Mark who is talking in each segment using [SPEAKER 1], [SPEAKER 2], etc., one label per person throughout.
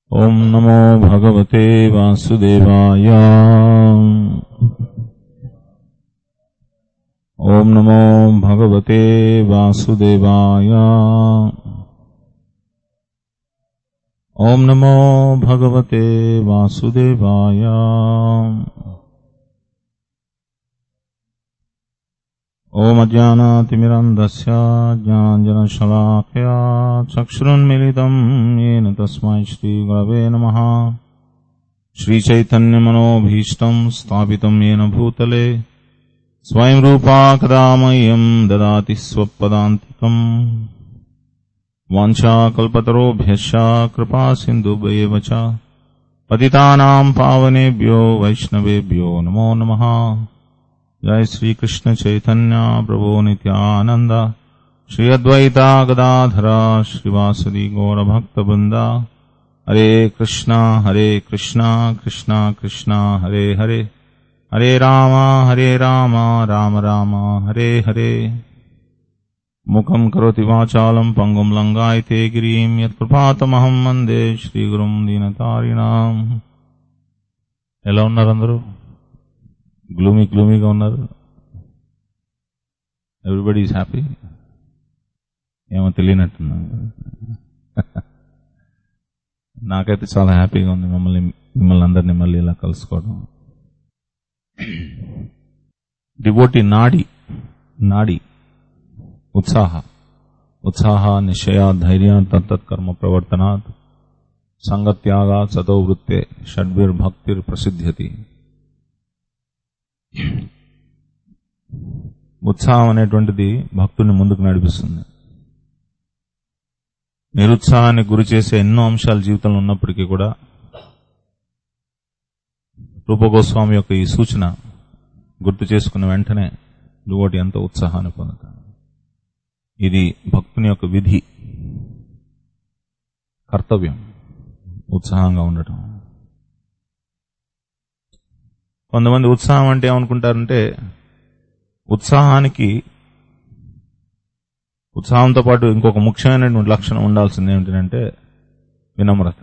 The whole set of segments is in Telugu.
[SPEAKER 1] ॐ नमो भगवते वासुदेवाय ॐ नमो भगवते वासुदेवाय ॐ नमो भगवते वासुदेवाय ॐ अज्ञानातिमिरन्धस्य ज्ञानाञ्जनशलाकया चक्षुरुन्मिलितम् येन तस्मै श्रीगुरवे नमः श्रीचैतन्यमनोभीष्टम् स्थापितम् येन भूतले स्वयं रूपा कदा मह्यम् ददाति स्वपदान्तिकम् वाञ्छाकल्पतरोभ्यश्च कृपा सिन्धुभ्येव च पतितानाम् पावनेभ्यो वैष्णवेभ्यो नमो नमः जय श्री कृष्ण चैतन्य प्रभो नित्यानंद श्री अद्वैता गदाधरा श्रीवासदि गौर भक्त वृंदा हरे कृष्णा हरे कृष्णा कृष्णा कृष्णा हरे हरे हरे राम हरे राम राम राम हरे हरे मुखं करोति वाचालं पङ्गुं लङ्गायते गिरिं यत्कृपातमहं వందే శ్రీగురుం దీనతారిణాం ఎలా ఉన్నారు అందరూ గ్లూమీ గ్లూమీగా ఉన్నారు ఎవ్రీబడి ఈజ్ హ్యాపీ ఏమో తెలియనట్టున్నా నాకైతే చాలా హ్యాపీగా ఉంది మిమ్మల్ని మిమ్మల్ని అందరినీ మళ్ళీ ఇలా కలుసుకోవడం డివోటి నాడి నాడి ఉత్సాహ ఉత్సాహ నిశ్చయ ధైర్య తత్తత్కర్మ ప్రవర్తనాత్ సంగత్యాగ సతో వృత్తే షడ్భిర్భక్తిర్ ప్రసిద్ధ్యతి ఉత్సాహం అనేటువంటిది భక్తుని ముందుకు నడిపిస్తుంది నిరుత్సాహాన్ని గురి చేసే ఎన్నో అంశాలు జీవితంలో ఉన్నప్పటికీ కూడా రూపగోస్వామి యొక్క ఈ సూచన గుర్తు చేసుకున్న వెంటనే డువోటి ఎంతో ఉత్సాహాన్ని పొందుతాడు ఇది భక్తుని యొక్క విధి కర్తవ్యం ఉత్సాహంగా ఉండటం కొంతమంది ఉత్సాహం అంటే ఏమనుకుంటారంటే ఉత్సాహానికి ఉత్సాహంతో పాటు ఇంకొక ముఖ్యమైనటువంటి లక్షణం ఉండాల్సింది ఏమిటంటే వినమ్రత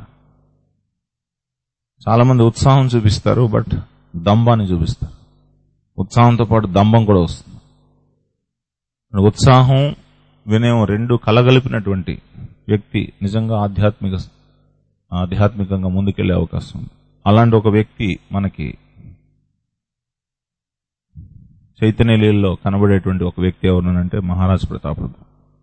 [SPEAKER 1] చాలా మంది ఉత్సాహం చూపిస్తారు బట్ దంబాన్ని చూపిస్తారు ఉత్సాహంతో పాటు దంభం కూడా వస్తుంది ఉత్సాహం వినయం రెండు కలగలిపినటువంటి వ్యక్తి నిజంగా ఆధ్యాత్మిక ఆధ్యాత్మికంగా ముందుకెళ్లే అవకాశం ఉంది అలాంటి ఒక వ్యక్తి మనకి చైతన్య లీలలో కనబడేటువంటి ఒక వ్యక్తి ఎవరునంటే మహారాజ్ ప్రతాపరుద్ర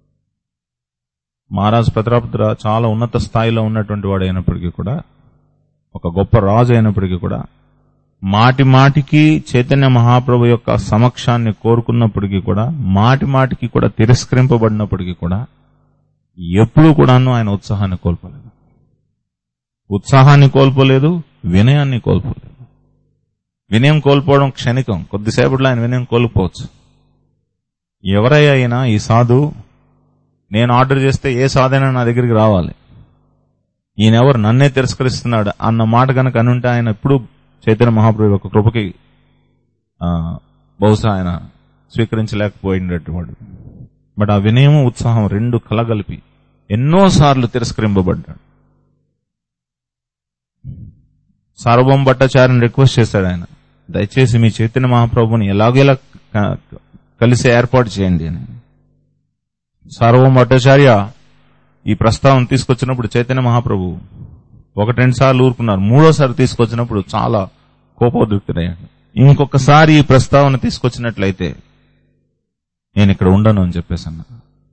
[SPEAKER 1] మహారాజ్ ప్రతాపరుద్ర చాలా ఉన్నత స్థాయిలో ఉన్నటువంటి వాడు అయినప్పటికీ కూడా ఒక గొప్ప రాజు అయినప్పటికీ కూడా మాటి మాటికి చైతన్య మహాప్రభు యొక్క సమక్షాన్ని కోరుకున్నప్పటికీ కూడా మాటి మాటికి కూడా తిరస్కరింపబడినప్పటికీ కూడా ఎప్పుడూ కూడాను ఆయన ఉత్సాహాన్ని కోల్పోలేదు ఉత్సాహాన్ని కోల్పోలేదు వినయాన్ని కోల్పోలేదు వినయం కోల్పోవడం క్షణికం కొద్దిసేపట్లో ఆయన వినయం కోల్పోవచ్చు ఎవరయ్యా అయినా ఈ సాధు నేను ఆర్డర్ చేస్తే ఏ సాధైనా నా దగ్గరికి రావాలి ఈయనెవరు నన్నే తిరస్కరిస్తున్నాడు అన్న మాట కనుక అనుంటే ఆయన ఎప్పుడు చైతన్య మహాప్రభు యొక్క కృపకి బహుశా ఆయన స్వీకరించలేకపోయినటువంటి బట్ ఆ వినయము ఉత్సాహం రెండు కలగలిపి ఎన్నోసార్లు తిరస్కరింపబడ్డాడు సార్వభౌమ భట్టాచార్యని రిక్వెస్ట్ చేశాడు ఆయన దయచేసి మీ చైతన్య మహాప్రభుని ఎలాగేలా కలిసి ఏర్పాటు చేయండి అని సార్వభౌమ భట్టాచార్య ఈ ప్రస్తావన తీసుకొచ్చినప్పుడు చైతన్య మహాప్రభు ఒకటి రెండు సార్లు ఊరుకున్నారు మూడోసారి తీసుకొచ్చినప్పుడు చాలా కోపోద్రిక్తుడయ్యాడు ఇంకొకసారి ఈ ప్రస్తావన తీసుకొచ్చినట్లయితే నేను ఇక్కడ ఉండను అని చెప్పేసి అన్నారు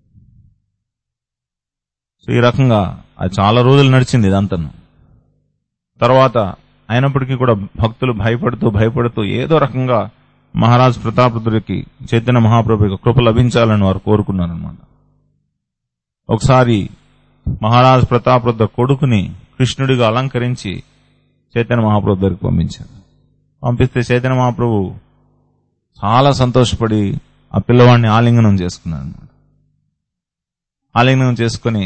[SPEAKER 1] సో ఈ రకంగా అది చాలా రోజులు నడిచింది ఇదంతను తర్వాత అయినప్పటికీ కూడా భక్తులు భయపడుతూ భయపడుతూ ఏదో రకంగా మహారాజ్ ప్రతాపరుద్రుడికి చైతన్య మహాప్రభు యొక్క కృప లభించాలని వారు కోరుకున్నారనమాట ఒకసారి మహారాజ్ ప్రతాపరుద్ర కొడుకుని కృష్ణుడిగా అలంకరించి చైతన్య మహాప్రభు దగ్గరికి పంపించారు పంపిస్తే చైతన్య మహాప్రభు చాలా సంతోషపడి ఆ పిల్లవాడిని ఆలింగనం చేసుకున్నాడు అనమాట ఆలింగనం చేసుకుని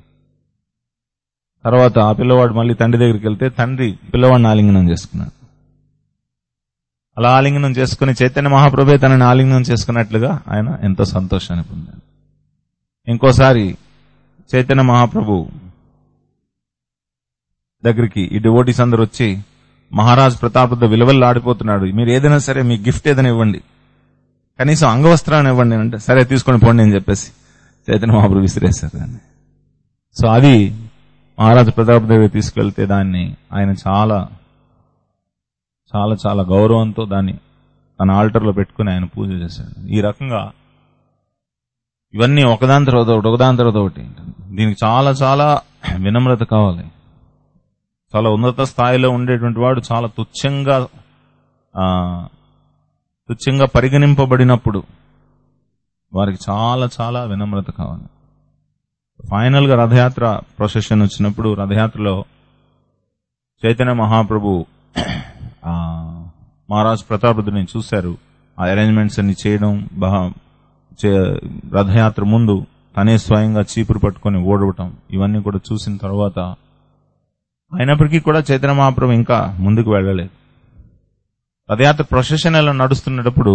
[SPEAKER 1] తర్వాత ఆ పిల్లవాడు మళ్ళీ తండ్రి దగ్గరికి వెళ్తే తండ్రి పిల్లవాడిని ఆలింగనం చేసుకున్నాడు అలా ఆలింగనం చేసుకుని చైతన్య మహాప్రభే తనని ఆలింగనం చేసుకున్నట్లుగా ఆయన ఎంతో సంతోషాన్ని పొందాడు ఇంకోసారి చైతన్య మహాప్రభు దగ్గరికి ఈ డివోటీస్ అందరు వచ్చి మహారాజ్ ప్రతాపద విలువలు ఆడిపోతున్నాడు మీరు ఏదైనా సరే మీ గిఫ్ట్ ఏదైనా ఇవ్వండి కనీసం అంగవస్త్రాన్ని ఇవ్వండి అంటే సరే తీసుకొని పోండి అని చెప్పేసి చైతన్య మహాప్రభు విసిరేశారు దాన్ని సో అది మహారాజు ప్రతాపదేవి తీసుకెళ్తే దాన్ని ఆయన చాలా చాలా చాలా గౌరవంతో దాన్ని తన ఆల్టర్లో పెట్టుకుని ఆయన పూజ చేశాడు ఈ రకంగా ఇవన్నీ ఒకదాని తర్వాత ఒకటి ఒకదాని తర్వాత ఒకటి దీనికి చాలా చాలా వినమ్రత కావాలి చాలా ఉన్నత స్థాయిలో ఉండేటువంటి వాడు చాలా తుచ్చంగా ఆ, తుచ్చంగా పరిగణింపబడినప్పుడు వారికి చాలా చాలా వినమ్రత కావాలి ఫైనల్ గా రథయాత్ర ప్రొసెషన్ వచ్చినప్పుడు రథయాత్రలో చైతన్య మహాప్రభు ఆ, మహారాజ్ ప్రతాపరుద్రుని చూశారు ఆ అరేంజ్మెంట్స్ అన్ని చేయడం బహా- చే- రథయాత్ర ముందు తనే స్వయంగా చీపురు పట్టుకొని ఓడవటం ఇవన్నీ కూడా చూసిన తర్వాత అయినప్పటికీ కూడా చైతన్య మహాప్రభు ఇంకా ముందుకు వెళ్ళలేదు రథయాత్ర ప్రొసెషన్ ఎలా నడుస్తున్నప్పుడు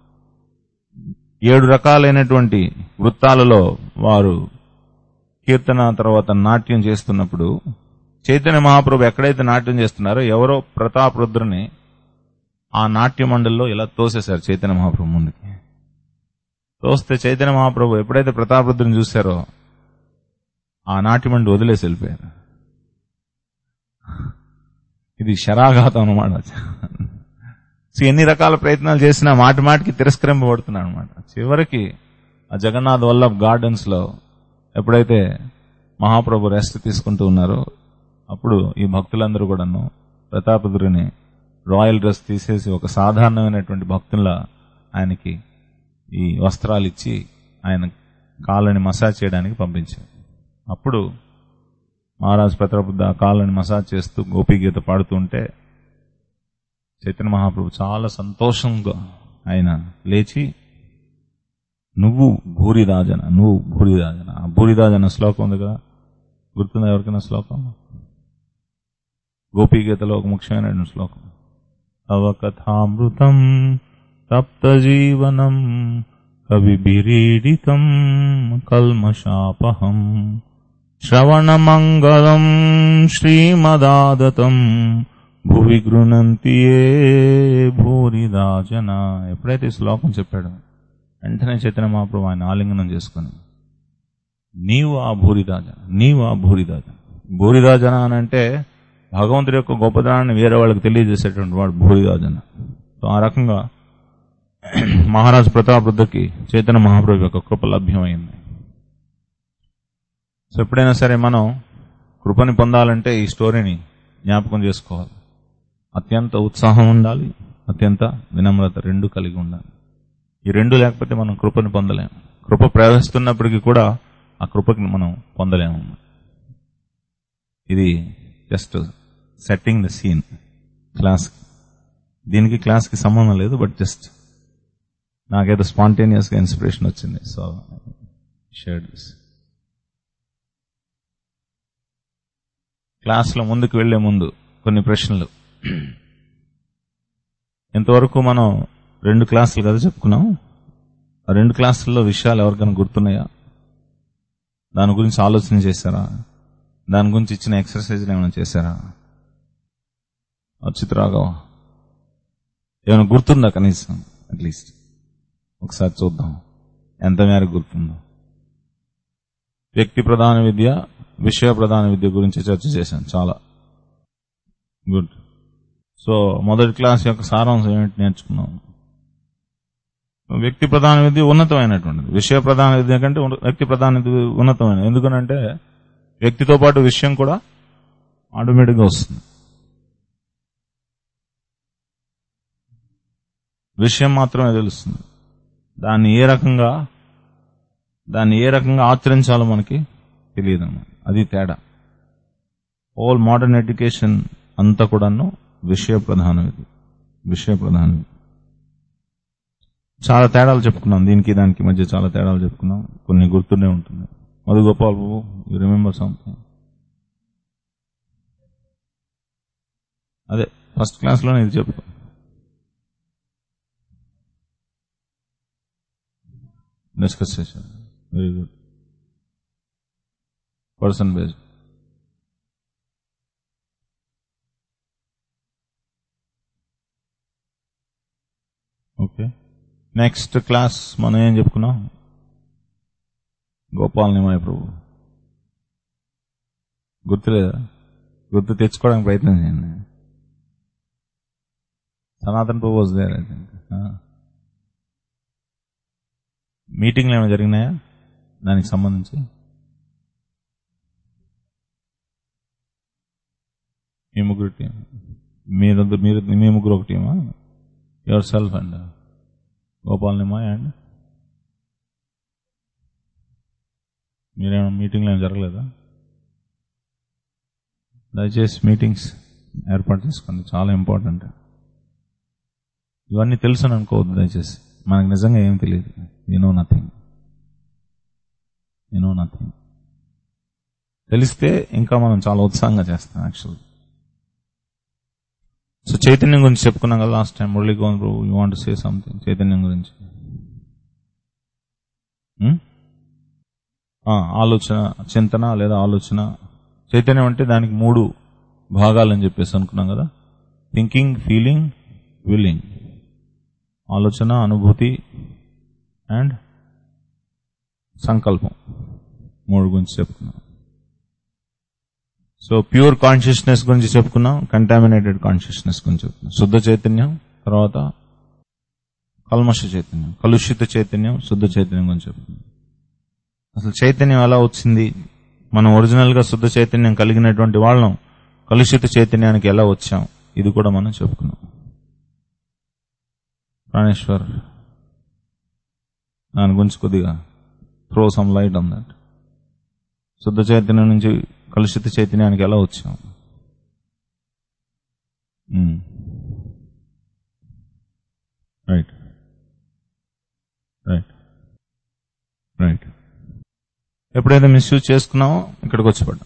[SPEAKER 1] ఏడు రకాలైనటువంటి వృత్తాలలో వారు కీర్తన తర్వాత నాట్యం చేస్తున్నప్పుడు చైతన్య మహాప్రభు ఎక్కడైతే నాట్యం చేస్తున్నారో ఎవరో ప్రతాప్ రుద్రని ఆ నాట్య మండలిలో ఇలా తోసేశారు చైతన్య మహాప్రభు ముందుకి తోస్తే చైతన్య మహాప్రభు ఎప్పుడైతే ప్రతాప్ రుద్రని చూశారో ఆ నాట్యమండి వదిలేసి వెళ్ళిపోయారు ఇది శరాఘాతం అనమాట సో ఎన్ని రకాల ప్రయత్నాలు చేసినా మాటి మాటికి తిరస్కరింపబడుతున్నాడు అనమాట చివరికి ఆ జగన్నాథ్ వల్లభ్ గార్డెన్స్ లో ఎప్పుడైతే మహాప్రభు రెస్ట్ తీసుకుంటూ ఉన్నారో అప్పుడు ఈ భక్తులందరూ కూడాను ప్రతాపదురిని రాయల్ డ్రెస్ తీసేసి ఒక సాధారణమైనటువంటి భక్తుల్లా ఆయనకి ఈ వస్త్రాలు ఇచ్చి ఆయన కాళ్ళని మసాజ్ చేయడానికి పంపించారు అప్పుడు మహారాజ్ ప్రతాపబుద్ధ ఆ కాళ్ళని మసాజ్ చేస్తూ గోపీగీత పాడుతూ ఉంటే చైతన్య మహాప్రభు చాలా సంతోషంగా ఆయన లేచి నువ్వు భూరిరాజన నువ్వు భూరిరాజన ఆ భూరిరాజన శ్లోకం ఉంది కదా గుర్తుందా ఎవరికైనా శ్లోకం గోపీగీతలో ఒక ముఖ్యమైన శ్లోకం అవకథామృతం తప్త జీవనం కవి బిరీడితం కల్మషాపహం శ్రవణమంగళం శ్రీమదాదతం భువి గృణంతి ఏ భూరిదాజన ఎప్పుడైతే ఈ శ్లోకం చెప్పాడు వెంటనే చైతన్య మహాప్రభు ఆయన ఆలింగనం చేసుకుని నీవు ఆ భూరిదాజన నీవు ఆ భూరిదాజన భూరిదాజన అని అంటే భగవంతుడి యొక్క గొప్పదనాన్ని వేరే వాళ్ళకి తెలియజేసేటువంటి వాడు భూరిదాజన సో ఆ రకంగా మహారాజ్ ప్రతాప్ రుద్రకి చైతన్య మహాప్రభు యొక్క కృప లభ్యమైంది సో ఎప్పుడైనా సరే మనం కృపని పొందాలంటే ఈ స్టోరీని జ్ఞాపకం చేసుకోవాలి అత్యంత ఉత్సాహం ఉండాలి అత్యంత వినమ్రత రెండు కలిగి ఉండాలి ఈ రెండు లేకపోతే మనం కృపని పొందలేము కృప ప్రవహిస్తున్నప్పటికీ కూడా ఆ కృపకి మనం పొందలేము ఇది just setting the scene class దీనికి క్లాస్ కి సంబంధం లేదు బట్ జస్ట్ నాకేదో స్పాంటేనియస్ గా ఇన్స్పిరేషన్ వచ్చింది సో షేర్ దిస్ క్లాస్లో ముందుకు వెళ్లే ముందు కొన్ని ప్రశ్నలు ఇంతవరకు మనం రెండు క్లాసులు కదా చెప్పుకున్నాం ఆ రెండు క్లాసుల్లో విషయాలు ఎవరికైనా గుర్తున్నాయా దాని గురించి ఆలోచన చేశారా దాని గురించి ఇచ్చిన ఎక్సర్సైజ్ ఏమైనా చేశారా అచ్యుత్ రాఘవ ఏమైనా గుర్తుందా కనీసం అట్లీస్ట్ ఒకసారి చూద్దాం ఎంత మేరకు గుర్తుందో వ్యక్తి ప్రధాన విద్య విషయ ప్రధాన విద్య గురించి చర్చ చేశాను చాలా గుడ్ సో మొదటి క్లాస్ యొక్క సారాంశం ఏమిటి నేర్చుకున్నాం వ్యక్తి ప్రధాన విద్య ఉన్నతమైనటువంటిది విషయ ప్రధాన విద్య కంటే ఉన్న- వ్యక్తి ప్రధాన విద్య ఉన్నతమైనది ఎందుకనంటే వ్యక్తితో పాటు విషయం కూడా ఆటోమేటిక్ గా వస్తుంది విషయం మాత్రమే తెలుస్తుంది దాన్ని ఏ రకంగా దాన్ని ఏ రకంగా ఆచరించాలో మనకి తెలియదు అన్నమాట అది తేడా ఆల్ మోడర్న్ ఎడ్యుకేషన్ అంతా కూడాను విషయ ప్రధానమైనది విషయ ప్రధానమైనది చాలా తేడాలు చెప్పుకున్నాం దీనికి దానికి మధ్య చాలా తేడాలు చెప్పుకున్నాం కొన్ని గుర్తుండే ఉంటుంది Madhu Gopal Babu you remember something అదే ఫస్ట్ క్లాస్ లోనే ఇది చెప్పు డిస్కస్ చేశారు very good person based okay next class మనం ఏం చెప్పుకున్నాం గోపాల్ నిమాయ ప్రభు గుర్తులేదా గుర్తు తెచ్చుకోవడానికి ప్రయత్నం చేయండి Sanatan Prabhu was there I think మీటింగ్లు ఏమైనా జరిగినాయా దానికి సంబంధించి మీ ముగ్గురు టీం మీరు మీరు మీ ముగ్గురు ఒక టీమా yourself and Gopal Nimai and మీరేమైనా మీటింగ్లు ఏమైనా జరగలేదా దయచేసి మీటింగ్స్ ఏర్పాటు చేసుకోండి చాలా ఇంపార్టెంట్ ఇవన్నీ తెలుసు అని అనుకోవద్దు దయచేసి మనకు నిజంగా ఏం తెలియదు you know nothing you know nothing తెలిస్తే ఇంకా మనం చాలా ఉత్సాహంగా చేస్తాం యాక్చువల్ సో చైతన్యం గురించి చెప్పుకున్నాం కదా last time Murali gone bro you want say something చైతన్యం గురించి Hmm? ఆ, ఆలోచన చింతన లేదా ఆలోచన చైతన్యం అంటే దానికి మూడు భాగాలు అని చెప్పేసి అనుకున్నాం కదా థింకింగ్ ఫీలింగ్ విల్లింగ్ ఆలోచన అనుభూతి అండ్ సంకల్పం మూడు గురించి చెప్పుకున్నాం సో ప్యూర్ కాన్షియస్నెస్ గురించి చెప్పుకున్నాం కంటామినేటెడ్ కాన్షియస్నెస్ గురించి చెప్పుకున్నాం శుద్ధ చైతన్యం తర్వాత కల్మష చైతన్యం కలుషిత చైతన్యం శుద్ధ చైతన్యం గురించి చెప్పుకున్నాం అసలు చైతన్యం ఎలా వచ్చింది మనం ఒరిజినల్ గా శుద్ధ చైతన్యం కలిగినటువంటి వాళ్ళం కలుషిత చైతన్యానికి ఎలా వచ్చాం ఇది కూడా మనం చెప్పుకున్నాం ప్రాణేశ్వర్ దాని గురించి కొద్దిగా throw some light on that శుద్ధ చైతన్యం నుంచి కలుషిత చైతన్యానికి ఎలా వచ్చాం రైట్ రైట్ రైట్ ఎప్పుడైతే మిస్యూజ్ చేసుకున్నామో ఇక్కడికి వచ్చి పడ్డాం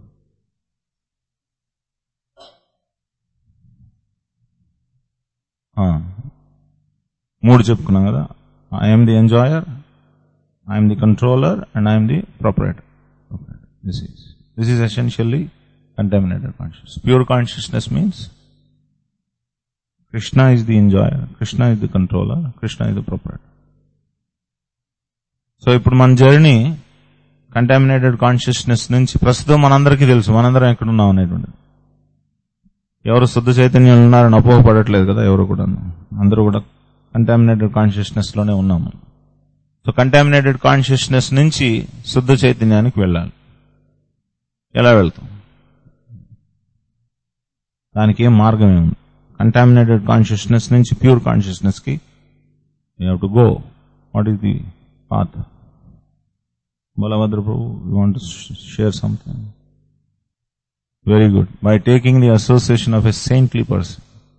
[SPEAKER 1] ఆ, మూడు చెప్పుకున్నాం కదా I'm the enjoyer I'm the controller and I'm the proprietor this is this is essentially contaminated conscious pure consciousness means Krishna is the enjoyer Krishna is the controller Krishna is the proprietor so ఇప్పుడు మన జర్నీ కంటామినేటెడ్ కాన్షియస్నెస్ నుంచి ప్రస్తుతం మనందరికీ తెలుసు మనందరం ఎక్కడ ఉన్నాం అనేటువంటిది ఎవరు శుద్ధ చైతన్యం ఉన్నారని అపోహపడట్లేదు కదా ఎవరు కూడా అందరూ కూడా కంటామినేటెడ్ కాన్షియస్నెస్ లోనే ఉన్నాము సో కంటామినేటెడ్ కాన్షియస్నెస్ నుంచి శుద్ధ చైతన్యానికి వెళ్ళాలి ఎలా వెళ్తాం దానికి ఏం మార్గం ఏముంది కంటామినేటెడ్ కాన్షియస్నెస్ నుంచి ప్యూర్ కాన్షియస్నెస్ కి you have to go what is the path Balabhadra Prabhu you want share something very good by taking the association of a saintly person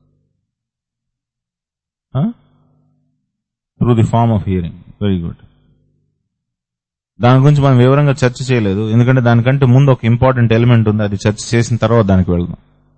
[SPEAKER 1] through the form of hearing very good దాని గురించి మనం వివరంగా చర్చ చేయలేదు ఎందుకంటే దానికంటే ముందు ఒక ఇంపార్టెంట్ ఎలిమెంట్ ఉంది అది చర్చ చేసిన తర్వాత దానికి వెళ్దాం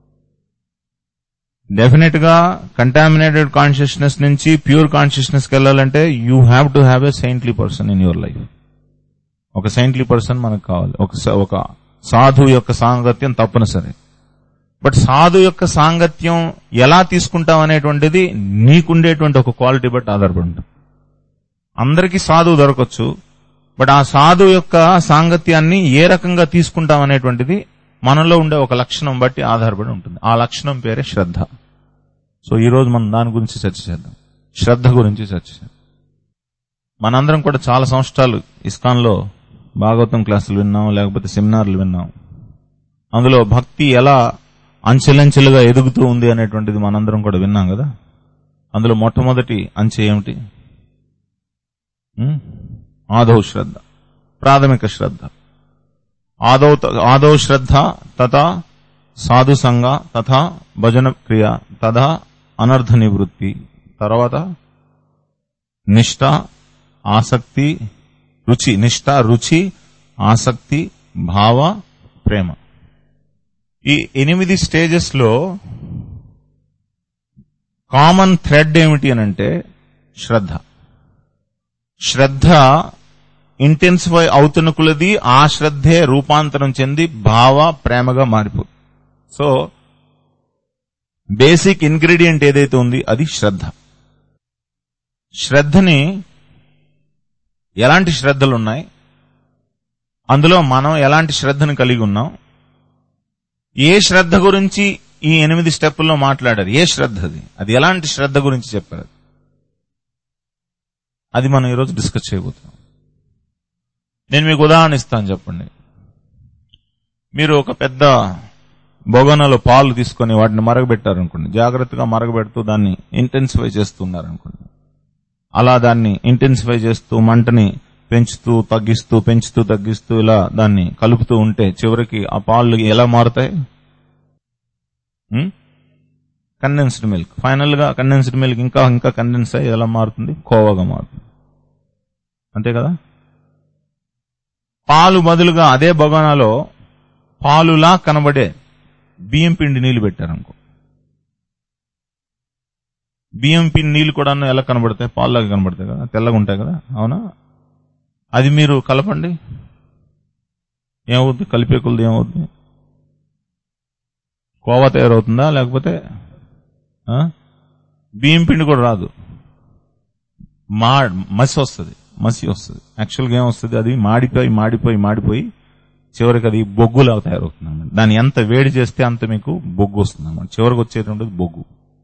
[SPEAKER 1] డెఫినెట్ గా కంటామినేటెడ్ కాన్షియస్నెస్ నుంచి ప్యూర్ కాన్షియస్నెస్ కి వెళ్ళాలంటే you have to have a saintly person in your life ఒక సెయింట్లీ పర్సన్ మనకు కావాలి ఒక స- ఒక సాధు యొక్క సాంగత్యం తప్పనిసరి బట్ సాధు యొక్క సాంగత్యం ఎలా తీసుకుంటాం అనేటువంటిది నీకుండేటువంటి ఒక క్వాలిటీ బట్టి ఆధారపడి ఉంటుంది అందరికీ సాధువు దొరకచ్చు బట్ ఆ సాధు యొక్క సాంగత్యాన్ని ఏ రకంగా తీసుకుంటాం అనేటువంటిది మనలో ఉండే ఒక లక్షణం బట్టి ఆధారపడి ఉంటుంది ఆ లక్షణం పేరే శ్రద్ధ సో ఈ రోజు మనం దాని గురించి చర్చ చేద్దాం శ్రద్ధ గురించి చర్చ చేద్దాం మనందరం కూడా చాలా సంవత్సరాలు ఇస్కాన్లో భాగవతం క్లాసులు విన్నాం లేకపోతే సెమినార్లు విన్నాం అందులో భక్తి ఎలా అంచెలంచెలుగా ఎదుగుతూ ఉంది అనేటువంటిది మనందరం కూడా విన్నాం కదా అందులో మొట్టమొదటి అంచె ఏమిటి ఉమ్? ఆదౌ శ్రద్ధ ప్రాథమిక శ్రద్ధ ఆదౌ ఆదౌ శ్రద్ధ తథా సాధు సంగ తథా భజన క్రియ తథా అనర్థ నివృత్తి తర్వాత నిష్ఠ ఆసక్తి రుచి నిష్ఠ రుచి ఆసక్తి భావ ప్రేమ ఈ ఎనిమిది స్టేజెస్ లో కామన్ థ్రెడ్ ఏమిటి అని అంటే శ్రద్ధ శ్రద్ధ ఇంటెన్సిఫై అవుతున్న కొలది ఆ శ్రద్ధే రూపాంతరం చెంది భావ ప్రేమగా మారిపోతుంది సో బేసిక్ ఇంగ్రీడియంట్ ఏదైతే ఉంది అది శ్రద్ధ శ్రద్ధని ఎలాంటి శ్రద్ధలు ఉన్నాయి అందులో మనం ఎలాంటి శ్రద్ధను కలిగి ఉన్నాం ఏ శ్రద్ధ గురించి ఈ ఎనిమిది స్టెప్పుల్లో మాట్లాడారు ఏ శ్రద్ధ అది అది ఎలాంటి శ్రద్ధ గురించి చెప్పారు అది మనం ఈరోజు డిస్కస్ చేయబోతున్నాం నేను మీకు ఉదాహరణ ఇస్తాను చెప్పండి మీరు ఒక పెద్ద బొగనలో పాలు తీసుకొని వాటిని మరగబెట్టారనుకోండి జాగ్రత్తగా మరగబెడుతూ దాన్ని ఇంటెన్సిఫై చేస్తున్నారనుకోండి అలా దాన్ని ఇంటెన్సిఫై చేస్తూ మంటని పెంచుతూ తగ్గిస్తూ పెంచుతూ తగ్గిస్తూ ఇలా దాన్ని కలుపుతూ ఉంటే చివరికి ఆ పాలు ఎలా మారుతాయి కండెన్స్డ్ మిల్క్ ఫైనల్ గా కండెన్స్డ్ మిల్క్ ఇంకా ఇంకా కండెన్స్ అయ్యి ఎలా మారుతుంది కోవగా మారుతుంది అంతే కదా పాలు బదులుగా అదే బొగనాలో పాలులా కనబడే బియ్యం పిండి నీళ్లు పెట్టారనుకో బియ్యం పిండి నీళ్లు కూడా ఎలా కనబడతాయి పాలులాగా కనబడతాయి కదా తెల్లగా ఉంటాయి కదా అవునా అది మీరు కలపండి ఏమవుద్ది కలిపే కొలది ఏమవుద్ది కోవా తయారవుతుందా లేకపోతే ఆ? బియ్యం పిండి కూడా రాదు మా మసి వస్తుంది మసి వస్తుంది యాక్చువల్గా ఏమొస్తుంది అది మాడిపోయి మాడిపోయి మాడిపోయి చివరికి అది బొగ్గులా తయారవుతుంది అన్నమాట దాన్ని ఎంత వేడి చేస్తే అంత మీకు బొగ్గు వస్తుంది అన్నమాట చివరికి వచ్చేటువంటిది బొగ్గు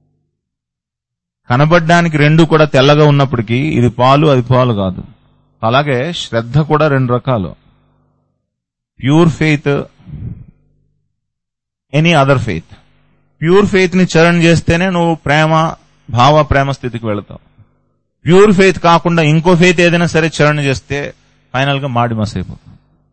[SPEAKER 1] కనబడడానికి రెండు కూడా తెల్లగా ఉన్నప్పటికీ ఇది పాలు అది పాలు కాదు అలాగే శ్రద్ధ కూడా రెండు రకాలు pure faith any other faith pure faith ని చరణ్ చేస్తేనే నువ్వు ప్రేమ భావ ప్రేమ స్థితికి వెళతావు ప్యూర్ ఫెయిత్ కాకుండా ఇంకో ఫెయిత్ ఏదైనా సరే చరణ చేస్తే ఫైనల్ గా మాడి మస్ అయిపోతుంది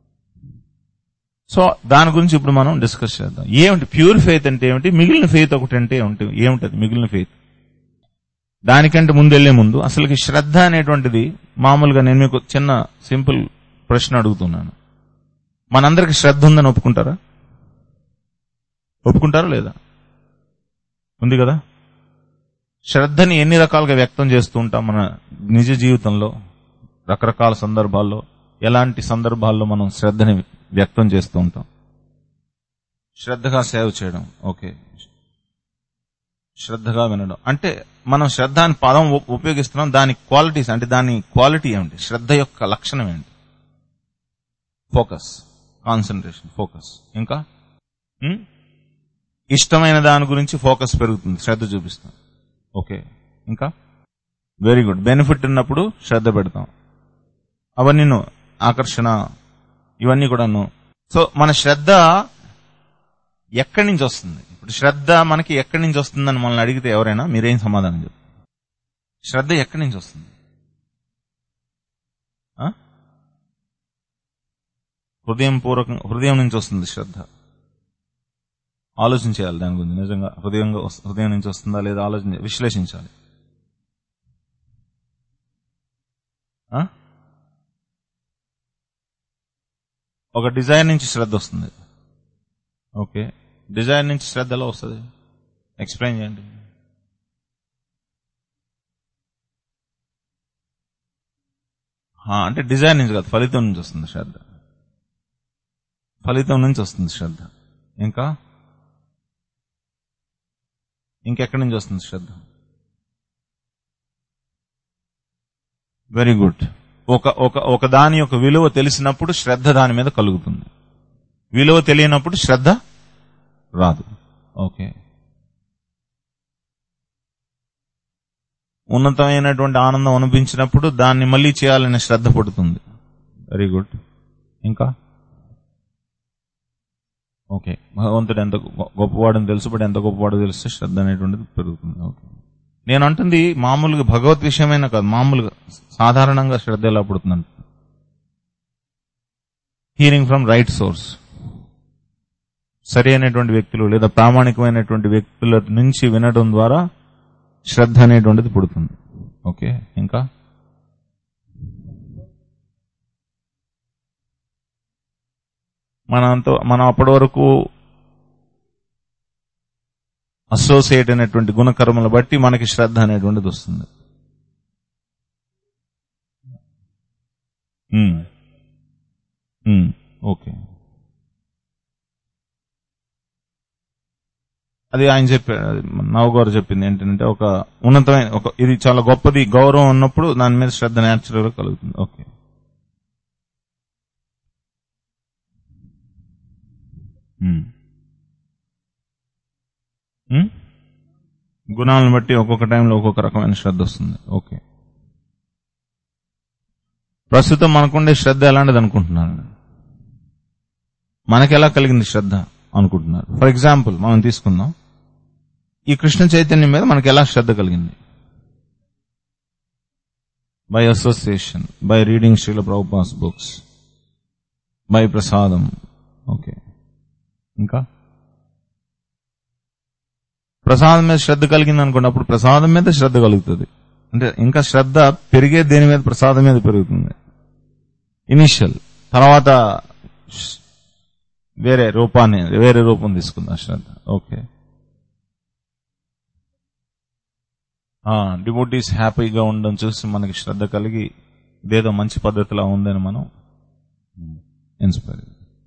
[SPEAKER 1] సో దాని గురించి ఇప్పుడు మనం డిస్కస్ చేద్దాం ఏమిటి ప్యూర్ ఫెయిత్ అంటే ఏమిటి మిగిలిన ఫెయిత్ ఒకటి అంటే ఏమిటి ఏమిటది మిగిలిన ఫెయిత్ దానికంటే ముందు వెళ్లే ముందు అసలుకి శ్రద్ధ అనేటువంటిది మామూలుగా నేను మీకు చిన్న సింపుల్ ప్రశ్న అడుగుతున్నాను మనందరికి శ్రద్ధ ఉందని ఒప్పుకుంటారా ఒప్పుకుంటారా లేదా ఉంది కదా శ్రద్ధని ఎన్ని రకాలుగా వ్యక్తం చేస్తూ ఉంటాం మన నిజ జీవితంలో రకరకాల సందర్భాల్లో ఎలాంటి సందర్భాల్లో మనం శ్రద్ధని వ్యక్తం చేస్తూ ఉంటాం శ్రద్ధగా సేవ చేయడం ఓకే శ్రద్ధగా వినడం అంటే మనం శ్రద్ధ అని పదం ఉ- ఉపయోగిస్తున్నాం దాని క్వాలిటీస్ అంటే దాని క్వాలిటీ ఏమిటి శ్రద్ధ యొక్క లక్షణం ఏంటి ఫోకస్ కాన్సన్ట్రేషన్ ఫోకస్ ఇంకా ఉం? ఇష్టమైన దాని గురించి ఫోకస్ పెరుగుతుంది శ్రద్ధ చూపిస్తాం ఓకే ఇంకా వెరీ గుడ్ బెనిఫిట్ ఉన్నప్పుడు శ్రద్ధ పెడతాం అవన్నీ ఆకర్షణ ఇవన్నీ కూడాను సో మన శ్రద్ధ ఎక్కడి నుంచి వస్తుంది ఇప్పుడు శ్రద్ధ మనకి ఎక్కడి నుంచి వస్తుందని మనల్ని అడిగితే ఎవరైనా మీరేం సమాధానం చెప్తారు శ్రద్ధ ఎక్కడి నుంచి వస్తుంది ఆ? హృదయం పూర్వకం హృదయం నుంచి వస్తుంది శ్రద్ధ ఆలోచించేయాలి దాని గురించి నిజంగా హృదయంగా వస్- హృదయం నుంచి వస్తుందా లేదా ఆలోచించ విశ్లేషించాలి ఆ? ఒక డిజైర్ నుంచి శ్రద్ధ వస్తుంది ఓకే డిజైర్ నుంచి శ్రద్ధ ఎలా వస్తుంది ఎక్స్ప్లెయిన్ చేయండి ఆ, అంటే డిజైర్ నుంచి కాదు ఫలితం నుంచి వస్తుంది శ్రద్ధ ఫలితం నుంచి వస్తుంది శ్రద్ధ ఇంకా ఇంకెక్కడి నుంచి వస్తుంది శ్రద్ధ వెరీ గుడ్ ఒక ఒక ఒక దాని యొక్క విలువ తెలిసినప్పుడు శ్రద్ధ దాని మీద కలుగుతుంది విలువ తెలియనప్పుడు శ్రద్ధ రాదు ఓకే ఉన్నతమైనటువంటి ఆనందం అనిపించినప్పుడు దాన్ని మళ్ళీ చేయాలనే శ్రద్ధ పుడుతుంది వెరీ గుడ్ ఇంకా ఓకే భగవంతుడు ఎంత గొ- గొప్పవాడని తెలుసు బట్ ఎంత గొప్పవాడో తెలిస్తే శ్రద్ధ అనేటువంటిది పెరుగుతుంది ఓకే నేను అంటుంది మామూలుగా భగవత్ విషయమైన కాదు మామూలుగా సాధారణంగా శ్రద్ధ ఎలా పుడుతుందంట హీరింగ్ ఫ్రమ్ రైట్ సోర్స్ సరి అయినటువంటి వ్యక్తులు లేదా ప్రామాణికమైనటువంటి వ్యక్తుల నుంచి వినడం ద్వారా శ్రద్ధ అనేటువంటిది పుడుతుంది ఓకే ఇంకా మనంతో మనం అప్పటి వరకు అసోసియేట్ అయినటువంటి గుణకర్మలు బట్టి మనకి శ్రద్ధ అనేటువంటిది వస్తుంది ఉమ్. ఉమ్. ఓకే అది ఆయన చెప్పాడు అది నవగౌర చెప్పింది ఏంటంటే ఒక ఉన్నతమైన ఒక ఇది చాలా గొప్పది గౌరవం ఉన్నప్పుడు దాని మీద శ్రద్ధ న్యాచురల్ గా కలుగుతుంది ఓకే ఉమ్. ఉమ్? గుణాలను బట్టి ఒక్కొక్క టైంలో ఒక్కొక్క రకమైన శ్రద్ధ వస్తుంది ఓకే ప్రస్తుతం మనకుండే శ్రద్ధ ఎలాంటిది అనుకుంటున్నారు మనకి ఎలా కలిగింది శ్రద్ధ అనుకుంటున్నారు ఫర్ ఎగ్జాంపుల్ మనం తీసుకుందాం ఈ కృష్ణ చైతన్యం మీద మనకి ఎలా శ్రద్ధ కలిగింది by association by reading Srila Prabhupada's books by prasadam okay ఇంకా ప్రసాదం మీద శ్రద్ధ కలిగింది అనుకోండి అప్పుడు ప్రసాదం మీద శ్రద్ధ కలుగుతుంది అంటే ఇంకా శ్రద్ధ పెరిగే దేని మీద ప్రసాదం మీద పెరుగుతుంది ఇనిషియల్ తర్వాత ష్- వేరే రూపాన్ని వేరే రూపం తీసుకుందా శ్రద్ధ ఓకే డివోటీస్ హ్యాపీగా ఉండడం చూసి మనకి శ్రద్ధ కలిగి ఇదేదో మంచి పద్ధతిలో ఉందని మనం inspire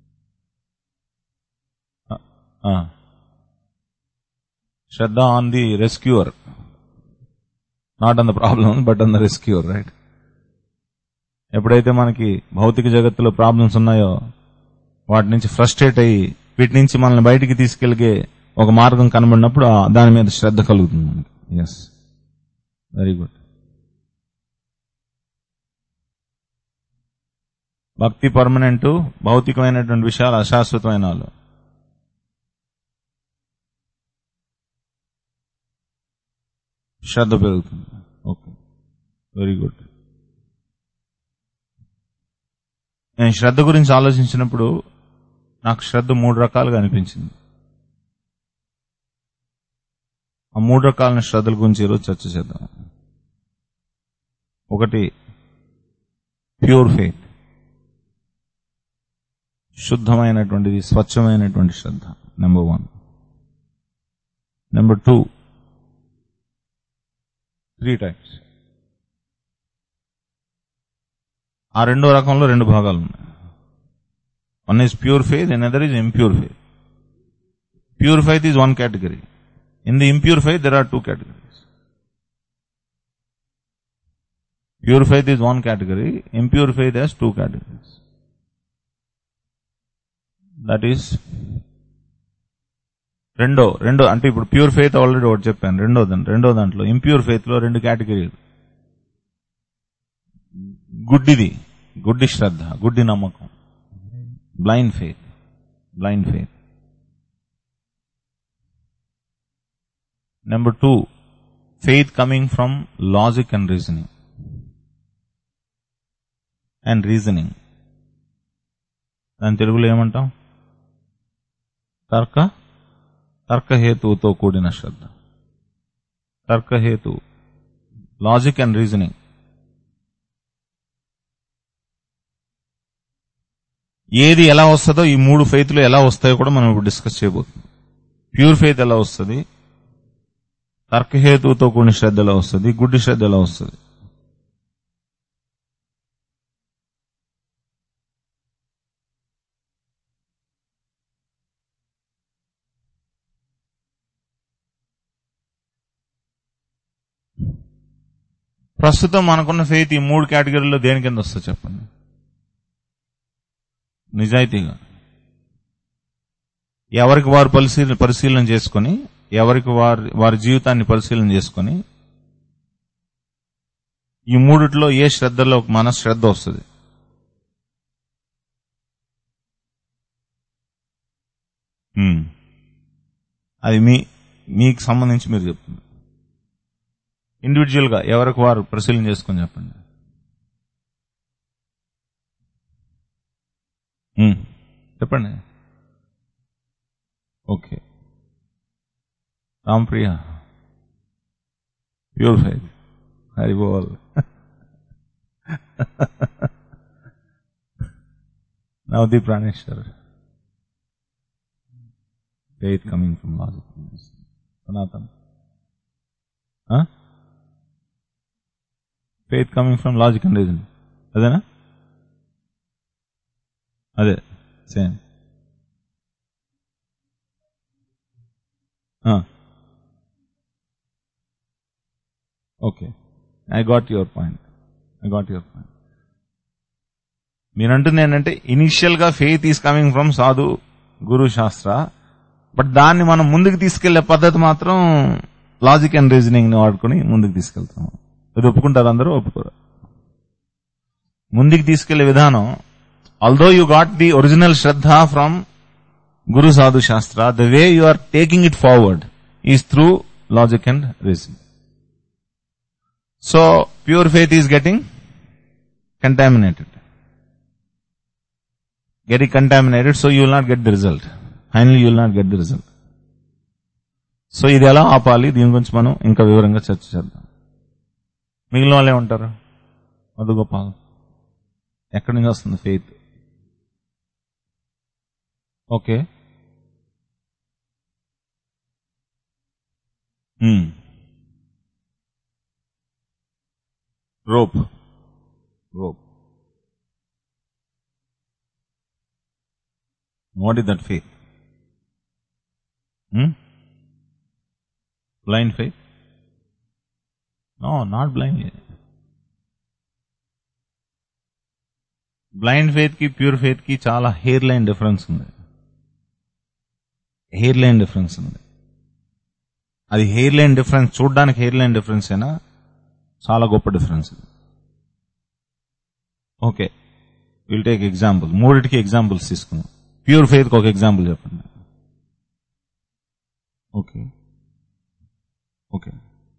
[SPEAKER 1] shraddha on the rescuer not on the problem but on the rescuer right ఎప్పుడైతే మనకి భౌతిక జగత్తులో ప్రాబ్లమ్స్ ఉన్నాయో వాటి నుంచి ఫ్రస్ట్రేట్ అయ్యి వీటి నుంచి మనల్ని బయటికి తీసుకెళ్ళగే ఒక మార్గం కనబడినప్పుడు ఆ దాని మీద శ్రద్ధ కలుగుతుంది మనకి ఎస్ వెరీ గుడ్ భక్తి పర్మనెంట్ భౌతికమైనటువంటి విషయాలు అశాశ్వతమైన వాళ్ళు శ్రద్ధ పెరుగుతుంది ఓకే వెరీ గుడ్ నేను శ్రద్ధ గురించి ఆలోచించినప్పుడు నాకు శ్రద్ధ మూడు రకాలుగా అనిపించింది ఆ మూడు రకాలైన శ్రద్ధల గురించి ఈరోజు చర్చ చేద్దాం ఒకటి ప్యూర్ ఫెయిత్ శుద్ధమైనటువంటిది స్వచ్ఛమైనటువంటి శ్రద్ధ number one number two three types ఆ రెండో రకంలో రెండు భాగాలు ఉన్నాయి one is pure faith and other is impure faith pure faith is one category in the impure faith there are two categories pure faith is one category impure faith has two categories that is రెండో రెండో అంటే ఇప్పుడు ప్యూర్ ఫెయిత్ ఆల్రెడీ ఒకటి చెప్పాను రెండో దాంట్లో రెండో దాంట్లో ఇంప్యూర్ ఫెయిత్ లో రెండు కేటగిరీలు గుడ్డిది గుడ్డి శ్రద్ధ గుడ్డి నమ్మకం blind faith blind faith number two faith coming from logic and reasoning and reasoning దాని తెలుగులో ఏమంటాం తర్క తర్కహేతువుతో కూడిన శ్రద్ధ తర్కహేతు లాజిక్ అండ్ రీజనింగ్ ఏది ఎలా వస్తుందో ఈ మూడు ఫెయిత్లు ఎలా వస్తాయో కూడా మనం ఇప్పుడు డిస్కస్ చేయబోతున్నాం ప్యూర్ ఫెయిత్ ఎలా వస్తుంది తర్కహేతువుతో కూడిన శ్రద్ధ ఎలా వస్తుంది గుడ్డి శ్రద్ధ ఎలా వస్తుంది ప్రస్తుతం మనకున్న ఫెయిత్ ఈ మూడు కేటగిరీలో దేని కింద వస్తుంది చెప్పండి నిజాయితీగా ఎవరికి వారు పరిశీలన పరిశీలన చేసుకొని ఎవరికి వారి వారి జీవితాన్ని పరిశీలన చేసుకొని ఈ మూడిట్లో ఏ శ్రద్ధలో మన శ్రద్ధ వస్తుంది హ్మ్. అది మీ మీకు సంబంధించి మీరు చెప్తుంది ఇండివిజువల్ గా ఎవరికి వారు పరిశీలన చేసుకొని చెప్పండి హ్మ్. చెప్పండి ఓకే రాంప్రియ ప్యూర్ ఫైత్ హరిబోల్ నవదీ Praneshwar faith coming from logic Sanatan faith coming from logic and reason అదేనా అదే same okay I got your point I got your point మీరంటుంది ఏంటంటే ఇనిషియల్ గా ఫెయిత్ ఈస్ కమింగ్ ఫ్రమ్ సాధు గురు శాస్త్ర బట్ దాన్ని మనం ముందుకు తీసుకెళ్లే పద్ధతి మాత్రం లాజిక్ అండ్ రీజనింగ్ ని వాడుకుని ముందుకు తీసుకెళ్తాం ఇది ఒప్పుకుంటారు అందరూ ఒప్పుకోరు ముందుకు తీసుకెళ్లే విధానం although you got the original శ్రద్ధ from guru sadhu shastra the way you are taking it forward is through logic and reasoning so pure faith is getting contaminated. Getting contaminated, so you will not get the result. Finally, you will not get the result. So ఇది ఎలా ఆపాలి దీని గురించి మనం ఇంకా వివరంగా చర్చ చేద్దాం మిగిలిన వాళ్ళే ఉంటారు మధు గోపాల్ ఎక్కడి నుంచి వస్తుంది faith okay rope rope. What is that faith? Hmm? Blind faith? No, not blind. Blind faith కి ప్యూర్ ఫెయిత్ కి చాలా హెయిర్ లైన్ డిఫరెన్స్ ఉంది హెయిర్ లైన్ డిఫరెన్స్ ఉంది అది హెయిర్ లైన్ డిఫరెన్స్ చూడడానికి హెయిర్ లైన్ డిఫరెన్స్ అయినా చాలా గొప్ప డిఫరెన్స్ ఇది ఓకే విల్ టేక్ ఎగ్జాంపుల్ మూడిటికి ఎగ్జాంపుల్స్ తీసుకుందాం ప్యూర్ ఫెయిత్ ఒక ఎగ్జాంపుల్ చెప్పండి ఓకే ఓకే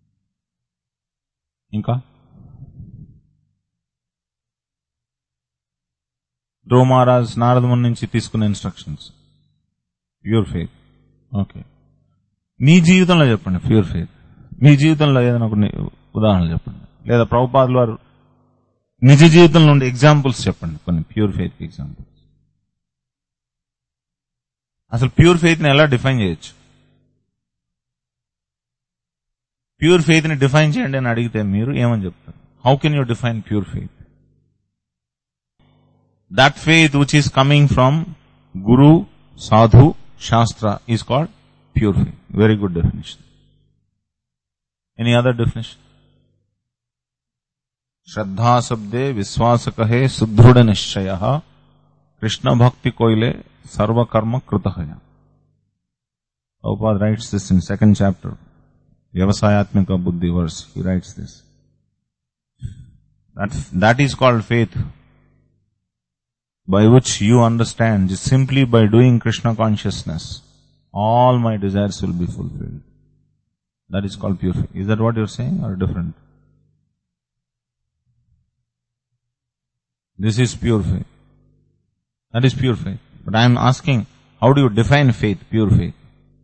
[SPEAKER 1] ఇంకా ధ్రువ మహారాజ్ నారదముని నుంచి తీసుకున్న ఇన్స్ట్రక్షన్స్ ప్యూర్ ఫెయిత్ ఓకే మీ జీవితంలో చెప్పండి ప్యూర్ ఫెయిత్ మీ జీవితంలో ఏదైనా కొన్ని ఉదాహరణలు చెప్పండి లేదా ప్రభుపాదులు వారు నిజ జీవితంలో ఉండే ఎగ్జాంపుల్స్ చెప్పండి కొన్ని ప్యూర్ ఫెయిత్ ఎగ్జాంపుల్స్ అసలు ప్యూర్ ఫెయిత్ ని ఎలా డిఫైన్ చేయొచ్చు ప్యూర్ ఫెయిత్ ని డిఫైన్ చేయండి అని అడిగితే మీరు ఏమని చెప్తారు how can you define pure faith that faith which is coming from guru sadhu shastra is called pure faith very good definition any other definition श्रद्धा शब्दे विश्वास कहे सुदृढ़ निश्चय कृष्ण भक्ति कोयले सर्वकर्म कृत Prabhupada writes this in second chapter, Vyavasayatmika Buddhi verse. He writes this. That, that is called faith, by which you understand just simply by doing Krishna consciousness, all my desires will be fulfilled. That is called pure faith. Is that what you're saying or different? This is pure faith. That is pure faith. But I am asking, how do you define faith, pure faith?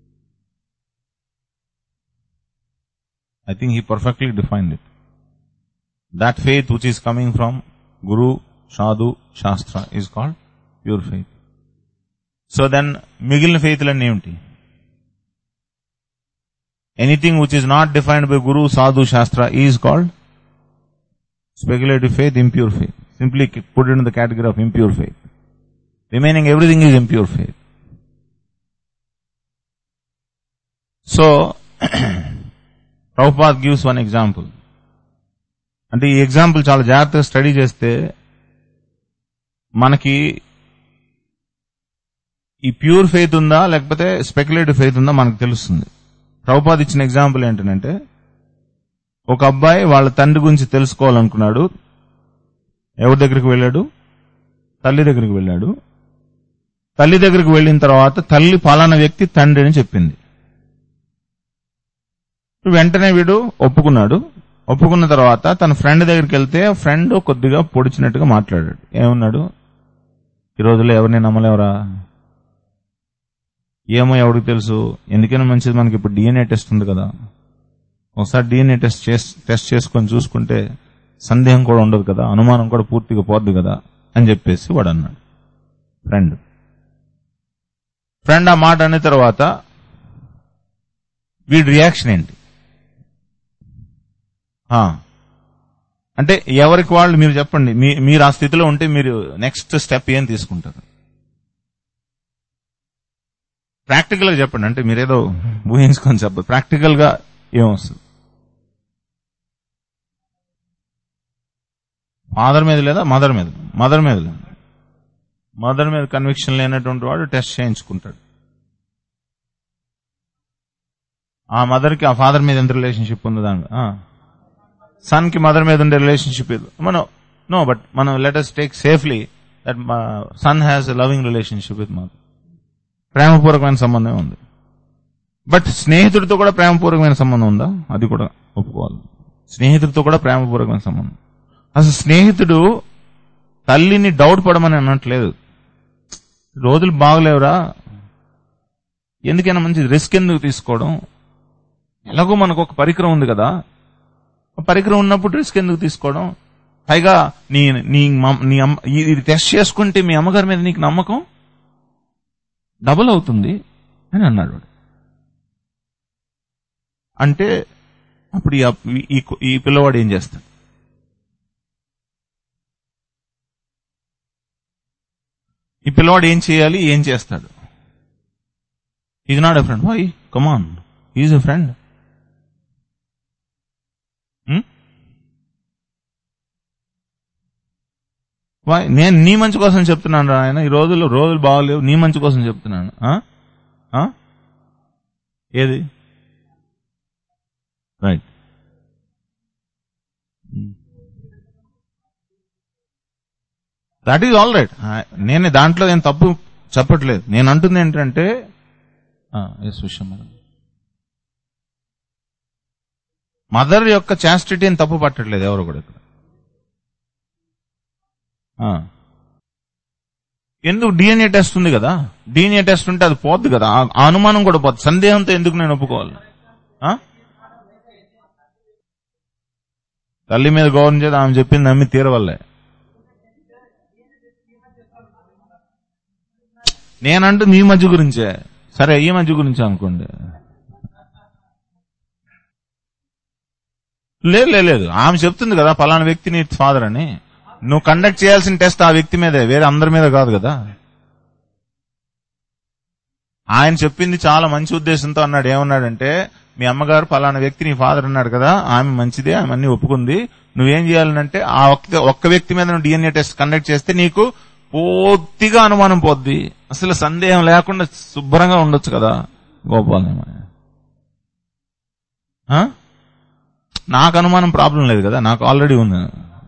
[SPEAKER 1] I think he perfectly defined it. That faith which is coming from Guru, Sadhu, Shastra is called pure faith. So then, మిగిలిన ఫెయిత్లన్నీ ఏమిటి anything which is not defined by guru sadhu shastra is called speculative faith, impure faith. Simply put it in the category of impure faith. Remaining everything is impure faith. So, Prabhupada gives one example. అంటే ఈ ఎగ్జాంపుల్ చాలా జాగ్రత్తగా స్టడీ చేస్తే మనకి ఈ ప్యూర్ ఫెయిత్ ఉందా లేకపోతే స్పెక్యులేటివ్ ఫెయిత్ ఉందా మనకు తెలుస్తుంది ప్రభుపాద్ ఇచ్చిన ఎగ్జాంపుల్ ఏంటంటే ఒక అబ్బాయి వాళ్ళ తండ్రి గురించి తెలుసుకోవాలనుకున్నాడు ఎవరి దగ్గరికి వెళ్ళాడు తల్లి దగ్గరికి వెళ్ళాడు తల్లి దగ్గరికి వెళ్ళిన తర్వాత తల్లి పలానా వ్యక్తి తండ్రి అని చెప్పింది వెంటనే వీడు ఒప్పుకున్నాడు ఒప్పుకున్న తర్వాత తన ఫ్రెండ్ దగ్గరికి వెళ్తే ఫ్రెండ్ కొద్దిగా పొడిచినట్టుగా మాట్లాడాడు ఏమన్నాడు ఈ రోజుల్లో ఎవరిని నమ్మలేవరా ఏమో ఎవరికి తెలుసు ఎందుకైనా మంచిది మనకి ఇప్పుడు డిఎన్ఏ టెస్ట్ ఉంది కదా ఒకసారి డిఎన్ఏ టెస్ట్ టెస్ట్ చేసుకొని చూసుకుంటే సందేహం కూడా ఉండదు కదా అనుమానం కూడా పూర్తిగా పోద్ది కదా అని చెప్పేసి వాడు అన్నాడు ఫ్రెండ్ ఫ్రెండ్ ఆ మాట అన్న తర్వాత వీడి రియాక్షన్ ఏంటి ఆ, అంటే ఎవరికి వాళ్ళు మీరు చెప్పండి మీ- మీరు ఆ స్థితిలో ఉంటే మీరు నెక్స్ట్ స్టెప్ ఏం తీసుకుంటారు ప్రాక్టికల్ గా చెప్పండి అంటే మీరేదో ఊహించుకొని చెప్పదు ప్రాక్టికల్ గా ఏమొస్తుంది ఫాదర్ మీద లేదా మదర్ మీద మదర్ మీద లేదు మదర్ మీద కన్విక్షన్ లేనటువంటి వాడు టెస్ట్ చేయించుకుంటాడు ఆ మదర్ కి ఆ ఫాదర్ మీద ఎంత రిలేషన్షిప్ ఉంది దాని సన్ కి మదర్ మీద ఉండే రిలేషన్షిప్ మనం నో బట్ మనం let us take safely that son has a loving relationship with mother ప్రేమపూర్వకమైన సంబంధం ఉంది బట్ స్నేహితుడితో కూడా ప్రేమపూర్వకమైన సంబంధం ఉందా అది కూడా ఒప్పుకోవాలి స్నేహితుడితో కూడా ప్రేమపూర్వకమైన సంబంధం అసలు స్నేహితుడు తల్లిని డౌట్ పడమని అనట్లేదు రోజులు బాగలేవురా ఎందుకైనా మంచి రిస్క్ ఎందుకు తీసుకోవడం ఎలాగో మనకు ఒక పరికరం ఉంది కదా ఆ పరికరం ఉన్నప్పుడు రిస్క్ ఎందుకు తీసుకోవడం పైగా నీ నీ మమ్- నీ అమ్మ ఇది ఇది టెస్ట్ చేసుకుంటే మీ అమ్మగారి మీద నీకు నమ్మకం డబుల్ అవుతుంది అని అన్నాడు వాడు. అంటే అప్పుడు ఈ అప్- ఈ ఈ పిల్లవాడు ఏం చేస్తాడు ఈ పిల్లవాడు ఏం చేయాలి ఏం చేస్తాడు is not a friend why come on is a friend why నేను నీ మంచి కోసం చెప్తున్నాను రా ఆయన ఈ రోజుల్లో రోజులు బాగలేవు నీ మంచి కోసం చెప్తున్నాను ఆ? ఆ? ఏది right that is all right నేను దాంట్లో ఏం తప్పు చెప్పట్లేదు నేను అంటుంది ఏంటంటే ఎస్ విషయం మదర్ యొక్క చాస్టిటీని తప్పు పట్టట్లేదు ఎవరు కూడా ఇక్కడ ఆ. ఎందుకు డిఎన్ఏ టెస్ట్ ఉంది కదా డిఎన్ఏ టెస్ట్ ఉంటే అది పోద్ది కదా ఆ- ఆ అనుమానం కూడా పోద్ది సందేహంతో ఎందుకు నేను ఒప్పుకోవాలి ఆ? తల్లి మీద గౌరవం చేసి ఆమె చెప్పింది నమ్మి తీరవల్లే నేనంటూ మీ మధ్య గురించే సరే ఈ మధ్య గురించి అనుకోండి లేదు లేదు లేదు ఆమె చెప్తుంది కదా పలానా వ్యక్తి నీ ఫాదర్ అని నువ్వు కండక్ట్ చేయాల్సిన టెస్ట్ ఆ వ్యక్తి మీదే వేరే అందరి మీద కాదు కదా ఆయన చెప్పింది చాలా మంచి ఉద్దేశంతో అన్నాడు ఏమన్నాడంటే మీ అమ్మగారు పలానా వ్యక్తి నీ ఫాదర్ అన్నాడు కదా ఆమె మంచిదే ఆమె అన్ని ఒప్పుకుంది నువ్వేం చేయాలంటే ఆ ఒక్క ఒక్క వ్యక్తి మీద నువ్వు డిఎన్ఏ టెస్ట్ కండక్ట్ చేస్తే నీకు పూర్తిగా అనుమానం పోద్ది అసలు సందేహం లేకుండా శుభ్రంగా ఉండొచ్చు కదా గోపాలమ్మ ఆ? నాకు అనుమానం ప్రాబ్లం లేదు కదా నాకు ఆల్రెడీ ఉంది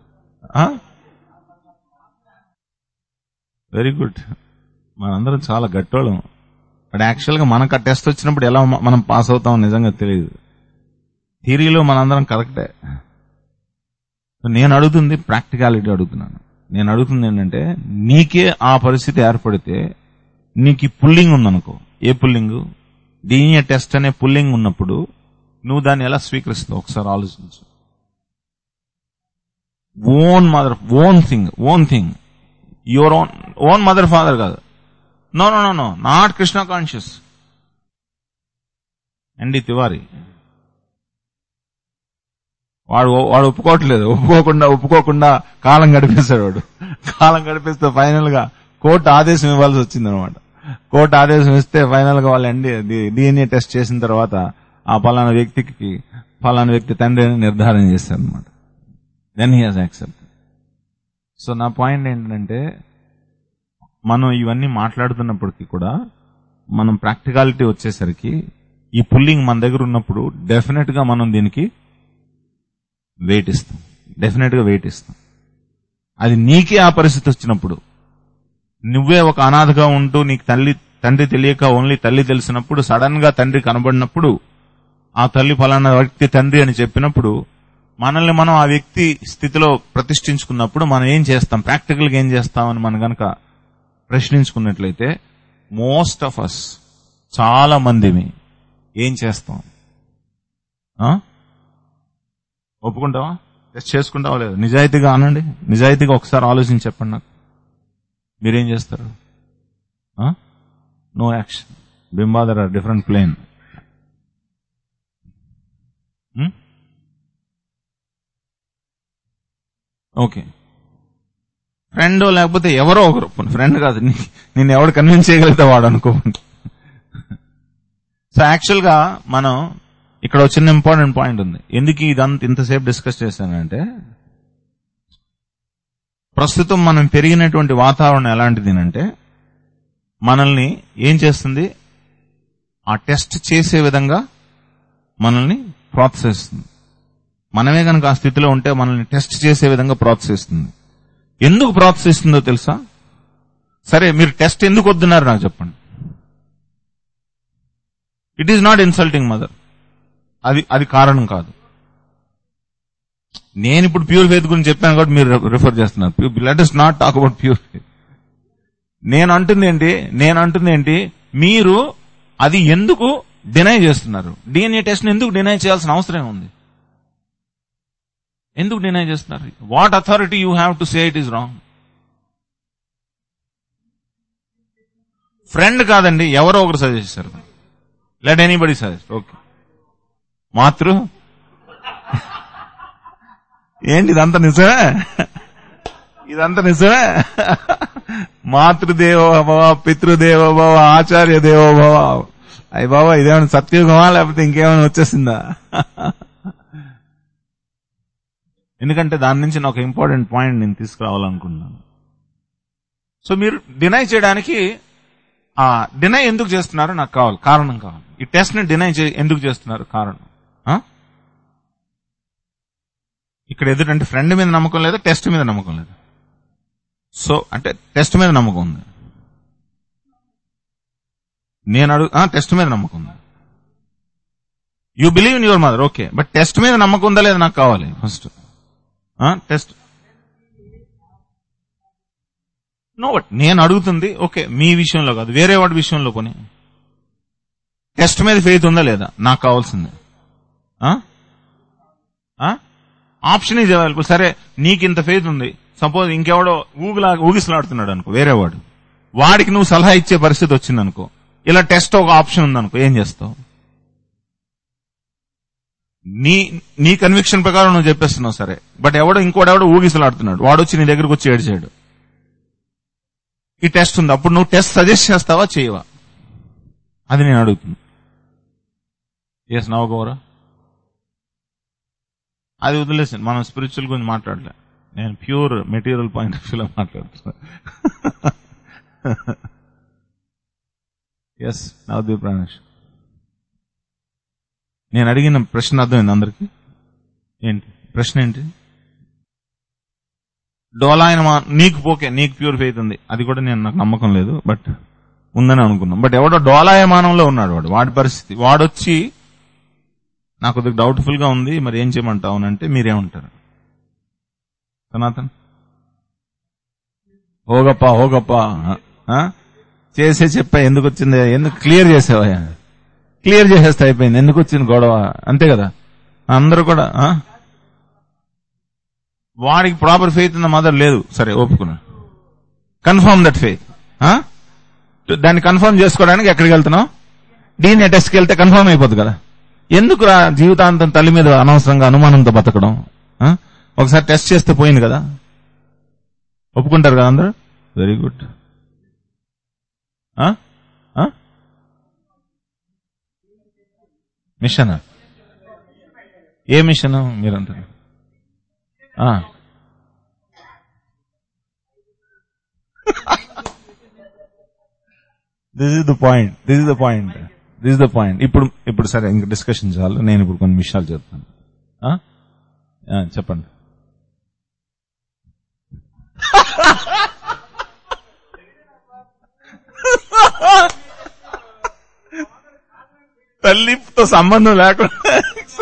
[SPEAKER 1] వెరీ గుడ్ మనందరం చాలా గట్టోళ్ళం బట్ యాక్చువల్గా మనకు ఆ టెస్ట్ వచ్చినప్పుడు ఎలా మ- మనం పాస్ అవుతామో నిజంగా తెలియదు థియరీలో మనందరం కరెక్టే నేను అడుగుతుంది ప్రాక్టికాలిటీ అడుగుతున్నాను నేను అడుగుతుంది ఏంటంటే నీకే ఆ పరిస్థితి ఏర్పడితే నీకు ఈ పుల్లింగ్ ఉందనుకో ఏ పుల్లింగ్ డిఎన్ఏ టెస్ట్ అనే పుల్లింగ్ ఉన్నప్పుడు నువ్వు దాన్ని ఎలా స్వీకరిస్తావు ఒకసారి ఆలోచించు own mother own thing own thing your own own mother father కాదు no no no no not Krishna conscious అండి తివారి వాడు వాడు ఒప్పుకోవట్లేదు ఒప్పుకోకుండా ఒప్పుకోకుండా కాలం గడిపేశాడు వాడు కాలం గడిపిస్తే ఫైనల్ గా కోర్టు ఆదేశం ఇవ్వాల్సి వచ్చింది అనమాట కోర్టు ఆదేశం ఇస్తే ఫైనల్ గా వాళ్ళు అండి డిఎన్ఏ టెస్ట్ చేసిన తర్వాత ఆ పలానా వ్యక్తికి పలానా వ్యక్తి తండ్రి అని నిర్ధారణ చేశారు అనమాట then he has accept so నా పాయింట్ ఏంటంటే మనం ఇవన్నీ మాట్లాడుతున్నప్పటికీ కూడా మనం ప్రాక్టికాలిటీ వచ్చేసరికి ఈ పుల్లింగ్ మన దగ్గర ఉన్నప్పుడు డెఫినెట్ గా మనం దీనికి వెయిట్ ఇస్తాం డెఫినెట్ గా వెయిట్ ఇస్తాం అది నీకే ఆ పరిస్థితి వచ్చినప్పుడు నువ్వే ఒక అనాథగా ఉంటూ నీకు తల్లి తండ్రి తెలియక ఓన్లీ తల్లి తెలిసినప్పుడు సడన్ గా తండ్రి కనబడినప్పుడు ఆ తల్లి ఫలానా వ్యక్తి తండ్రి అని చెప్పినప్పుడు మనల్ని మనం ఆ వ్యక్తి స్థితిలో ప్రతిష్ఠించుకున్నప్పుడు మనం ఏం చేస్తాం ప్రాక్టికల్ గా ఏం చేస్తామని మనం గనక ప్రశ్నించుకున్నట్లయితే మోస్ట్ ఆఫ్ అస్ చాలా మందిని ఏం చేస్తాం ఆ? ఒప్పుకుంటావా టెస్ట్ చేసుకుంటావా లేదు నిజాయితీగా అనండి నిజాయితీగా ఒకసారి ఆలోచించి చెప్పండి నాకు మీరేం చేస్తారు నో యాక్షన్ బింబాదర్ are different plane okay friend లేకపోతే ఎవరో ఒకరు ఫ్రెండ్ కాదు నీ- నిన్ను ఎవడు కన్విన్స్ చేయగలిగితే వాడు అనుకోండి సో యాక్చువల్ గా మనం ఇక్కడ ఒక చిన్న ఇంపార్టెంట్ పాయింట్ ఉంది ఎందుకు ఇదంతా ఇంతసేపు డిస్కస్ చేశానంటే ప్రస్తుతం మనం పెరిగినటువంటి వాతావరణం ఎలాంటిది అంటే మనల్ని ఏం చేస్తుంది ఆ టెస్ట్ చేసే విధంగా మనల్ని ప్రోత్సహిస్తుంది మనమే కనుక ఆ స్థితిలో ఉంటే మనల్ని టెస్ట్ చేసే విధంగా ప్రోత్సహిస్తుంది ఎందుకు ప్రోత్సహిస్తుందో తెలుసా సరే మీరు టెస్ట్ ఎందుకు వద్దున్నారు నాకు చెప్పండి it is not insulting mother అది అది కారణం కాదు నేను ఇప్పుడు ప్యూర్ ఫెయిత్ గురించి చెప్పాను కాబట్టి మీరు రిఫర్ చేస్తున్నారు let us not talk about pure faith నేను అంటుంది ఏంటి నేను అంటుంది ఏంటి మీరు అది ఎందుకు డినై చేస్తున్నారు డిఎన్ఏ టెస్ట్ ఎందుకు డినై చేయాల్సిన అవసరం ఉంది ఎందుకు డినై చేస్తున్నారు what authority you have to say it is wrong friend కాదండి ఎవరో ఒకరు సజెస్ట్ చేశారు లెట్ ఎనీబడి సజెస్ట్ ఓకే మాతృ ఏంటి ఇదంతా నిజమే ఇదంతా నిజమే మాతృదేవో భవ పితృదేవో భవ ఆచార్య దేవో భవ అయ్యి బాబా ఇదేమైనా సత్యుగమా లేకపోతే ఇంకేమైనా వచ్చేసిందా ఎందుకంటే దాని నుంచి నాకు ఇంపార్టెంట్ పాయింట్ నేను తీసుకురావాలనుకుంటున్నాను సో మీరు డినై చేయడానికి ఆ డినై ఎందుకు చేస్తున్నారు నాకు కావాలి కారణం కావాలి ఈ టెస్ట్ ని డినై ఎందుకు చేస్తున్నారు కారణం ఆ? ఇక్కడ ఎదుటంటే ఫ్రెండ్ మీద నమ్మకం లేదా టెస్ట్ మీద నమ్మకం లేదా సో అంటే టెస్ట్ మీద నమ్మకం ఉంది నేను అడుగు టెస్ట్ మీద నమ్మకం ఉంది you believe in your mother okay but test మీద నమ్మకం ఉందా లేదా నాకు కావాలి ఫస్ట్ టెస్ట్ నో బట్ నేను అడుగుతుంది ఓకే మీ విషయంలో కాదు వేరే వాడి విషయంలో కొని టెస్ట్ మీద ఫెయిత్ ఉందా లేదా నాకు కావాల్సింది ఆప్షన్ ఈజ్ అవైలబుల్ సరే నీకు ఇంత ఫెయిత్ ఉంది సపోజ్ ఇంకెవడో ఊగిలా ఊగిసలాడుతున్నాడు అనుకో వేరే వాడు వాడికి నువ్వు సలహా ఇచ్చే పరిస్థితి వచ్చింది అనుకో ఇలా టెస్ట్ ఒక ఆప్షన్ ఉందనుకో ఏం చేస్తావు నీ నీ కన్విక్షన్ ప్రకారం నువ్వు చెప్పేస్తున్నావు సరే బట్ ఎవడో ఇంకోడెవడో ఊగిసలాడుతున్నాడు వాడు వచ్చి నీ దగ్గరకు వచ్చి ఏడ్చాడు ఈ టెస్ట్ ఉంది అప్పుడు నువ్వు టెస్ట్ సజెస్ట్ చేస్తావా చేయవా అది నేను అడుగుతున్నా ఎస్ నవగౌరా అది వదిలేసాను మనం స్పిరిచువల్ గురించి మాట్లాడలే నేను ప్యూర్ మెటీరియల్ పాయింట్ ఆఫ్ వ్యూలో మాట్లాడుతున్నా ఎస్ నవదీప్ ప్రాణేష్ నేను అడిగిన ప్రశ్న అర్థమైంది అందరికి ఏంటి ప్రశ్న ఏంటి డోలాయన నీకు పోకే నీకు ప్యూర్ ఫెయిత్ ఉంది అది కూడా నేను నాకు నమ్మకం లేదు బట్ ఉందని అనుకున్నాం బట్ ఎవడో డోలాయమానంలో ఉన్నాడు వాడు వాడి పరిస్థితి వాడొచ్చి నాకు కొద్దిగా డౌట్ఫుల్ గా ఉంది మరి ఏం చేయమంటావు అని అంటే మీరేమంటారు సనాతన్ హోగప్ప హోగప్ప ఆ? చేసే చెప్పా ఎందుకు వచ్చింది ఎందుకు క్లియర్ చేసావా క్లియర్ చేసేస్తే అయిపోయింది ఎందుకు వచ్చింది గొడవ అంతే కదా అందరూ కూడా ఆ? వాడికి proper faith in the mother లేదు సరే ఒప్పుకున్నా కన్ఫర్మ్ దట్ ఫెయిత్ దాన్ని కన్ఫర్మ్ చేసుకోవడానికి ఎక్కడికి వెళ్తున్నావు డీఎన్ఏ టెస్ట్కి వెళ్తే కన్ఫర్మ్ అయిపోద్ది కదా ఎందుకు రా జీవితాంతం తల్లి మీద అనవసరంగా అనుమానంతో బతకడం ఆ? ఒకసారి టెస్ట్ చేస్తే పోయింది కదా ఒప్పుకుంటారు కదా అందరూ వెరీ గుడ్ మిషన్ ఏ మిషన్ మీరంటారు ఆ. This is the point this is the point this is the point ఇప్పుడు ఇప్పుడు సరే ఇంక డిస్కషన్ చాలు నేను ఇప్పుడు కొన్ని విషయాలు చెప్తాను ఆ? ఆ, చెప్పండి తల్లితో సంబంధం లేకుండా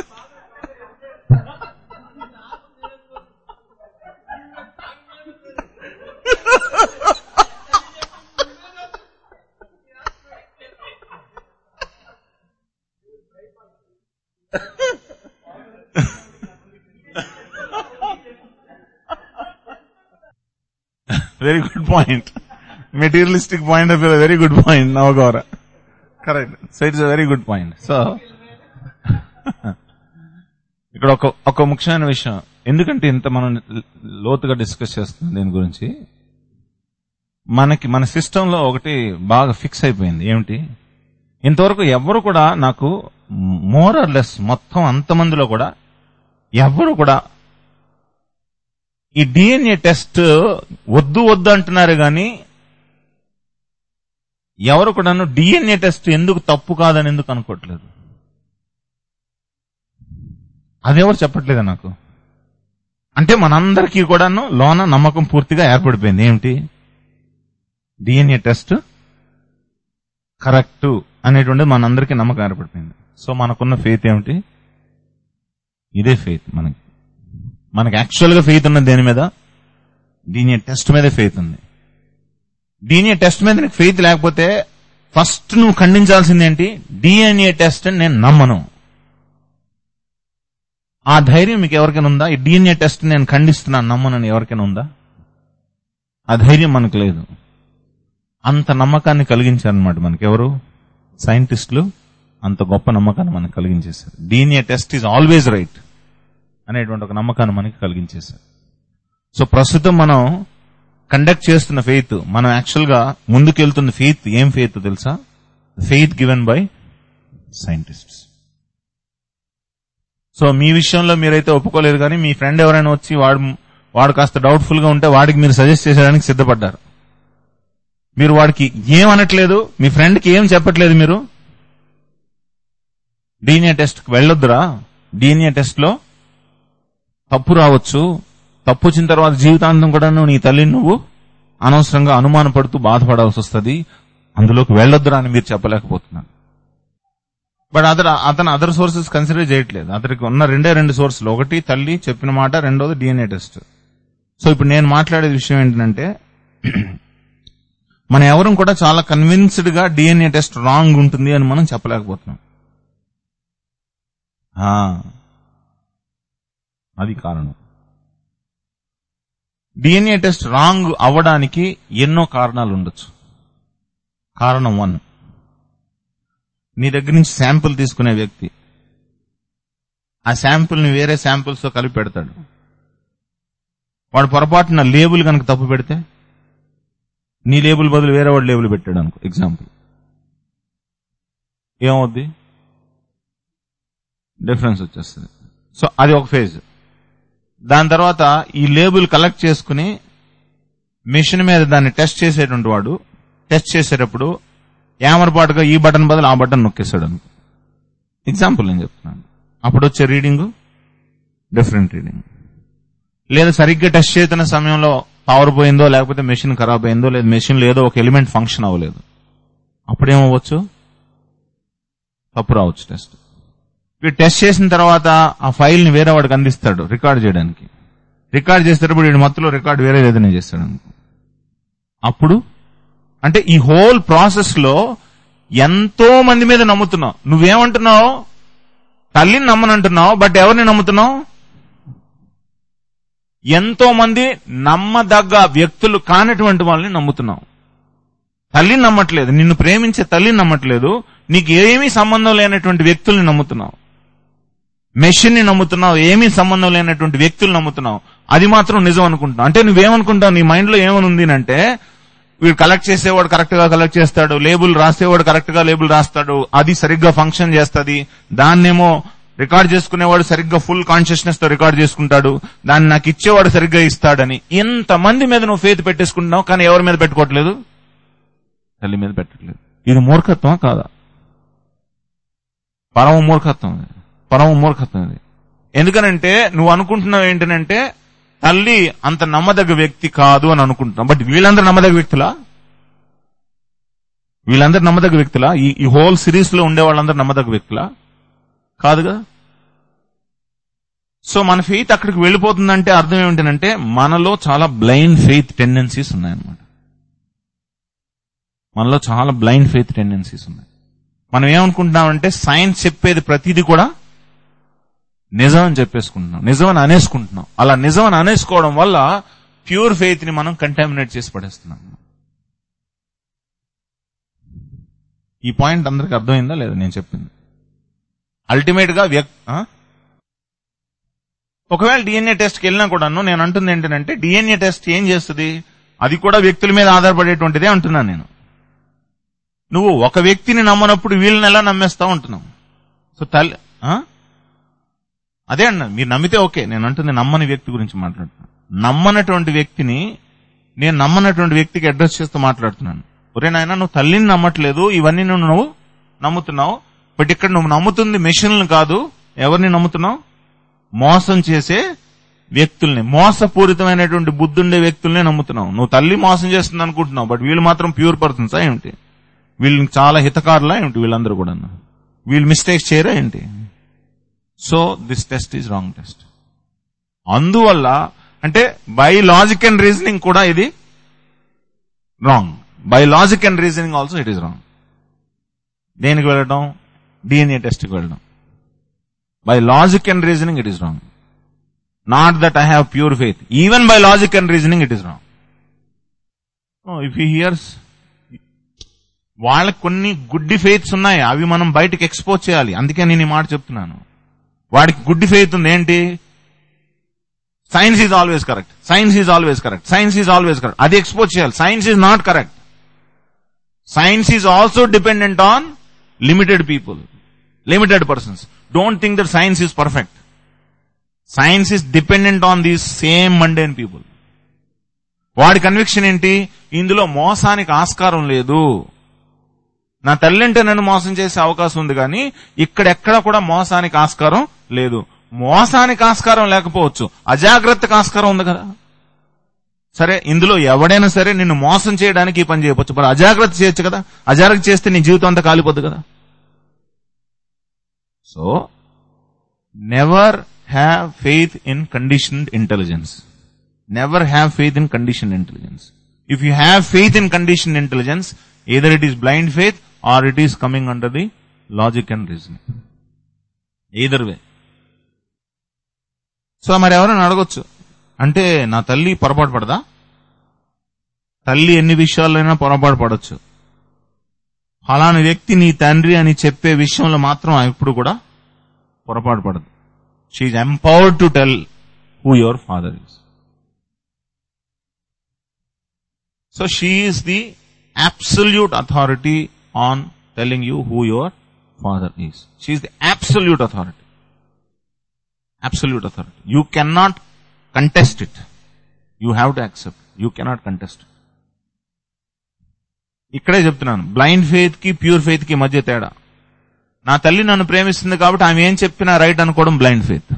[SPEAKER 1] very good point materialistic point of very good point Navagaura correct so it's very good point so ఇక్కడ ఒక ఒక ముఖ్యమైన విషయం ఎందుకంటే ఇంత మనం లోతుగా డిస్కస్ చేస్తున్నాం దీని గురించి మనకి మన సిస్టంలో ఒకటి బాగా ఫిక్స్ అయిపోయింది ఏమిటి ఇంతవరకు ఎవరు కూడా నాకు మోర్ ఆర్ లెస్ మొత్తం అంతమందిలో కూడా ఎవరు కూడా ఈ డిఎన్ఏ టెస్ట్ వద్దు వద్దు అంటున్నారు కానీ ఎవరు కూడాను డిఎన్ఏ టెస్ట్ ఎందుకు తప్పు కాదని ఎందుకు అనుకోవట్లేదు అదెవరు చెప్పట్లేదు నాకు అంటే మనందరికీ కూడాను లోన నమ్మకం పూర్తిగా ఏర్పడిపోయింది ఏమిటి డిఎన్ఏ టెస్ట్ కరెక్ట్ అనేటువంటిది మనందరికీ నమ్మకం ఏర్పడిపోయింది సో మనకున్న ఫెయిత్ ఏమిటి ఇదే ఫెయిత్ మనకి మనకి యాక్చువల్ గా ఫెయిత్ ఉన్నది దేని మీద డిఎన్ఏ టెస్ట్ మీదే ఫెయిత్ ఉంది డిఎన్ఏ టెస్ట్ మీద నీకు ఫెయిత్ లేకపోతే ఫస్ట్ నువ్వు ఖండించాల్సింది ఏంటి డిఎన్ఏ టెస్ట్ అని నేను నమ్మను ఆ ధైర్యం మీకు ఎవరికైనా ఉందా ఈ డిఎన్ఏ టెస్ట్ నేను ఖండిస్తున్నాను నమ్మనని ఎవరికైనా ఉందా ఆ ధైర్యం మనకు లేదు అంత నమ్మకాన్ని కలిగించారనమాట మనకి ఎవరు సైంటిస్టులు అంత గొప్ప నమ్మకాన్ని మనకు కలిగించేశారు DNA test is always right అనేటువంటి ఒక నమ్మకాన్ని మనకి కలిగించేశారు సో ప్రస్తుతం మనం కండక్ట్ చేస్తున్న ఫెయిత్ మనం యాక్చువల్ గా ముందుకెళ్తున్న ఫెయిత్ ఏం ఫెయిత్ తెలుసా faith given by scientists so మీ విషయంలో మీరైతే ఒప్పుకోలేదు కానీ మీ ఫ్రెండ్ ఎవరైనా వచ్చి వాడు వాడు కాస్త డౌట్ఫుల్ గా ఉంటే వాడికి మీరు సజెస్ట్ చేసేయడానికి సిద్ధపడ్డారు మీరు వాడికి ఏం అనట్లేదు మీ ఫ్రెండ్కి ఏం చెప్పట్లేదు మీరు డిఎన్ఏ టెస్ట్ వెళ్ళొద్దురా డిఎన్ఏ టెస్ట్ లో తప్పు రావచ్చు తప్పు వచ్చిన తర్వాత జీవితాంతం కూడా నీ తల్లిని నువ్వు అనవసరంగా అనుమానపడుతూ బాధపడాల్సి వస్తుంది అందులోకి వెళ్ళొద్దురా అని మీరు చెప్పలేకపోతున్నారు బట్ అతను అతను అదర్ సోర్సెస్ కన్సిడర్ చేయట్లేదు అతనికి ఉన్న రెండే రెండు సోర్సులు ఒకటి తల్లి చెప్పిన మాట రెండోది డిఎన్ఏ టెస్ట్ సో ఇప్పుడు నేను మాట్లాడే విషయం ఏంటంటే మన ఎవరం కూడా చాలా కన్విన్స్డ్ గా డిఎన్ఏ టెస్ట్ రాంగ్ ఉంటుంది అని మనం చెప్పలేకపోతున్నాం ఆ, అది కారణం డిఎన్ఏ టెస్ట్ రాంగ్ అవ్వడానికి ఎన్నో కారణాలు ఉండొచ్చు కారణం వన్ నీ దగ్గర నుంచి శాంపుల్ తీసుకునే వ్యక్తి ఆ శాంపుల్ ని వేరే శాంపుల్స్ తో కలిపి పెడతాడు వాడు పొరపాటున లేబుల్ కనుక తప్పు పెడితే నీ లేబుల్ బదులు వేరే వాడు లేబుల్ పెట్టాడు అనుకో ఎగ్జాంపుల్ ఏమవుద్ది డిఫరెన్స్ వచ్చేస్తుంది సో అది ఒక ఫేజ్ దాని తర్వాత ఈ లేబుల్ కలెక్ట్ చేసుకుని మిషన్ మీద దాన్ని టెస్ట్ చేసేటువంటి వాడు టెస్ట్ చేసేటప్పుడు ఏమరపాటుగా ఈ బటన్ బదులు ఆ బటన్ నొక్కేశాడు అనుకో ఎగ్జాంపుల్ నేను చెప్తున్నాను అప్పుడు వచ్చే రీడింగ్ డిఫరెంట్ రీడింగ్ లేదా సరిగ్గా టెస్ట్ చేస్తున్న సమయంలో పవర్ పోయిందో లేకపోతే మెషిన్ ఖరాబ్ అయిందో లేదా మెషిన్ లేదో ఒక ఎలిమెంట్ ఫంక్షన్ అవ్వలేదు అప్పుడేమవ్వచ్చు తప్పు రావచ్చు టెస్ట్ వీడు టెస్ట్ చేసిన తర్వాత ఆ ఫైల్ ని వేరే వాడికి అందిస్తాడు రికార్డ్ చేయడానికి రికార్డ్ చేసేటప్పుడు వీడి మత్తులో రికార్డ్ వేరే ఏదైనా చేస్తాడు అనుకో అప్పుడు అంటే ఈ హోల్ ప్రాసెస్ లో ఎంతో మంది మీద నమ్ముతున్నావు నువ్వేమంటున్నావు తల్లిని నమ్మనంటున్నావు బట్ ఎవరిని నమ్ముతున్నావు ఎంతో మంది నమ్మదగ్గ వ్యక్తులు కానటువంటి వాళ్ళని నమ్ముతున్నావు తల్లిని నమ్మట్లేదు నిన్ను ప్రేమించే తల్లిని నమ్మట్లేదు నీకు ఏమీ సంబంధం లేనటువంటి వ్యక్తుల్ని నమ్ముతున్నావు మెషిన్ ని నమ్ముతున్నావు ఏమీ సంబంధం లేనటువంటి వ్యక్తులు నమ్ముతున్నావు అది మాత్రం నిజం అనుకుంటున్నావు అంటే నువ్వేమనుకుంటావు నీ మైండ్ లో ఏమనుంది అంటే వీడు కలెక్ట్ చేసేవాడు కరెక్ట్ గా కలెక్ట్ చేస్తాడు లేబుల్ రాసేవాడు కరెక్ట్ గా లేబుల్ రాస్తాడు అది సరిగ్గా ఫంక్షన్ చేస్తుంది దాన్నేమో రికార్డ్ చేసుకునేవాడు సరిగ్గా ఫుల్ కాన్షియస్నెస్ తో రికార్డ్ చేసుకుంటాడు దాన్ని నాకు ఇచ్చేవాడు సరిగ్గా ఇస్తాడని ఎంత మంది మీద నువ్వు ఫేత్ పెట్టేసుకుంటున్నావు కానీ ఎవరి మీద పెట్టుకోవట్లేదు తల్లి మీద పెట్టట్లేదు ఇది మూర్ఖత్వమా కాదా పరమ మూర్ఖత్వం ఇది పరమ మూర్ఖత్వం ఇది ఎందుకనంటే నువ్వు అనుకుంటున్నావు ఏంటనంటే తల్లి అంత నమ్మదగ్గ వ్యక్తి కాదు అని అనుకుంటున్నావు బట్ వీళ్ళందరూ నమ్మదగ్గ వ్యక్తులా వీళ్ళందరూ నమ్మదగ్గ వ్యక్తులా ఈ ఈ హోల్ సిరీస్ లో ఉండే వాళ్ళందరూ నమ్మదగ్గ వ్యక్తులా కాదుగా సో మన ఫెయిత్ అక్కడికి వెళ్ళిపోతుందంటే అర్థం ఏమిటంటే మనలో చాలా బ్లైండ్ ఫెయిత్ టెండెన్సీస్ ఉన్నాయన్నమాట మనలో చాలా బ్లైండ్ ఫెయిత్ టెండెన్సీస్ ఉన్నాయి మనం ఏమనుకుంటున్నామంటే సైన్స్ చెప్పేది ప్రతిదీ కూడా నిజం అని చెప్పేసుకుంటున్నాం నిజం అని అనేసుకుంటున్నాం అలా నిజం అని అనేసుకోవడం వల్ల ప్యూర్ ఫెయిత్ ని మనం కంటామినేట్ చేసి పడేస్తున్నాం ఈ పాయింట్ అందరికి అర్థమైందా లేదా నేను చెప్పింది అల్టిమేట్ గా వ్యక్ ఆ? ఒకవేళ డిఎన్ఏ టెస్ట్కి వెళ్ళినా కూడాను నేను అంటుంది ఏంటంటే డిఎన్ఏ టెస్ట్ ఏం చేస్తుంది అది కూడా వ్యక్తుల మీద ఆధారపడేటువంటిదే అంటున్నాను నేను నువ్వు ఒక వ్యక్తిని నమ్మనప్పుడు వీళ్ళని ఎలా నమ్మేస్తా ఉంటున్నావు సో తల్లి ఆ? అదే అన్న మీరు నమ్మితే ఓకే నేను అంటుంది నమ్మని వ్యక్తి గురించి మాట్లాడుతున్నాను నమ్మనటువంటి వ్యక్తిని నేను నమ్మనటువంటి వ్యక్తికి అడ్రస్ చేస్తూ మాట్లాడుతున్నాను ఒరే నాయన నువ్వు తల్లిని నమ్మట్లేదు ఇవన్నీ నువ్వు నువ్వు నమ్ముతున్నావు బట్ ఇక్కడ నువ్వు నమ్ముతుంది మెషిన్లు కాదు ఎవరిని నమ్ముతున్నావు మోసం చేసే వ్యక్తుల్ని మోసపూరితమైనటువంటి బుద్ధుండే వ్యక్తుల్ని నమ్ముతున్నావు నువ్వు తల్లి మోసం చేస్తుంది అనుకుంటున్నావు బట్ వీళ్ళు మాత్రం ప్యూర్ పర్సన్సా ఏమిటి వీళ్ళు చాలా హితకారులా ఏమిటి వీళ్ళందరూ కూడా వీళ్ళు మిస్టేక్స్ చేయరా ఏంటి so this test is wrong test అందువల్ల అంటే బై లాజిక్ అండ్ రీజనింగ్ కూడా ఇది wrong by logic and reasoning also it is wrong దేనికి వెళ్ళడం డిఎన్ఏ టెస్ట్కి వెళ్ళడం by logic and reasoning it is wrong not that I have pure faith even by logic and reasoning it is wrong if you hears వాళ్ళకి కొన్ని గుడ్డి ఫెయిత్స్ ఉన్నాయి అవి మనం బయటకు ఎక్స్పోజ్ చేయాలి అందుకే నేను ఈ మాట చెప్తున్నాను వాడికి గుడ్డి ఫెయిత్ ఉంది ఏంటి science is always correct science is always correct science is always correct అది ఎక్స్పోజ్ చేయాలి science is not correct science is also dependent on limited people limited persons don't think that science is perfect science is dependent on these same mundane people వాడి కన్విక్షన్ ఏంటి ఇందులో మోసానికి ఆస్కారం లేదు నా తల్లింటే నన్ను మోసం చేసే అవకాశం ఉంది కానీ ఇక్కడెక్కడ కూడా మోసానికి ఆస్కారం లేదు మోసానికి ఆస్కారం లేకపోవచ్చు అజాగ్రత్తకు ఆస్కారం ఉంది కదా సరే ఇందులో ఎవడైనా సరే నిన్ను మోసం చేయడానికి ఈ పని చేయవచ్చు మరి అజాగ్రత్త చేయొచ్చు కదా అజాగ్రత్త చేస్తే నీ జీవితం అంతా కాలిపోద్దు కదా so never have faith in conditioned intelligence never have faith in condition intelligence if you have faith in condition intelligence either it is blind faith or it is coming under the logic and reasoning. Either way. So మరి ఎవరైనా అడగొచ్చు అంటే నా తల్లి పొరపాటు పడదా తల్లి ఎన్ని విషయాలైనా పొరపాటు పడవచ్చు ఫలాని వ్యక్తి నీ తండ్రి అని చెప్పే విషయంలో మాత్రం ఎప్పుడు కూడా పొరపాటు పడదు she's empowered to tell who your father is so she is the absolute authority on telling you who your father is. She is the absolute authority. Absolute authority. You cannot contest it. You have to accept. You cannot contest it. ఇక్కడే చెప్తున్నాను బ్లైండ్ ఫెయిత్ కి ప్యూర్ ఫెయిత్ కి మధ్య తేడా నా తల్లి నన్ను ప్రేమిస్తుంది కాబట్టి ఆమె ఏం చెప్పినా రైట్ అనుకోవడం బ్లైండ్ ఫెయిత్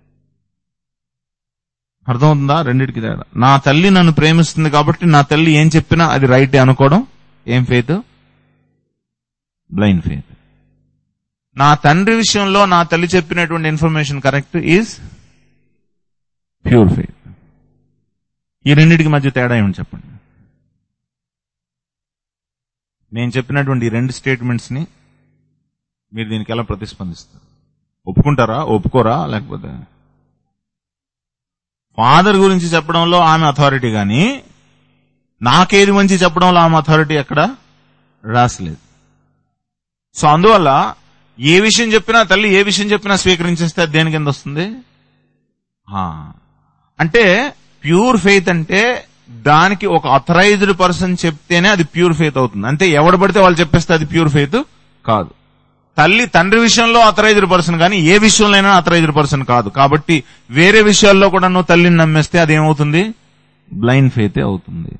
[SPEAKER 1] అర్థమవుతుందా రెండింటికి తేడా నా తల్లి నన్ను ప్రేమిస్తుంది కాబట్టి నా తల్లి ఏం చెప్పినా అది రైట్ అనుకోవడం ఏం ఫెయిత్ బ్లైండ్ ఫెయిత్ నా తండ్రి విషయంలో నా తల్లి చెప్పినటువంటి information correct is pure faith ఈ రెండింటికి మధ్య తేడా ఏమని చెప్పండి నేను చెప్పినటువంటి ఈ రెండు స్టేట్మెంట్స్ ని మీరు దీనికి ఎలా ప్రతిస్పందిస్తారు ఒప్పుకుంటారా ఒప్పుకోరా లేకపోతే ఫాదర్ గురించి చెప్పడంలో ఆమె అథారిటీ గాని నాకేది మంచి చెప్పడంలో ఆమె అథారిటీ ఎక్కడ రాసలేదు సో అందువల్ల ఏ విషయం చెప్పినా తల్లి ఏ విషయం చెప్పినా స్వీకరించేస్తే అది దేని కింద వస్తుంది ఆ, అంటే ప్యూర్ ఫెయిత్ అంటే దానికి ఒక అథరైజ్డ్ పర్సన్ చెప్తేనే అది ప్యూర్ ఫెయిత్ అవుతుంది అంటే ఎవడు పడితే వాళ్ళు చెప్పేస్తే అది ప్యూర్ ఫెయిత్ కాదు తల్లి తండ్రి విషయంలో అథరైజ్డ్ పర్సన్ కానీ ఏ విషయంలో అథరైజ్డ్ పర్సన్ కాదు కాబట్టి వేరే విషయాల్లో కూడా నువ్వు తల్లిని నమ్మేస్తే అదేమవుతుంది బ్లైండ్ ఫెయితే అవుతుంది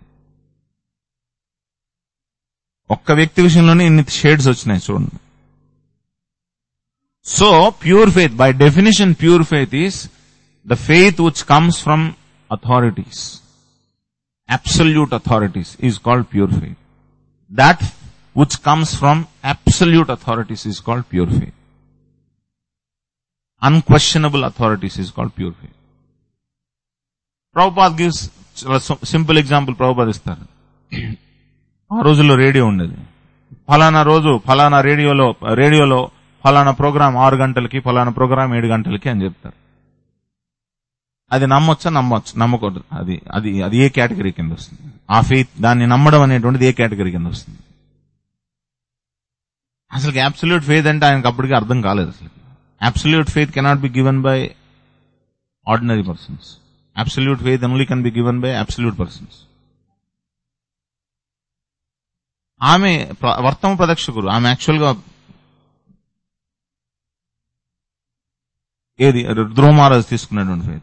[SPEAKER 1] ఒక్క వ్యక్తి విషయంలోనే ఇన్ని షేడ్స్ వచ్చినాయి చూడండి so pure faith by definition pure faith is the faith which comes from authorities absolute authorities is called pure faith that which comes from absolute authorities is called pure faith. Unquestionable authorities is called pure faith. Prabhupada gives చాలా సింపుల్ ఎగ్జాంపుల్ ప్రభుపాద ఇస్తారు ఆ రోజుల్లో రేడియో ఉండేది ఫలానా రోజు ఫలానా రేడియోలో రేడియోలో ఫలానా ప్రోగ్రామ్ ఆరు గంటలకి ఫలానా ప్రోగ్రామ్ ఏడు గంటలకి అని చెప్తారు అది నమ్మొచ్చా నమ్మొచ్చు నమ్మకూడదు అది అది అది ఏ కేటగిరీ కింద వస్తుంది ఆ ఫెయిత్ దాన్ని నమ్మడం అనేటువంటిది ఏ కేటగిరీ కింద వస్తుంది అసలు అబ్సల్యూట్ ఫెయిత్ అంటే ఆయనకు అప్పటికి అర్థం కాలేదు అసలు absolute faith cannot be given by ordinary persons absolute faith only can be given by absolute persons ఆమె ప్ర- వర్తమ ప్రదక్షకుడు ఆమె యాక్చువల్ గా ఏది ధ్రువ మహారాజ్ తీసుకున్నటువంటి ఫెయిత్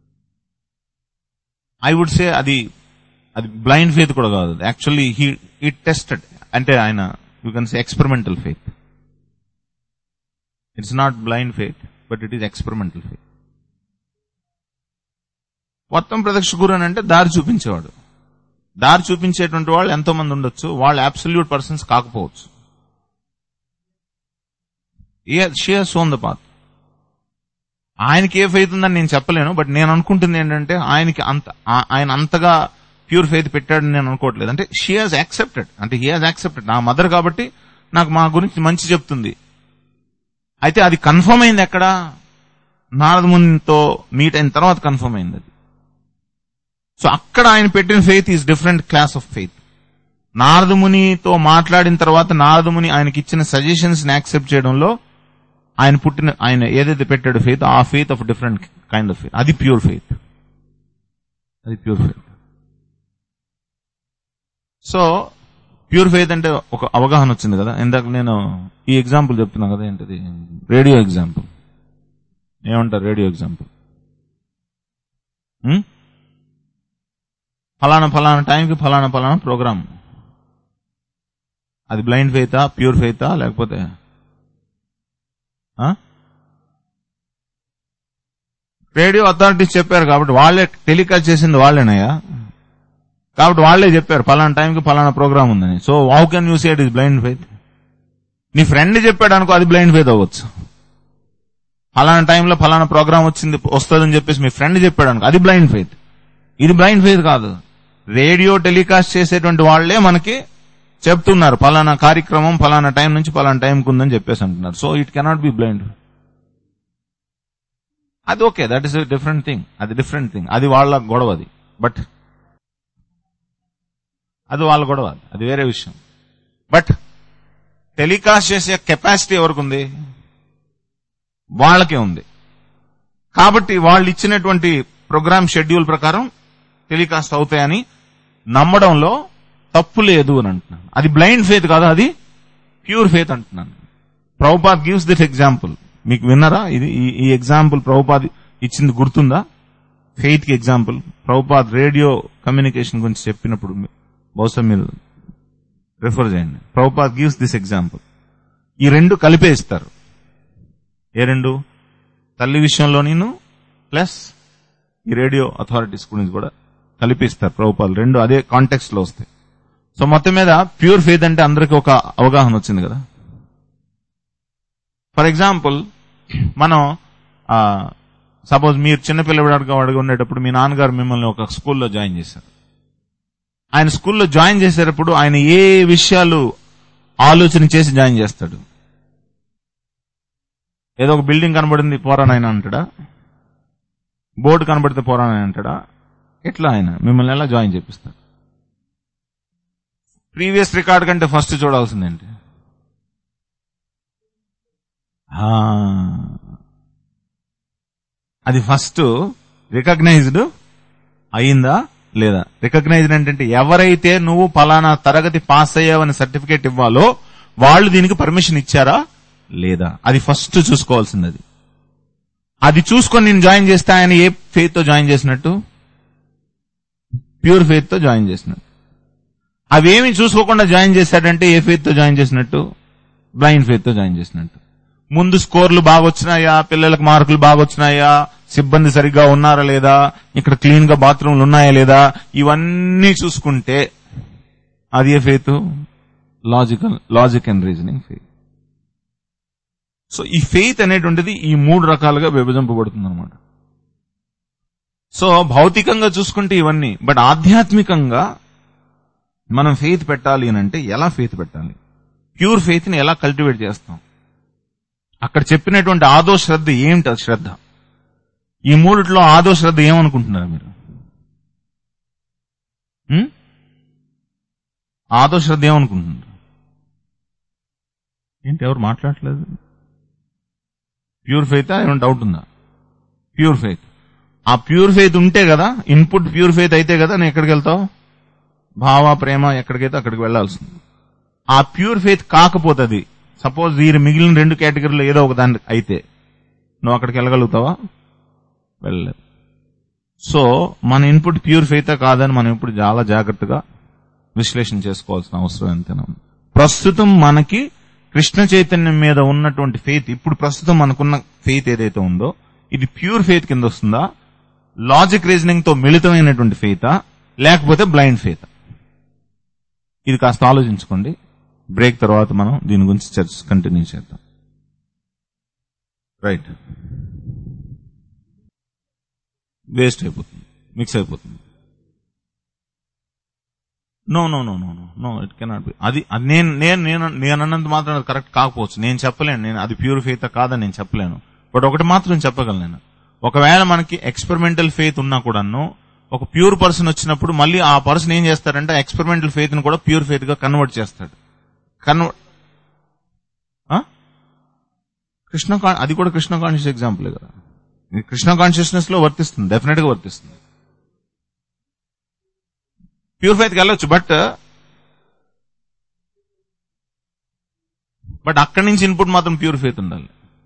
[SPEAKER 1] ఐ వుడ్ సే అది అది బ్లైండ్ ఫెయిత్ కూడా కాదు యాక్చువల్లీ హీ ఇట్ టెస్టెడ్ అంటే ఆయన you can say experimental faith it's not blind faith but it is experimental faith మొత్తం ప్రదక్షకుడు అని అంటే దారి చూపించేవాడు దారి చూపించేటువంటి వాళ్ళు ఎంతో మంది ఉండొచ్చు వాళ్ళు అబ్సల్యూట్ పర్సన్స్ కాకపోవచ్చు షీ సోన్ ద పాత్ ఆయనకి ఏ ఫెయిత్ ఉందని నేను చెప్పలేను బట్ నేను అనుకుంటుంది ఏంటంటే ఆయనకి అంత ఆ- ఆయన అంతగా ప్యూర్ ఫెయిత్ పెట్టాడని నేను అనుకోవట్లేదు అంటే షీ హాజ్ యాక్సెప్టెడ్ అంటే హీ హాజ్ యాక్సెప్టెడ్ నా మదర్ కాబట్టి నాకు మా గురించి మంచి చెప్తుంది అయితే అది కన్ఫర్మ్ అయింది ఎక్కడ నారద మునితో మీట్ అయిన తర్వాత కన్ఫర్మ్ అయింది అది సో అక్కడ ఆయన పెట్టిన faith is different class of faith నారదమునితో మాట్లాడిన తర్వాత నారదముని ఆయనకి ఇచ్చిన సజెషన్స్ ని యాక్సెప్ట్ చేయడంలో ఆయన పుట్టిన ఆయన ఏదైతే పెట్టాడు ఫెయిత్ ఆ faith of different kind of faith అది ప్యూర్ ఫెయిత్ అది pure faith so pure faith అంటే ఒక అవగాహన వచ్చింది కదా ఇందాక నేను ఈ ఎగ్జాంపుల్ చెప్తున్నా కదా ఏంటది రేడియో ఎగ్జాంపుల్ ఏమంటారు రేడియో ఎగ్జాంపుల్ ఫలానా ఫలానా టైంకి ఫలానా ఫలానా ప్రోగ్రామ్ అది బ్లైండ్ ఫెయితా ప్యూర్ ఫెయితా లేకపోతే ఆ? రేడియో అథారిటీస్ చెప్పారు కాబట్టి వాళ్ళే టెలికాస్ట్ చేసింది వాళ్ళేనయ్యా కాబట్టి వాళ్ళే చెప్పారు ఫలానా టైంకి ఫలానా ప్రోగ్రామ్ ఉందని so how can you say it is blind faith నీ ఫ్రెండ్ చెప్పాడు అనుకో అది బ్లైండ్ ఫెయిత్ అవ్వచ్చు ఫలానా టైంలో ఫలానా ప్రోగ్రామ్ వచ్చింది వస్తుందని చెప్పేసి మీ ఫ్రెండ్ చెప్పాడు అనుకో అది బ్లైండ్ ఫెయిత్ ఇది బ్లైండ్ ఫెయిత్ కాదు రేడియో టెలికాస్ట్ చేసేటువంటి వాళ్లే మనకి చెప్తున్నారు ఫలానా కార్యక్రమం ఫలానా టైం నుంచి ఫలానా టైంకి ఉందని చెప్పేసి అంటున్నారు so it cannot be blind అది okay that is different thing అది డిఫరెంట్ థింగ్ అది వాళ్ళ గొడవ అది బట్ అది వాళ్ళ గొడవ అది. అది వేరే విషయం బట్ టెలికాస్ట్ చేసే కెపాసిటీ ఎవరికి ఉంది వాళ్ళకే ఉంది కాబట్టి వాళ్ళు ఇచ్చినటువంటి ప్రోగ్రామ్ షెడ్యూల్ ప్రకారం టెలికాస్ట్ అవుతాయని నమ్మడంలో తప్పు లేదు అని అంటున్నాను అది బ్లైండ్ ఫేత్ కాదు అది ప్యూర్ ఫేత్ అంటున్నాను ప్రభుపాద్ గివ్స్ దిట్ ఎగ్జాంపుల్ మీకు విన్నారా ఇది ఈ- ఈ ఎగ్జాంపుల్ ప్రభుపాద్ ఇచ్చింది గుర్తుందా ఫెయిత్ కి ఎగ్జాంపుల్ ప్రభుపాద్ రేడియో కమ్యూనికేషన్ గురించి చెప్పినప్పుడు మీ- బహుశా మీరు రిఫర్ చేయండి ప్రభుపాద్ గివ్స్ దిస్ ఎగ్జాంపుల్ ఈ రెండు కలిపే ఇస్తారు ఏ రెండు తల్లి విషయంలో నేను ప్లస్ ఈ రేడియో అథారిటీస్ గురించి కూడా కలిపిస్తారు ప్రభుపాలు రెండు అదే కాంటెక్స్ట్ లో వస్తాయి సో మొత్తం మీద ప్యూర్ ఫెయిత్ అంటే అందరికీ ఒక అవగాహన వచ్చింది కదా ఫర్ ఎగ్జాంపుల్ మనం సపోజ్ మీరు చిన్నపిల్లవాడిగా వాడిగా ఉండేటప్పుడు మీ నాన్నగారు మిమ్మల్ని ఒక స్కూల్లో జాయిన్ చేశారు ఆయన స్కూల్లో జాయిన్ చేసేటప్పుడు ఆయన ఏ విషయాలు ఆలోచన చేసి జాయిన్ చేస్తాడు ఏదో ఒక బిల్డింగ్ కనబడింది పోరానైనా అంటాడా బోర్డు కనబడితే పోరానని అంటాడా ఎట్లా ఆయన మిమ్మల్ని ఎలా జాయిన్ చేపిస్తాడు ప్రీవియస్ రికార్డ్ కంటే ఫస్ట్ చూడాల్సిందేంటి ఆ, అది ఫస్ట్ రికగ్నైజ్డ్ అయిందా లేదా రికగ్నైజ్డ్ ఏంటంటే ఎవరైతే నువ్వు పలానా తరగతి పాస్ అయ్యావని సర్టిఫికేట్ ఇవ్వాలో వాళ్ళు దీనికి పర్మిషన్ ఇచ్చారా లేదా అది ఫస్ట్ చూసుకోవాల్సింది అది అది చూసుకొని నేను జాయిన్ చేస్తే ఆయన ఏ ఫెయిత్ తో జాయిన్ చేసినట్టు ప్యూర్ ఫెయిత్ తో జాయిన్ చేసినట్టు అవేమి చూసుకోకుండా జాయిన్ చేశాడంటే ఏ ఫెయిత్ తో జాయిన్ చేసినట్టు బ్లైండ్ ఫెయిత్ తో జాయిన్ చేసినట్టు ముందు స్కోర్లు బాగా వచ్చినాయా పిల్లలకు మార్కులు బాగా వచ్చినాయా సిబ్బంది సరిగ్గా ఉన్నారా లేదా ఇక్కడ క్లీన్ గా బాత్రూమ్లు ఉన్నాయా లేదా ఇవన్నీ చూసుకుంటే అది ఏ faith logical logic and reasoning faith so ఈ ఫెయిత్ అనేటువంటిది ఈ మూడు రకాలుగా విభజింపబడుతుంది అనమాట సో భౌతికంగా చూసుకుంటే ఇవన్నీ బట్ ఆధ్యాత్మికంగా మనం ఫెయిత్ పెట్టాలి అని అంటే ఎలా ఫెయిత్ పెట్టాలి ప్యూర్ ఫెయిత్ ని ఎలా కల్టివేట్ చేస్తాం అక్కడ చెప్పినటువంటి ఆదో శ్రద్ధ ఏమిటి అది శ్రద్ధ ఈ మూడిట్లో ఆదో శ్రద్ధ ఏమనుకుంటున్నారు మీరు ఉం? ఆదో శ్రద్ధ ఏమనుకుంటున్నారు ఏంటి ఎవరు మాట్లాడట్లేదు ప్యూర్ ఫెయిత్ ఏమైనా డౌట్ ఉందా ప్యూర్ ఫెయిత్ ఆ ప్యూర్ ఫెయిత్ ఉంటే కదా ఇన్పుట్ ప్యూర్ ఫెయిత్ అయితే కదా నేను ఎక్కడికి వెళ్తావు భావ ప్రేమ ఎక్కడికైతే అక్కడికి వెళ్లాల్సింది ఆ ప్యూర్ ఫెయిత్ కాకపోతుంది సపోజ్ ఈ మిగిలిన రెండు కేటగిరీలో ఏదో ఒక దాని అయితే నువ్వు అక్కడికి వెళ్ళగలుగుతావా వెళ్ళలేదు సో మన ఇన్పుట్ ప్యూర్ ఫెయితా కాదని మనం ఇప్పుడు చాలా జాగ్రత్తగా విశ్లేషణ చేసుకోవాల్సిన అవసరం ఎంతైనా ఉంది ప్రస్తుతం మనకి కృష్ణ చైతన్యం మీద ఉన్నటువంటి ఫెయిత్ ఇప్పుడు ప్రస్తుతం మనకున్న ఫెయిత్ ఏదైతే ఉందో ఇది ప్యూర్ ఫెయిత్ కింద వస్తుందా లాజిక్ రీజనింగ్ తో మిళితమైనటువంటి ఫెయితా లేకపోతే బ్లైండ్ ఫెయిత్ ఇది కాస్త ఆలోచించుకోండి బ్రేక్ తర్వాత మనం దీని గురించి చర్చ కంటిన్యూ చేద్దాం రైట్ వేస్ట్ అయిపోతుంది మిక్స్ అయిపోతుంది no no no no no no it cannot be అది అది నేను నేను నేను నేను అన్నంత మాత్రం అది కరెక్ట్ కాకపోవచ్చు నేను చెప్పలేను నేను అది ప్యూర్ ఫెయిత్ కాదని నేను చెప్పలేను బట్ ఒకటి మాత్రం చెప్పగలను నేను ఒకవేళ మనకి ఎక్స్పెరిమెంటల్ ఫెయిత్ ఉన్నా కూడాను ఒక ప్యూర్ పర్సన్ వచ్చినప్పుడు మళ్ళీ ఆ పర్సన్ ఏం చేస్తాడంటే ఎక్స్పెరిమెంటల్ ఫెయిత్ ని కూడా ప్యూర్ ఫెయిత్ గా కన్వర్ట్ చేస్తాడు కన్వర్ట్ కృష్ణ కాన్- అది కూడా కృష్ణ కాన్షియస్ ఎగ్జాంపుల్ కదా ఇది కృష్ణ కాన్షియస్నెస్ లో వర్తిస్తుంది డెఫినెట్ గా వర్తిస్తుంది ప్యూర్ ఫెయిత్ వెళ్ళొచ్చు బట్ బట్ అక్కడి నుంచి ఇన్పుట్ మాత్రం ప్యూర్ ఫెయిత్ ఉండాలి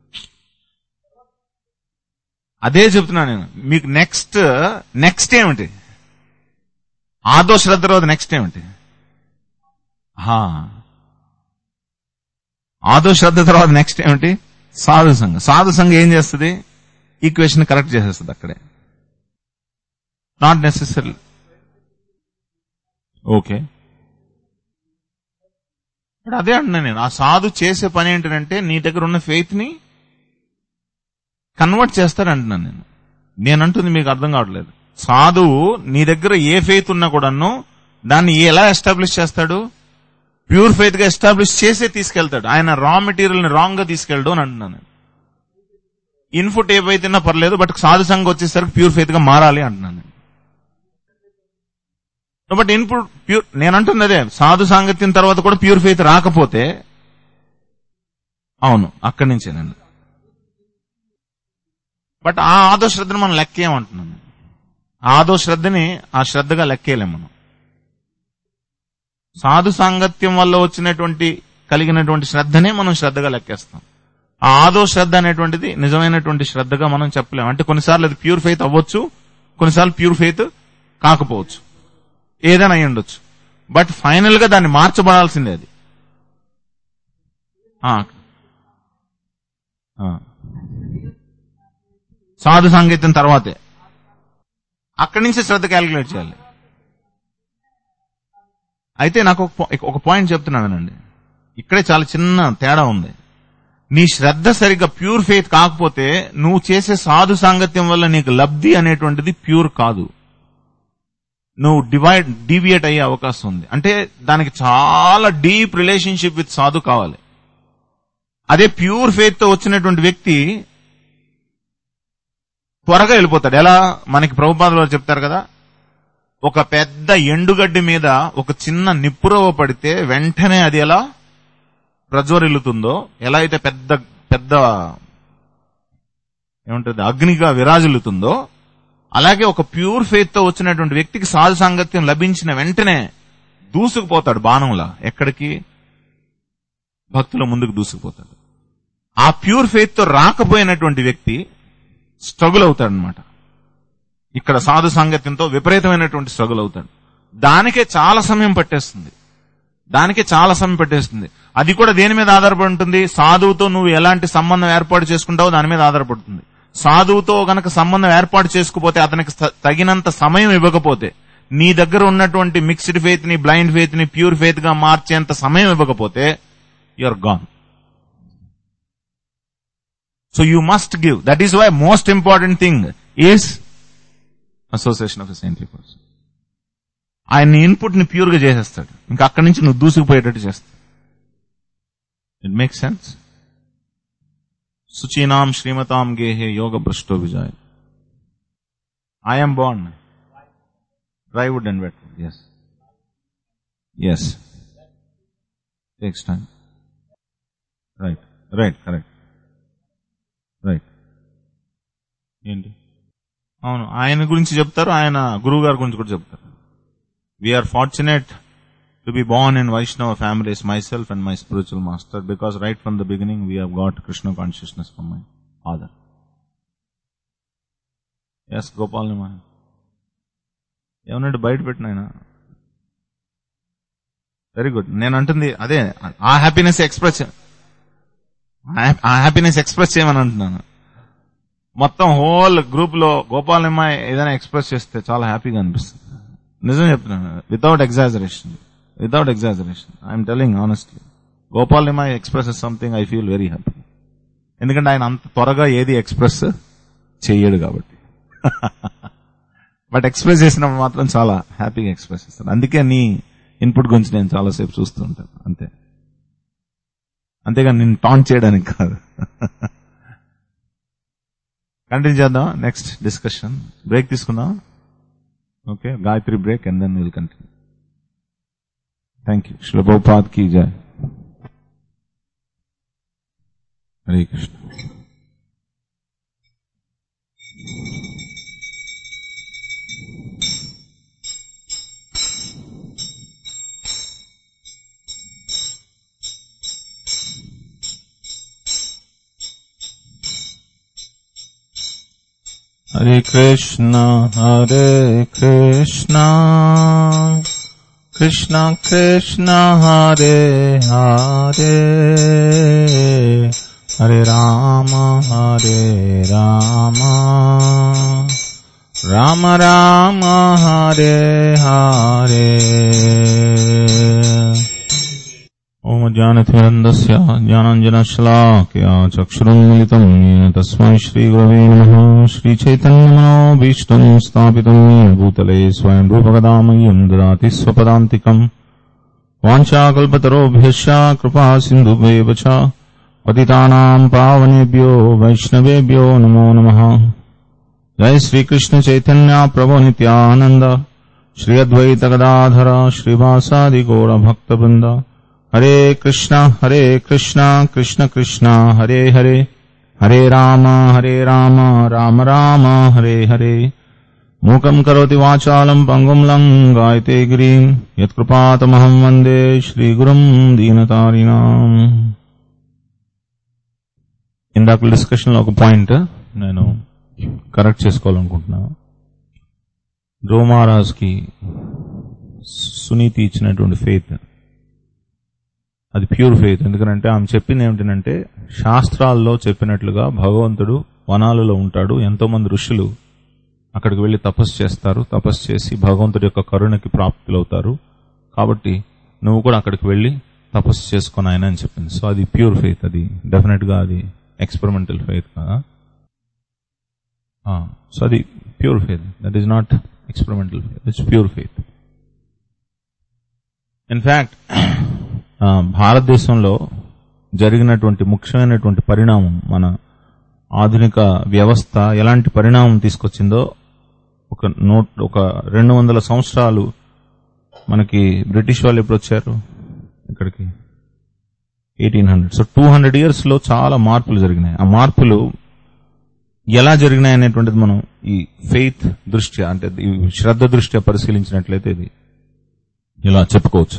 [SPEAKER 1] అదే చెప్తున్నా నేను మీకు నెక్స్ట్ నెక్స్ట్ ఏమిటి ఆదో శ్రద్ధ తర్వాత నెక్స్ట్ ఏమిటి హా. ఆదో శ్రద్ధ తర్వాత నెక్స్ట్ ఏమిటి సాధు సంఘం సాధు సంఘం ఏం చేస్తుంది ఈక్వేషన్ కరెక్ట్ చేసేస్తుంది అక్కడే నాట్ నెసెసరీ ఓకే ఇప్పుడు అదే అంటున్నా నేను ఆ సాధు చేసే పని ఏంటంటే నీ దగ్గర ఉన్న ఫెయిత్ ని కన్వర్ట్ చేస్తాడంటున్నాను నేను నేనంటుంది మీకు అర్థం కావట్లేదు సాధువు నీ దగ్గర ఏ ఫెయిత్ ఉన్నా కూడాను దాన్ని ఎలా ఎస్టాబ్లిష్ చేస్తాడు ప్యూర్ ఫెయిత్ గా ఎస్టాబ్లిష్ చేసే తీసుకెళ్తాడు ఆయన రా మెటీరియల్ ని రాంగ్ గా తీసుకెళ్ళడు అని అంటున్నాను ఇన్పుట్ ఏవైతేనా పర్లేదు బట్ సాధు సంఘం వచ్చేసరికి ప్యూర్ ఫెయిత్ గా మారాలి అంటున్నాను నేను. బట్ ఇన్పుట్ ప్యూర్ నేను అంటుంది అదే సాధు సాంగత్యం తర్వాత కూడా ప్యూర్ ఫెయిత్ రాకపోతే అవును అక్కడి నుంచే నేను బట్ ఆ ఆదో శ్రద్ధను మనం లెక్కేయమంటున్నాను ఆ ఆదో శ్రద్ధని ఆ శ్రద్ధగా లెక్కేయలేం మనం సాధు సాంగత్యం వల్ల వచ్చినటువంటి కలిగినటువంటి శ్రద్ధనే మనం శ్రద్ధగా లెక్కేస్తాం ఆ ఆదో శ్రద్ధ అనేటువంటిది నిజమైనటువంటి శ్రద్ధగా మనం చెప్పలేం అంటే కొన్నిసార్లు అది ప్యూర్ ఫెయిత్ అవ్వచ్చు కొన్నిసార్లు ప్యూర్ ఫెయిత్ కాకపోవచ్చు ఏదైనా అయి ఉండొచ్చు బట్ ఫైనల్ గా దాన్ని మార్చబడాల్సిందే అది ఆ. ఆ. సాధు సాంగత్యం తర్వాతే అక్కడి నుంచి శ్రద్ధ క్యాలిక్యులేట్ చేయాలి అయితే నాకు ఒక పా- ఒక పాయింట్ చెప్తున్నానండి ఇక్కడే చాలా చిన్న తేడా ఉంది నీ శ్రద్ధ సరిగ్గా ప్యూర్ ఫెయిత్ కాకపోతే నువ్వు చేసే సాధు సాంగత్యం వల్ల నీకు లబ్ధి అనేటువంటిది ప్యూర్ కాదు నువ్వు డివైడ్ డీవియేట్ అయ్యే అవకాశం ఉంది అంటే దానికి చాలా డీప్ రిలేషన్షిప్ విత్ సాధు కావాలి అదే ప్యూర్ ఫెయిత్ తో వచ్చినటువంటి వ్యక్తి త్వరగా వెళ్ళిపోతాడు ఎలా మనకి ప్రభుపాదులు వారు చెప్తారు కదా ఒక పెద్ద ఎండుగడ్డి మీద ఒక చిన్న నిప్పురవ పడితే వెంటనే అది ఎలా ప్రజ్వరిల్లుతుందో ఎలా అయితే పెద్ద పెద్ద ఏముంటుంది అగ్నిగా విరాజిల్లుతుందో అలాగే ఒక ప్యూర్ ఫెయిత్ తో వచ్చినటువంటి వ్యక్తికి సాధు సాంగత్యం లభించిన వెంటనే దూసుకుపోతాడు బాణంలా ఎక్కడికి భక్తుల ముందుకు దూసుకుపోతాడు ఆ ప్యూర్ ఫెయిత్ తో రాకపోయినటువంటి వ్యక్తి స్ట్రగుల్ అవుతాడు అనమాట ఇక్కడ సాధు సాంగత్యంతో విపరీతమైనటువంటి స్ట్రగుల్ అవుతాడు దానికే చాలా సమయం పట్టేస్తుంది దానికే చాలా సమయం పట్టేస్తుంది అది కూడా దేని మీద ఆధారపడి ఉంటుంది సాధువుతో నువ్వు ఎలాంటి సంబంధం ఏర్పాటు చేసుకుంటావో దాని మీద ఆధారపడుతుంది సాధువుతో గనక సంబంధం ఏర్పాటు చేసుకుపోతే అతనికి స- తగినంత సమయం ఇవ్వకపోతే నీ దగ్గర ఉన్నటువంటి మిక్స్డ్ ఫెయిత్ ని బ్లైండ్ ఫెయిత్ ని ప్యూర్ ఫెయిత్ గా మార్చేంత సమయం ఇవ్వకపోతే you're gone so you must give that is why most important thing is association of saintly person ఆయన ఇన్పుట్ ని ప్యూర్ గా చేసేస్తాడు ఇంకా అక్కడి నుంచి నువ్వు దూసుకుపోయేటట్టు చేస్తాడు ఇట్ మేక్ సెన్స్ శుచీనాం శ్రీమతాం గేహే యోగ భ్రష్టో విజాయ్ I'm bound driven and wait yes yes takes time right right correct right ఏంటి అవును ఆయన గురించి చెప్తారు ఆయన గురువు గారి గురించి కూడా చెప్తారు we're fortunate to be born in Vaishnava families, myself and my spiritual master, because right from the beginning we have got Krishna consciousness from my father. Yes Gopal నిమా ఏమన్నాడు బయట పెట్టిన ఆయన వెరీ గుడ్ నేను అంటుంది అదే ఆ హ్యాపీనెస్ ఎక్స్ప్రెస్ ఆ హ్యాపీనెస్ ఎక్స్ప్రెస్ చేయమని అంటున్నాను మొత్తం హోల్ గ్రూప్ లో గోపాల్ నిమ్మ ఏదైనా ఎక్స్ప్రెస్ చేస్తే చాలా హ్యాపీగా అనిపిస్తుంది నిజం చెప్తున్నాను without exaggeration without exaggeration I'm telling honestly Gopal నిమ్మ express something I feel very happy ఎందుకంటే ఆయన అంత త్వరగా ఏది ఎక్స్ప్రెస్ చెయ్యడు కాబట్టి బట్ ఎక్స్ప్రెస్ చేసినప్పుడు మాత్రం చాలా హ్యాపీగా ఎక్స్ప్రెస్ చేస్తాను అందుకే నీ ఇన్పుట్ గురించి నేను చాలాసేపు చూస్తూ ఉంటాను అంతే అంతేగాని నేను టాన్ చేయడానికి కాదు కంటిన్యూ చేద్దాం నెక్స్ట్ డిస్కషన్ బ్రేక్ తీసుకుందాం okay Gayatri break and then will continue thank you శిలభోపాద్ కీ జయ Hare Krishna Hare Krishna, Hare Krishna, Krishna Krishna, Hare Hare, Hare Rama, Hare Rama, Rama Rama, Hare Hare. ओम ज्ञानतिरन्दस्य ज्ञानाञ्जनशलाकया चक्षुरुन्मिलितम् येन तस्मै श्रीगुरवे नमः श्रीचैतन्यमनोभीष्टम् स्थापितम् येन भूतले स्वयं रूपगदामह्यम् ददाति स्वपदान्तिकम् वाञ्छाकल्पतरोभ्यश्च कृपा सिन्धुभ्येव च पतितानाम् पावनेभ्यो वैष्णवेभ्यो नमो नमः जय श्रीकृष्ण चैतन्य प्रभो नित्यानन्द श्री अद्वैत गदाधर श्रीवासादि गौरभक्तवृन्द हरे कृष्णा हरे कृष्णा कृष्ण कृष्णा हरे हरे हरे राम हरे राम राम राम हरे हरे मूकम् करोति वाचालम् पङ्गुम् लङ्गायते गिरिम् यत्कृपातमहम् वन्दे श्रीगुरुम् दीनतारिणाम् ఇందాక డిస్కషన్ లో ఒక పాయింట్ నేను కరెక్ట్ చేసుకోవాలనుకుంటున్నా ధ్రువ మహారాజ్ కి సునీతి ఇచ్చినటువంటి ఫెయిత్ అది ప్యూర్ ఫెయిత్ ఎందుకంటే ఆమె చెప్పింది ఏమిటంటే శాస్త్రాల్లో చెప్పినట్లుగా భగవంతుడు వనాలలో ఉంటాడు ఎంతో మంది ఋషులు అక్కడికి వెళ్లి తపస్సు చేస్తారు తపస్సు చేసి భగవంతుడి యొక్క కరుణకి ప్రాప్తులవుతారు కాబట్టి నువ్వు కూడా అక్కడికి వెళ్లి తపస్సు చేసుకుని ఆయన అని చెప్పింది సో అది ప్యూర్ ఫెయిత్ అది డెఫినెట్ గా అది ఎక్స్పెరిమెంటల్ ఫెయిత్ కదా సో అది pure faith that is not experimental faith it's pure faith in fact భారతదేశంలో జరిగినటువంటి ముఖ్యమైనటువంటి పరిణామం మన ఆధునిక వ్యవస్థ ఎలాంటి పరిణామం తీసుకొచ్చిందో ఒక నోట్ ఒక రెండు వందల సంవత్సరాలు మనకి బ్రిటిష్ వాళ్ళు ఎప్పుడు వచ్చారు ఇక్కడికి eighteen hundred so two hundred years లో చాలా మార్పులు జరిగినాయి ఆ మార్పులు ఎలా జరిగినాయి అనేటువంటిది మనం ఈ ఫెయిత్ దృష్ట్యా అంటే ఈ శ్రద్ధ దృష్ట్యా పరిశీలించినట్లయితే ఇది ఇలా చెప్పుకోవచ్చు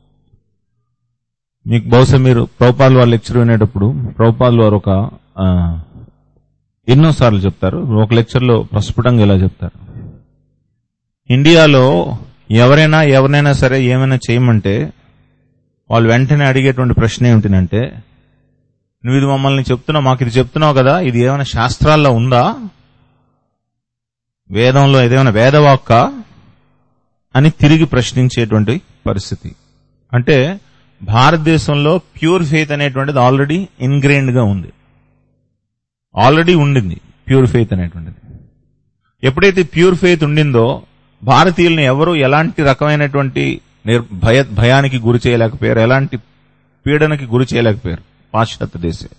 [SPEAKER 1] మీకు బహుశా మీరు ప్రభుపాల్ వారి లెక్చర్ వినేటప్పుడు ప్రభుపాల్ వారు ఒక ఆ, ఎన్నోసార్లు చెప్తారు ఒక లెక్చర్ లో ప్రస్ఫుటంగా ఇలా చెప్తారు ఇండియాలో ఎవరైనా ఎవరినైనా సరే ఏమైనా చేయమంటే వాళ్ళు వెంటనే అడిగేటువంటి ప్రశ్న ఏమిటంటే నువ్వు ఇది మమ్మల్ని చెప్తున్నావు మాకు ఇది చెప్తున్నావు కదా ఇది ఏమైనా శాస్త్రాల్లో ఉందా వేదంలో ఏదైనా వేదవాక్క అని తిరిగి ప్రశ్నించేటువంటి పరిస్థితి అంటే భారతదేశంలో ప్యూర్ ఫెయిత్ అనేటువంటిది ఆల్రెడీ ఇన్గ్రెయిన్డ్ గా ఉంది ఆల్రెడీ ఉండింది ప్యూర్ ఫెయిత్ అనేటువంటిది ఎప్పుడైతే ప్యూర్ ఫెయిత్ ఉండిందో భారతీయుల్ని ఎవరు ఎలాంటి రకమైనటువంటి నిర్- భయ భయానికి గురి చేయలేకపోయారు ఎలాంటి పీడనకి గురి చేయలేకపోయారు పాశ్చాత్య దేశాలు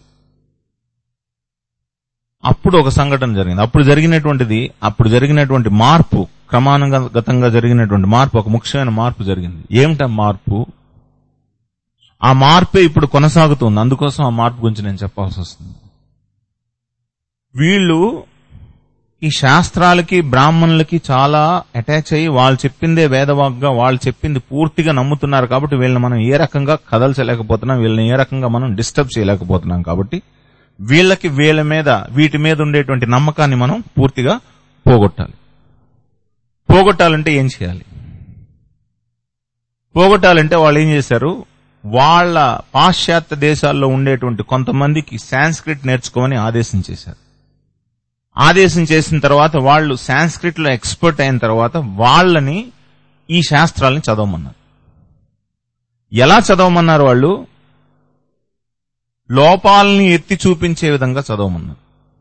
[SPEAKER 1] అప్పుడు ఒక సంఘటన జరిగింది అప్పుడు జరిగినటువంటిది అప్పుడు జరిగినటువంటి మార్పు క్రమానుగతంగా జరిగినటువంటి మార్పు ఒక ముఖ్యమైన మార్పు జరిగింది ఏమిటా మార్పు ఆ మార్పే ఇప్పుడు కొనసాగుతుంది అందుకోసం ఆ మార్పు గురించి నేను చెప్పాల్సి వస్తుంది వీళ్ళు ఈ శాస్త్రాలకి బ్రాహ్మణులకి చాలా అటాచ్ అయ్యి వాళ్ళు చెప్పిందే వేదవాగ్గా వాళ్ళు చెప్పింది పూర్తిగా నమ్ముతున్నారు కాబట్టి వీళ్ళని మనం ఏ రకంగా కదల్చలేకపోతున్నాం వీళ్ళని ఏ రకంగా మనం డిస్టర్బ్ చేయలేకపోతున్నాం కాబట్టి వీళ్ళకి వీళ్ళ మీద వీటి మీద ఉండేటువంటి నమ్మకాన్ని మనం పూర్తిగా పోగొట్టాలి పోగొట్టాలంటే ఏం చేయాలి పోగొట్టాలంటే వాళ్ళు ఏం చేశారు వాళ్ళ పాశ్చాత్య దేశాల్లో ఉండేటువంటి కొంతమందికి సాంస్క్రిట్ నేర్చుకోమని ఆదేశం చేశారు ఆదేశం చేసిన తర్వాత వాళ్ళు సాంస్క్రిట్ లో ఎక్స్పర్ట్ అయిన తర్వాత వాళ్ళని ఈ శాస్త్రాలని చదవమన్నారు ఎలా చదవమన్నారు వాళ్ళు లోపాలని ఎత్తి చూపించే విధంగా చదవమన్నారు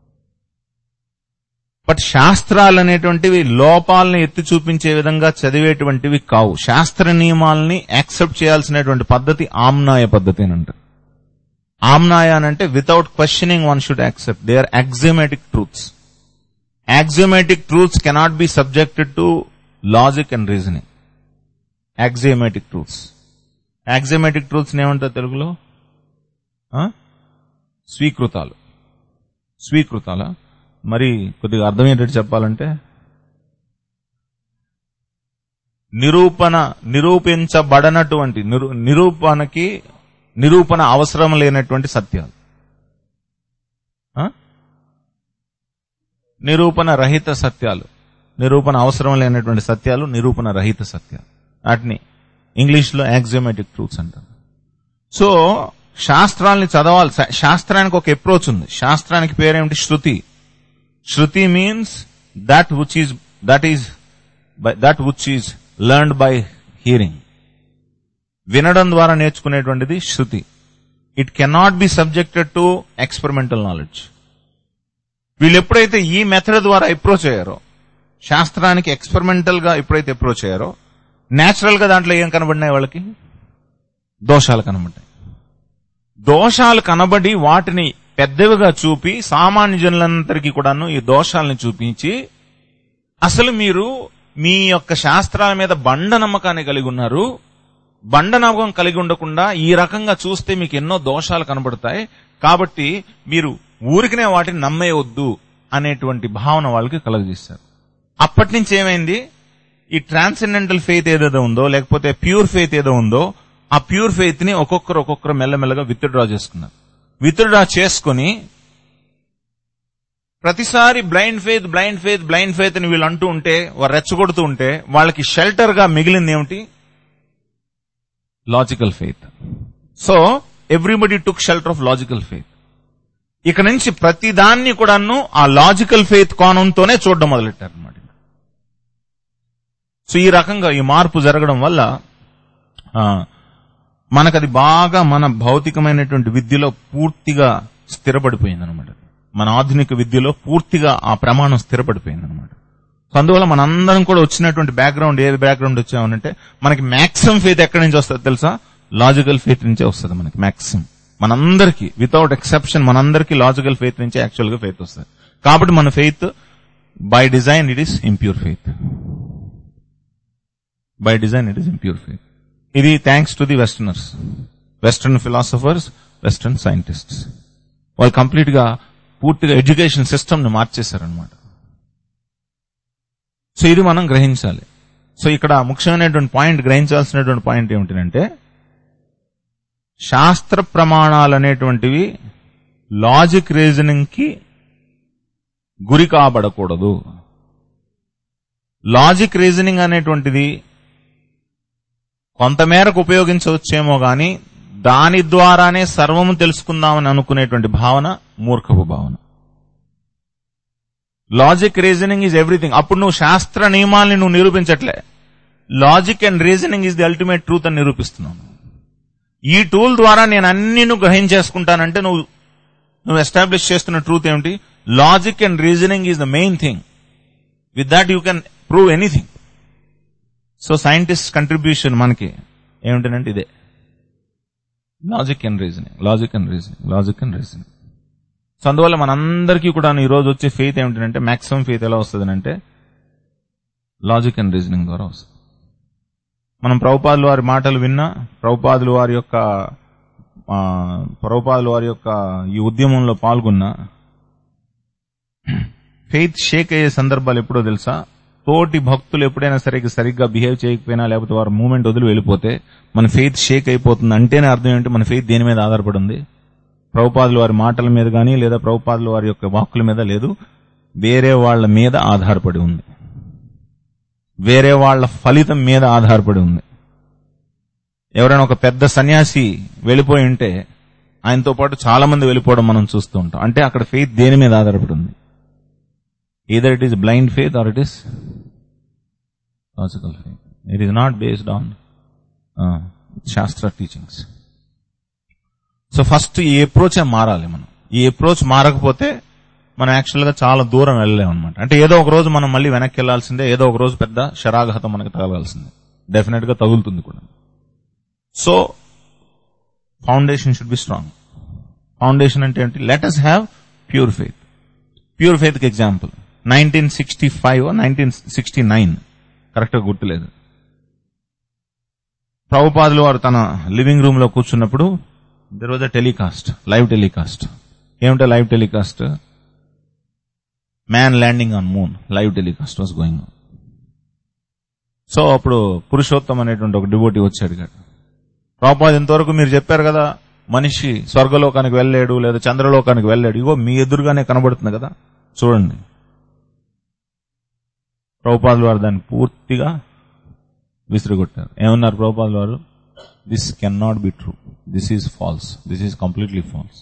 [SPEAKER 1] బట్ శాస్త్రాలు అనేటువంటివి లోపాలని ఎత్తి చూపించే విధంగా చదివేటువంటివి కావు శాస్త్ర నియమాలని యాక్సెప్ట్ చేయాల్సినటువంటి పద్ధతి ఆమ్నాయ పద్ధతి అని అంటారు ఆమ్నాయ అని అంటే without questioning one should accept they are axiomatic truths axiomatic truths cannot be subjected to logic and reasoning axiomatic truths axiomatic truths ఏమంటారు తెలుగులో ఆ? స్వీకృతాలు స్వీకృతాల మరి కొద్దిగా అర్థమయ్యేటట్టు చెప్పాలంటే నిరూపణ నిరూపించబడనటువంటి నిరూ నిరూపణకి నిరూపణ అవసరం లేనటువంటి సత్యాలు ఆ? నిరూపణ రహిత సత్యాలు నిరూపణ అవసరం లేనటువంటి సత్యాలు నిరూపణ రహిత సత్యాలు వాటిని ఇంగ్లీష్ లో యాక్సియోమేటిక్ ట్రూత్స్ అంటారు సో శాస్త్రాల్ని చదవాలి శా- శాస్త్రానికి ఒక అప్రోచ్ ఉంది శాస్త్రానికి పేరేమిటి shruti shruti means that which is that is that which is learned by hearing వినడం ద్వారా నేర్చుకునేటువంటిది shruti it cannot be subjected to experimental knowledge వీళ్ళు ఎప్పుడైతే ఈ మెథడ్ ద్వారా అప్రోచ్ అయ్యారో శాస్త్రానికి ఎక్స్పెరిమెంటల్ గా ఎప్పుడైతే అప్రోచ్ అయ్యారో నేచురల్ గా దాంట్లో ఏం కనబడినాయి వాళ్ళకి దోషాలు కనబడ్డాయి దోషాలు కనబడి వాటిని పెద్దవిగా చూపి సామాన్య జనులందరికీ కూడాను ఈ దోషాలను చూపించి అసలు మీరు మీ యొక్క శాస్త్రాల మీద బండ నమ్మకాన్ని కలిగి ఉన్నారు బండ నమ్మకం కలిగి ఉండకుండా ఈ రకంగా చూస్తే మీకు ఎన్నో దోషాలు కనబడతాయి కాబట్టి మీరు ఊరికనే వాటిని నమ్మేయవద్దు అనేటువంటి భావన వాళ్ళకి కలగజేశారు అప్పటి నుంచి ఏమైంది ఈ ట్రాన్సెండెంటల్ ఫెయిత్ ఏదైతే ఉందో లేకపోతే ప్యూర్ ఫెయిత్ ఏదో ఉందో ఆ ప్యూర్ ఫెయిత్ ని ఒక్కొక్కరు ఒక్కొక్కరు మెల్లమెల్లగా విత్డ్రా చేసుకున్నారు విత్డ్రా చేసుకుని ప్రతిసారి blind faith blind faith blind faith అని వీళ్ళు అంటూ ఉంటే వారు రెచ్చగొడుతూ ఉంటే వాళ్ళకి షెల్టర్ గా మిగిలింది ఏమిటి logical faith so everybody took shelter of logical faith ఇక నుంచి ప్రతి దాన్ని కూడాను ఆ లాజికల్ ఫెయిత్ కోణంతోనే చూడడం మొదలెట్టారు అనమాట సో ఈ రకంగా ఈ మార్పు జరగడం వల్ల ఆ, మనకది బాగా మన భౌతికమైనటువంటి విద్యలో పూర్తిగా స్థిరపడిపోయింది అనమాట మన ఆధునిక విద్యలో పూర్తిగా ఆ ప్రమాణం స్థిరపడిపోయింది అనమాట సో అందువల్ల మనందరం కూడా వచ్చినటువంటి బ్యాక్గ్రౌండ్ ఏ బ్యాక్గ్రౌండ్ వచ్చామనంటే మనకి మాక్సిమం ఫెయిత్ ఎక్కడి నుంచి వస్తుంది తెలుసా లాజికల్ ఫెయిత్ నుంచే వస్తుంది మనకి మాక్సిమం మనందరికి వితౌట్ ఎక్సెప్షన్ మనందరికి లాజికల్ ఫెయిత్ నుంచే యాక్చువల్ గా ఫెయిత్ వస్తుంది కాబట్టి మన faith by design it is impure faith by design it is impure faith ఇది thanks to the westerners western philosophers western scientists వాళ్ళు కంప్లీట్ గా పూర్తిగా ఎడ్యుకేషన్ సిస్టమ్ ని మార్చేశారనమాట సో ఇది మనం గ్రహించాలి సో ఇక్కడ ముఖ్యమైనటువంటి పాయింట్ గ్రహించాల్సినటువంటి పాయింట్ ఏమిటంటే శాస్త్ర ప్రమాణాలు అనేటువంటివి లాజిక్ రీజనింగ్ కి గురి కాబడకూడదు లాజిక్ రీజనింగ్ అనేటువంటిది కొంతమేరకు ఉపయోగించవచ్చేమో గాని దాని ద్వారానే సర్వము తెలుసుకుందామని అనుకునేటువంటి భావన మూర్ఖపు భావన లాజిక్ రీజనింగ్ ఈజ్ ఎవ్రీథింగ్ అప్పుడు నువ్వు శాస్త్ర నియమాల్ని నువ్వు నిరూపించట్లే logic and reasoning is the ultimate truth అని నిరూపిస్తున్నావు ఈ టూల్ ద్వారా నేను అన్ని నువ్వు గ్రహించేసుకుంటానంటే నువ్వు నువ్వు ఎస్టాబ్లిష్ చేస్తున్న ట్రూత్ ఏమిటి logic and reasoning is the main thing with that you can prove anything so scientist contribution మనకి ఏమిటంటే ఇదే logic and reasoning logic and reasoning logic and reasoning so అందువల్ల మనందరికీ కూడా ఈ రోజు వచ్చే ఫెయిత్ ఏమిటంటే మాక్సిమం ఫెయిత్ ఎలా వస్తుంది అంటే లాజిక్ అండ్ రీజనింగ్ ద్వారా వస్తుంది మనం ప్రభుపాదుల వారి మాటలు విన్నా ప్రభుపాదుల వారి యొక్క ఆ, ప్రభుపాదుల వారి యొక్క ఈ ఉద్యమంలో పాల్గొన్నా ఫెయిత్ షేక్ అయ్యే సందర్భాలు ఎప్పుడో తెలుసా తోటి భక్తులు ఎప్పుడైనా సరే సరిగ్గా బిహేవ్ చేయకపోయినా లేకపోతే వారు మూమెంట్ వదిలి వెళ్ళిపోతే మన ఫెయిత్ షేక్ అయిపోతుంది అంటేనే అర్థం ఏంటి మన ఫెయిత్ దేని మీద ఆధారపడి ఉంది ప్రభుపాదులు వారి మాటల మీద కానీ లేదా ప్రభుపాదులు వారి యొక్క వాక్కుల మీద లేదు వేరే వాళ్ళ మీద ఆధారపడి ఉంది వేరే వాళ్ళ ఫలితం మీద ఆధారపడి ఉంది ఎవరైనా ఒక పెద్ద సన్యాసి వెళ్ళిపోయి ఉంటే ఆయనతో పాటు చాలా మంది వెళ్ళిపోవడం మనం చూస్తూ ఉంటాం అంటే అక్కడ ఫెయిత్ దేని మీద ఆధారపడి ఉంది either it is blind faith or it is logical faith it is not based on shastra teachings so first ఈ అప్రోచ్ మారాలి మనం ఈ అప్రోచ్ మారకపోతే మనం యాక్చువల్ గా చాలా దూరం వెళ్ళలేము అనమాట అంటే ఏదో ఒక రోజు మనం మళ్ళీ వెనక్కి వెళ్లాల్సిందే ఏదో ఒక రోజు పెద్ద శరాఘాతం మనకి తగలాల్సిందే డెఫినెట్ గా తగులుతుంది కూడా so foundation should be strong foundation అంటే ఏంటి let us have pure faith pure faith కి example nineteen sixty five nineteen sixty nine correct గా గుర్తులేదు ప్రభుపాదులు వారు తన లివింగ్ రూమ్ లో కూర్చున్నప్పుడు there was a telecast live telecast ఏమిటో live telecast man landing on moon live telecast was going so అప్పుడు పురుషోత్తం అనేటువంటి ఒక డివోటీ వచ్చి అడిగాడు ప్రభుపాద ఇంతవరకు మీరు చెప్పారు కదా మనిషి స్వర్గలోకానికి వెళ్ళాడు లేదా చంద్రలోకానికి వెళ్ళాడు ఇగో మీ ఎదురుగానే కనబడుతుంది కదా చూడండి ప్రభుపాదులు వారు దాన్ని పూర్తిగా విసిరిగొట్టారు ఏమన్నారు ప్రభుపాదులు వారు this can not be true this is false this is completely false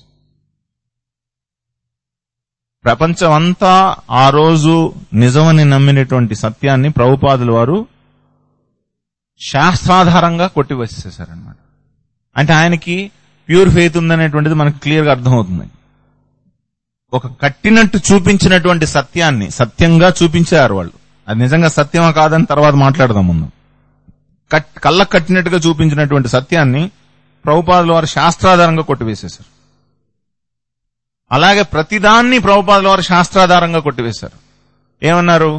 [SPEAKER 1] ప్రపంచం అంతా ఆ రోజు నిజమని నమ్మినటువంటి సత్యాన్ని ప్రభుపాదుల వారు శాస్త్రాధారంగా కొట్టివేసేసారనమాట అంటే ఆయనకి ప్యూర్ ఫెయిత్ ఉందనేటువంటిది మనకు క్లియర్ గా అర్థమవుతుంది ఒక కట్టినట్టు చూపించినటువంటి సత్యాన్ని సత్యంగా చూపించారు వాళ్ళు అది నిజంగా సత్యమా కాదని తర్వాత మాట్లాడదాం ముందు కట్ కళ్ళ కట్టినట్టుగా చూపించినటువంటి సత్యాన్ని ప్రభుపాదుల వారు శాస్త్రాధారంగా కొట్టివేసేశారు అలాగే ప్రతిదాన్ని ప్రభుపాదుల వారు శాస్త్రాధారంగా కొట్టివేశారు ఏమన్నారు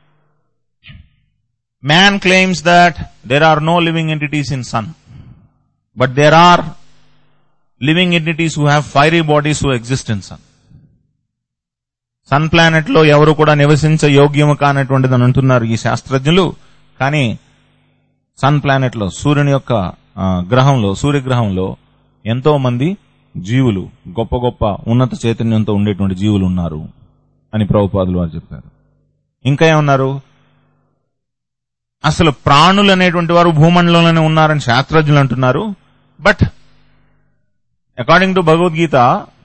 [SPEAKER 1] man claims that there are no living entities in sun but there are living entities who have fiery bodies who exist in sun sun planet లో ఎవరు కూడా నివసించ యోగ్యము కానటువంటిది అని అంటున్నారు ఈ శాస్త్రజ్ఞులు కానీ సన్ ప్లానెట్ లో సూర్యుని యొక్క ఆ, గ్రహంలో సూర్యగ్రహంలో ఎంతో మంది జీవులు గొప్ప గొప్ప ఉన్నత చైతన్యంతో ఉండేటువంటి జీవులు ఉన్నారు అని ప్రభుపాదులు వారు చెప్పారు ఇంకా ఏమన్నారు అసలు ప్రాణులు అనేటువంటి వారు భూమండలంలోనే ఉన్నారని శాస్త్రజ్ఞులు అంటున్నారు but according to Bhagavad Gita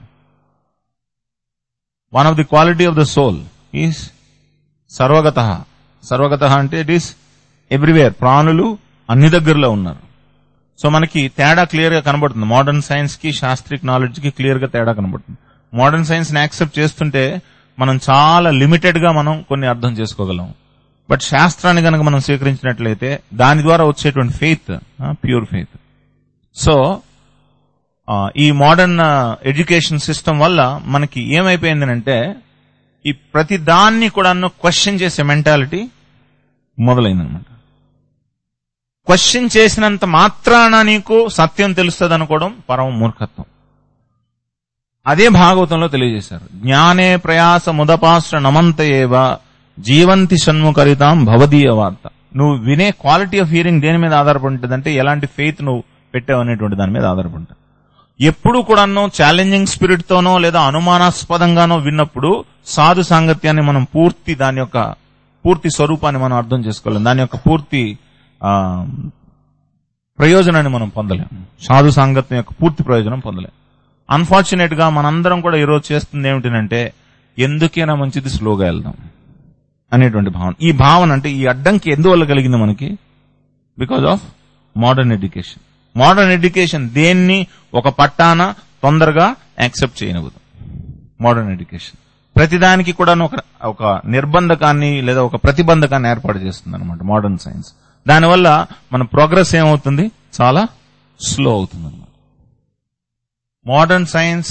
[SPEAKER 1] one of the quality of the soul is సర్వగత సర్వగత అంటే ఇట్ ఈస్ ఎవ్రీవేర్ ప్రాణులు అన్ని దగ్గరలో ఉన్నారు సో మనకి తేడా క్లియర్ గా కనబడుతుంది మోడర్న్ సైన్స్ కి శాస్త్రిక్ నాలెడ్జ్ కి క్లియర్ గా తేడా కనబడుతుంది మోడర్న్ సైన్స్ ని యాక్సెప్ట్ చేస్తుంటే మనం చాలా లిమిటెడ్ గా మనం కొన్ని అర్థం చేసుకోగలం బట్ శాస్త్రాన్ని గనక మనం స్వీకరించినట్లయితే దాని ద్వారా వచ్చేటువంటి ఫెయిత్ ప్యూర్ ఫెయిత్ సో ఆ, ఈ మోడర్న్ ఎడ్యుకేషన్ సిస్టమ్ వల్ల మనకి ఏమైపోయిందనంటే ఈ ప్రతి దాన్ని కూడా క్వశ్చన్ చేసే మెంటాలిటీ మొదలైందనమాట క్వశ్చన్ చేసినంత మాత్రాన నీకు సత్యం తెలుస్తుంది అనుకోవడం పరమ మూర్ఖత్వం అదే భాగవతంలో తెలియజేశారు జ్ఞానే ప్రయాస ముదపాశ్ర నమంత ఏవ జీవంతి షణ్ముఖరితాం భవదీయ వార్త నువ్వు వినే క్వాలిటీ ఆఫ్ హియరింగ్ దేని మీద ఆధారపడి ఉంటుంది అంటే ఎలాంటి ఫెయిత్ నువ్వు పెట్టావు అనేటువంటి దాని మీద ఆధారపడి ఉంటుంది ఎప్పుడు కూడాను ఛాలెంజింగ్ స్పిరిట్ తోనో లేదా అనుమానాస్పదంగానో విన్నప్పుడు సాధు సాంగత్యాన్ని మనం పూర్తి దాని యొక్క పూర్తి స్వరూపాన్ని మనం అర్థం చేసుకోలేం దాని యొక్క పూర్తి ఆ, ప్రయోజనాన్ని మనం పొందలేం సాధు సాంగత్యం యొక్క పూర్తి ప్రయోజనం పొందలేం అన్ఫార్చునేట్ గా మనందరం కూడా ఈరోజు చేస్తుంది ఏమిటంటే ఎందుకైనా మంచిది స్లోగా వెళ్దాం అనేటువంటి భావన ఈ భావన అంటే ఈ అడ్డంకి ఎందువల్ల కలిగింది మనకి because of modern education modern education దేన్ని ఒక పట్టాన తొందరగా యాక్సెప్ట్ చేయనివ్వదు మోడర్న్ ఎడ్యుకేషన్ ప్రతిదానికి కూడా ఒక ఒక నిర్బంధకాన్ని లేదా ఒక ప్రతిబంధకాన్ని ఏర్పాటు చేస్తుంది అనమాట మోడర్న్ సైన్స్ దానివల్ల మన ప్రోగ్రెస్ ఏమవుతుంది చాలా స్లో అవుతుంది అనమాట మోడర్న్ సైన్స్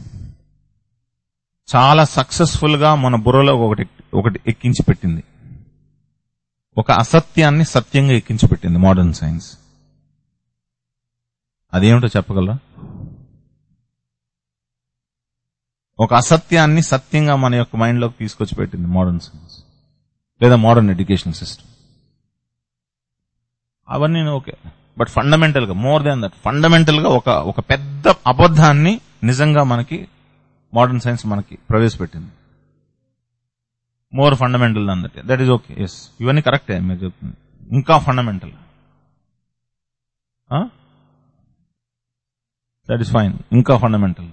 [SPEAKER 1] చాలా సక్సెస్ఫుల్ గా మన బుర్రలో ఒకటి ఒకటి ఎక్కించి పెట్టింది ఒక అసత్యాన్ని సత్యంగా ఎక్కించి పెట్టింది మోడర్న్ సైన్స్ అదేమిటో చెప్పగలరా ఒక అసత్యాన్ని సత్యంగా మన యొక్క మైండ్లోకి తీసుకొచ్చి పెట్టింది మోడర్న్ సైన్స్ లేదా మోడర్న్ ఎడ్యుకేషన్ సిస్టమ్ అవన్నీ ఓకే బట్ ఫండమెంటల్ గా మోర్ దాన్ దట్ ఫండమెంటల్ గా ఒక ఒక పెద్ద అబద్ధాన్ని నిజంగా మనకి మోడర్న్ సైన్స్ మనకి ప్రవేశపెట్టింది more fundamental than that that is okay yes ఇవన్నీ కరెక్టే మీరు చెప్తుంది ఇంకా ఫండమెంటల్ దట్ ఈస్ ఫైన్ ఇంకా ఫండమెంటల్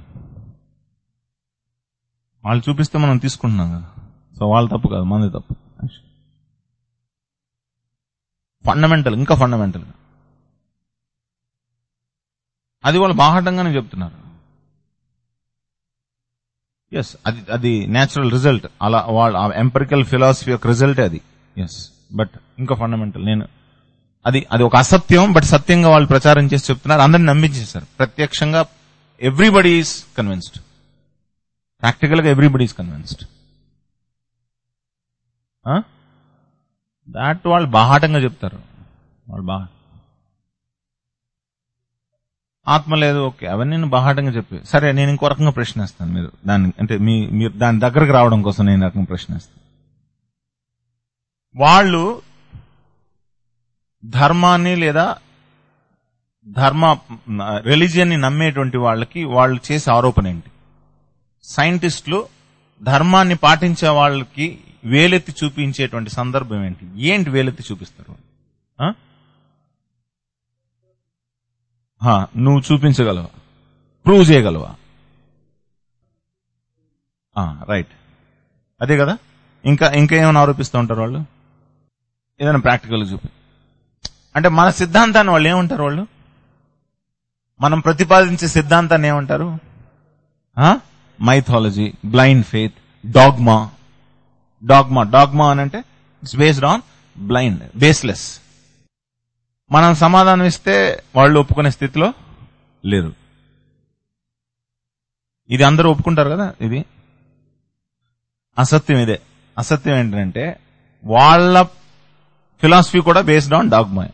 [SPEAKER 1] వాళ్ళు చూపిస్తే మనం తీసుకుంటున్నాం కదా సో వాళ్ళ తప్పు కాదు మనది తప్పు ఫండమెంటల్ ఇంకా ఫండమెంటల్ అది వాళ్ళు బాహటంగానే చెప్తున్నారు ఎస్ అది అది నేచురల్ రిజల్ట్ అలా వాళ్ళ ఎంపరికల్ ఫిలాసఫీ యొక్క రిజల్ట్ అది ఎస్ బట్ ఇంకా ఫండమెంటల్ నేను అది అది ఒక అసత్యం బట్ సత్యంగా వాళ్ళు ప్రచారం చేసి చెప్తున్నారు అందరిని నమ్మించేశారు ప్రత్యక్షంగా ఎవ్రీబడి ఈస్ కన్విన్స్డ్ ప్రాక్టికల్ గా ఎవ్రీబడి ఈస్ కన్విన్స్డ్ దాట్ వాళ్ళు బాహాటంగా చెప్తారు వాళ్ళు బాగా ఆత్మ లేదు ఓకే అవన్నీ నేను బాహాటంగా చెప్పి సరే నేను ఇంకో రకంగా ప్రశ్నిస్తాను మీరు దాన్ని అంటే మీ మీరు దాని దగ్గరకు రావడం కోసం నేను ఈ రకంగా ప్రశ్నిస్తాను వాళ్ళు ధర్మాన్ని లేదా ధర్మ రిలీజియన్ ని నమ్మేటువంటి వాళ్ళకి వాళ్ళు చేసే ఆరోపణ ఏంటి సైంటిస్టులు ధర్మాన్ని పాటించే వాళ్ళకి వేలెత్తి చూపించేటువంటి సందర్భం ఏంటి ఏంటి వేలెత్తి చూపిస్తారు ఆ? హా, నువ్వు చూపించగలవా ప్రూవ్ చేయగలవా రైట్ అదే కదా ఇంకా ఇంకా ఏమైనా ఆరోపిస్తూ ఉంటారు వాళ్ళు ఏదైనా ప్రాక్టికల్ చూపి అంటే మన సిద్ధాంతాన్ని వాళ్ళు ఏమంటారు వాళ్ళు మనం ప్రతిపాదించే సిద్ధాంతాన్ని ఏమంటారు mythology blind faith dogma dogma dogma అని అంటే it's based on blind baseless మనం సమాధానం ఇస్తే వాళ్ళు ఒప్పుకునే స్థితిలో లేరు ఇది అందరూ ఒప్పుకుంటారు కదా ఇది అసత్యం ఇదే అసత్యం ఏంటంటే వాళ్ళ ఫిలాసఫీ కూడా బేస్డ్ ఆన్ డాగ్మా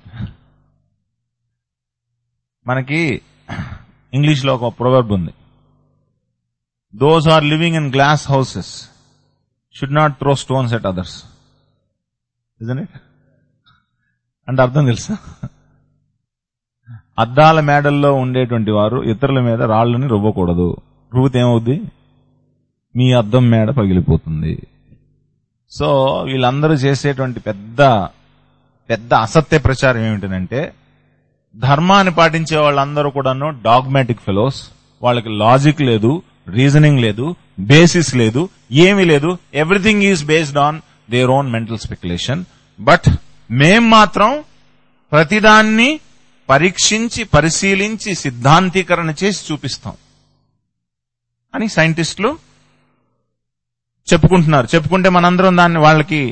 [SPEAKER 1] మనకి ఇంగ్లీష్ లో ఒక ప్రొవర్బ్ ఉంది those are living in glass houses should not throw stones at others it అంటే అర్థం తెలుసా అద్దాల మేడల్లో ఉండేటువంటి వారు ఇతరుల మీద రాళ్ళని రువ్వకూడదు రువ్వుతే ఏమవుద్ది మీ అద్దం మేడ పగిలిపోతుంది సో వీళ్ళందరూ చేసేటువంటి పెద్ద పెద్ద అసత్య ప్రచారం ఏమిటంటే ధర్మాన్ని పాటించే వాళ్ళందరూ కూడాను డాగ్మాటిక్ ఫెలోస్ వాళ్ళకి లాజిక్ లేదు రీజనింగ్ లేదు బేసిస్ లేదు ఏమీ లేదు everything is based on their own mental speculation but మేం మాత్రం ప్రతిదాన్ని పరీక్షించి పరిశీలించి సిద్ధాంతీకరణ చేసి చూపిస్తాం అని సైంటిస్టులు చెప్పుకుంటున్నారు చెప్పుకుంటే మనందరం దాన్ని వాళ్ళకి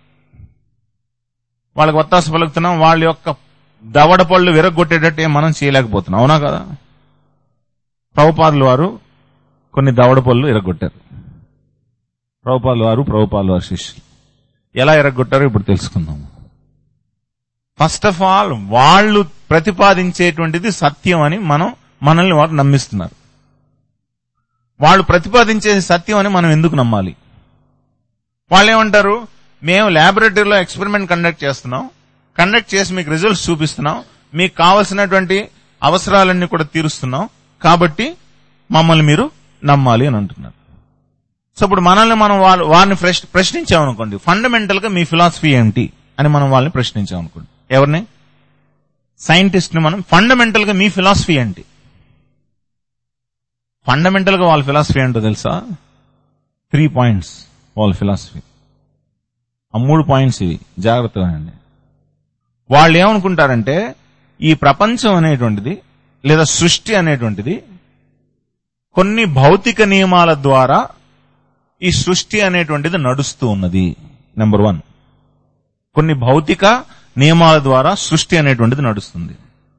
[SPEAKER 1] వాళ్ళకి ఒత్తాస పలుకుతున్నాం వాళ్ళ యొక్క దవడ పళ్ళు విరగొట్టేటట్టు ఏం మనం చేయలేకపోతున్నాం అవునా కదా ప్రభుపాదులు వారు కొన్ని దవడ పళ్ళు ఇరగొట్టారు ప్రభుపాదులు వారు ప్రభుపాదులు వారు శిష్యులు ఎలా ఇరగొట్టారో ఇప్పుడు తెలుసుకుందాం ఫస్ట్ ఆఫ్ ఆల్ వాళ్ళు ప్రతిపాదించేటువంటిది సత్యం అని మనం మనల్ని వారు నమ్మిస్తున్నారు వాళ్ళు ప్రతిపాదించేది సత్యం అని మనం ఎందుకు నమ్మాలి వాళ్ళు ఏమంటారు మేము ల్యాబొరేటరీలో ఎక్స్పెరిమెంట్ కండక్ట్ చేస్తున్నాం కండక్ట్ చేసి మీకు రిజల్ట్స్ చూపిస్తున్నాం మీకు కావలసినటువంటి అవసరాలన్నీ కూడా తీరుస్తున్నాం కాబట్టి మమ్మల్ని మీరు నమ్మాలి అని అంటున్నారు సో ఇప్పుడు మనల్ని మనం వాళ్ళు వారిని ప్రశ్న ప్రశ్నించామనుకోండి ఫండమెంటల్ గా మీ ఫిలాసఫీ ఏంటి అని మనం వాళ్ళని ప్రశ్నించామనుకోండి ఎవరిని సైంటిస్ట్ ని మనం ఫండమెంటల్ గా మీ ఫిలాసఫీ ఏంటి ఫండమెంటల్ గా వాళ్ళ ఫిలాసఫీ ఏంటో తెలుసా త్రీ పాయింట్స్ వాళ్ళ ఫిలాసఫీ ఆ మూడు పాయింట్స్ ఇవి జాగ్రత్తగా అండి వాళ్ళు ఏమనుకుంటారంటే ఈ ప్రపంచం అనేటువంటిది లేదా సృష్టి అనేటువంటిది కొన్ని భౌతిక నియమాల ద్వారా ఈ సృష్టి అనేటువంటిది నడుస్తూ ఉన్నది నెంబర్ వన్ కొన్ని భౌతిక నియమాల ద్వారా సృష్టి అనేటువంటిది నడుస్తుంది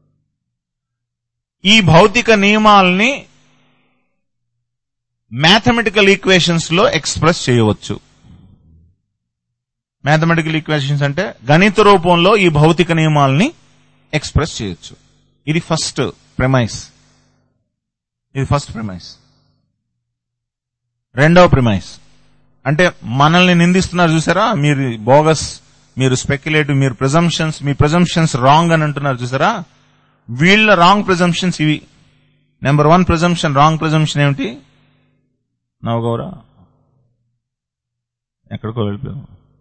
[SPEAKER 1] ఈ భౌతిక నియమాలని మ్యాథమెటికల్ ఈక్వేషన్స్ లో ఎక్స్ప్రెస్ చేయవచ్చు మ్యాథమెటికల్ ఈక్వేషన్స్ అంటే గణిత రూపంలో ఈ భౌతిక నియమాలని ఎక్స్ప్రెస్ చేయొచ్చు ఇది ఫస్ట్ ప్రెమైస్ ఇది ఫస్ట్ ప్రెమైస్ రెండవ ప్రిమైస్ అంటే మనల్ని నిందిస్తున్నారు చూసారా మీరు బోగస్ మీరు స్పెక్యులేటివ్ మీరు ప్రిజంప్షన్స్ మీ ప్రిజంప్షన్స్ రాంగ్ అని అంటున్నారు చూసారా వీళ్ళ రాంగ్ ప్రిజంప్షన్స్ ఇవి number one presumption wrong presumption ఏమిటి నవగౌరా ఎక్కడికో వెళ్ళిపోయావు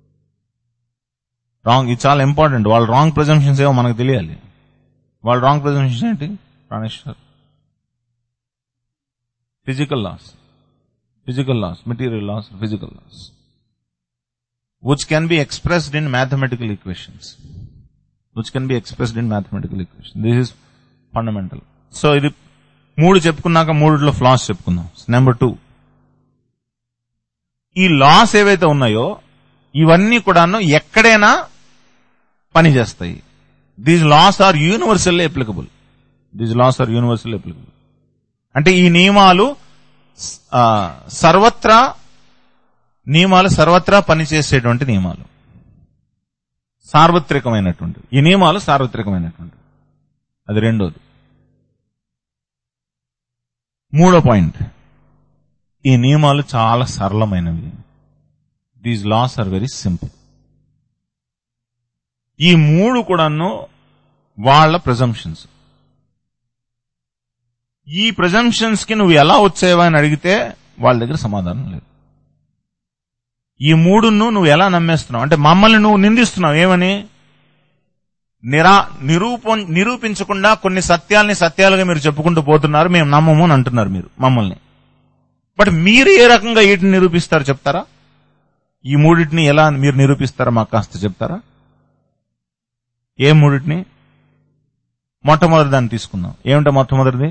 [SPEAKER 1] రాంగ్ ఇది చాలా ఇంపార్టెంట్ వాళ్ళ రాంగ్ ప్రిజంప్షన్స్ ఏమో మనకు తెలియాలి వాళ్ళ రాంగ్ ప్రిజంప్షన్స్ ఏంటి ప్రాణేశ్వర్ physical laws physical laws, material laws, physical laws, which can be expressed in mathematical equations, which can be expressed in mathematical equations. This is fundamental. So ఇది మూడు చెప్పుకున్నాక మూడిట్లో ఫ్లాస్ చెప్పుకుందాం నెంబర్ టూ ఈ లాస్ ఏవైతే ఉన్నాయో ఇవన్నీ కూడాను ఎక్కడైనా పనిచేస్తాయి these laws are universal applicable these laws are universal applicable అంటే ఈ నియమాలు ఆ, సర్వత్రా నియమాలు సర్వత్రా పనిచేసేటువంటి నియమాలు సార్వత్రికమైనటువంటి ఈ నియమాలు సార్వత్రికమైనటువంటి అది రెండోది మూడో పాయింట్ ఈ నియమాలు చాలా సరళమైనవి these laws are very simple ఈ మూడు కూడాను వాళ్ళ ప్రిజంప్షన్స్ ఈ ప్రిజంప్షన్స్ కి నువ్వు ఎలా వచ్చావా అని అడిగితే వాళ్ళ దగ్గర సమాధానం లేదు ఈ మూడును నువ్వు ఎలా నమ్మేస్తున్నావు అంటే మమ్మల్ని నువ్వు నిందిస్తున్నావు ఏమని నిరా నిరూపం నిరూపించకుండా కొన్ని సత్యాల్ని సత్యాలుగా మీరు చెప్పుకుంటూ పోతున్నారు మేము నమ్మము అని అంటున్నారు మీరు మమ్మల్ని బట్ మీరు ఏ రకంగా వీటిని నిరూపిస్తారు చెప్తారా ఈ మూడింటిని ఎలా మీరు నిరూపిస్తారా మాకు కాస్త చెప్తారా ఏ మూడింటిని మొట్టమొదటి దాన్ని తీసుకుందాం ఏమిటో మొట్టమొదటిది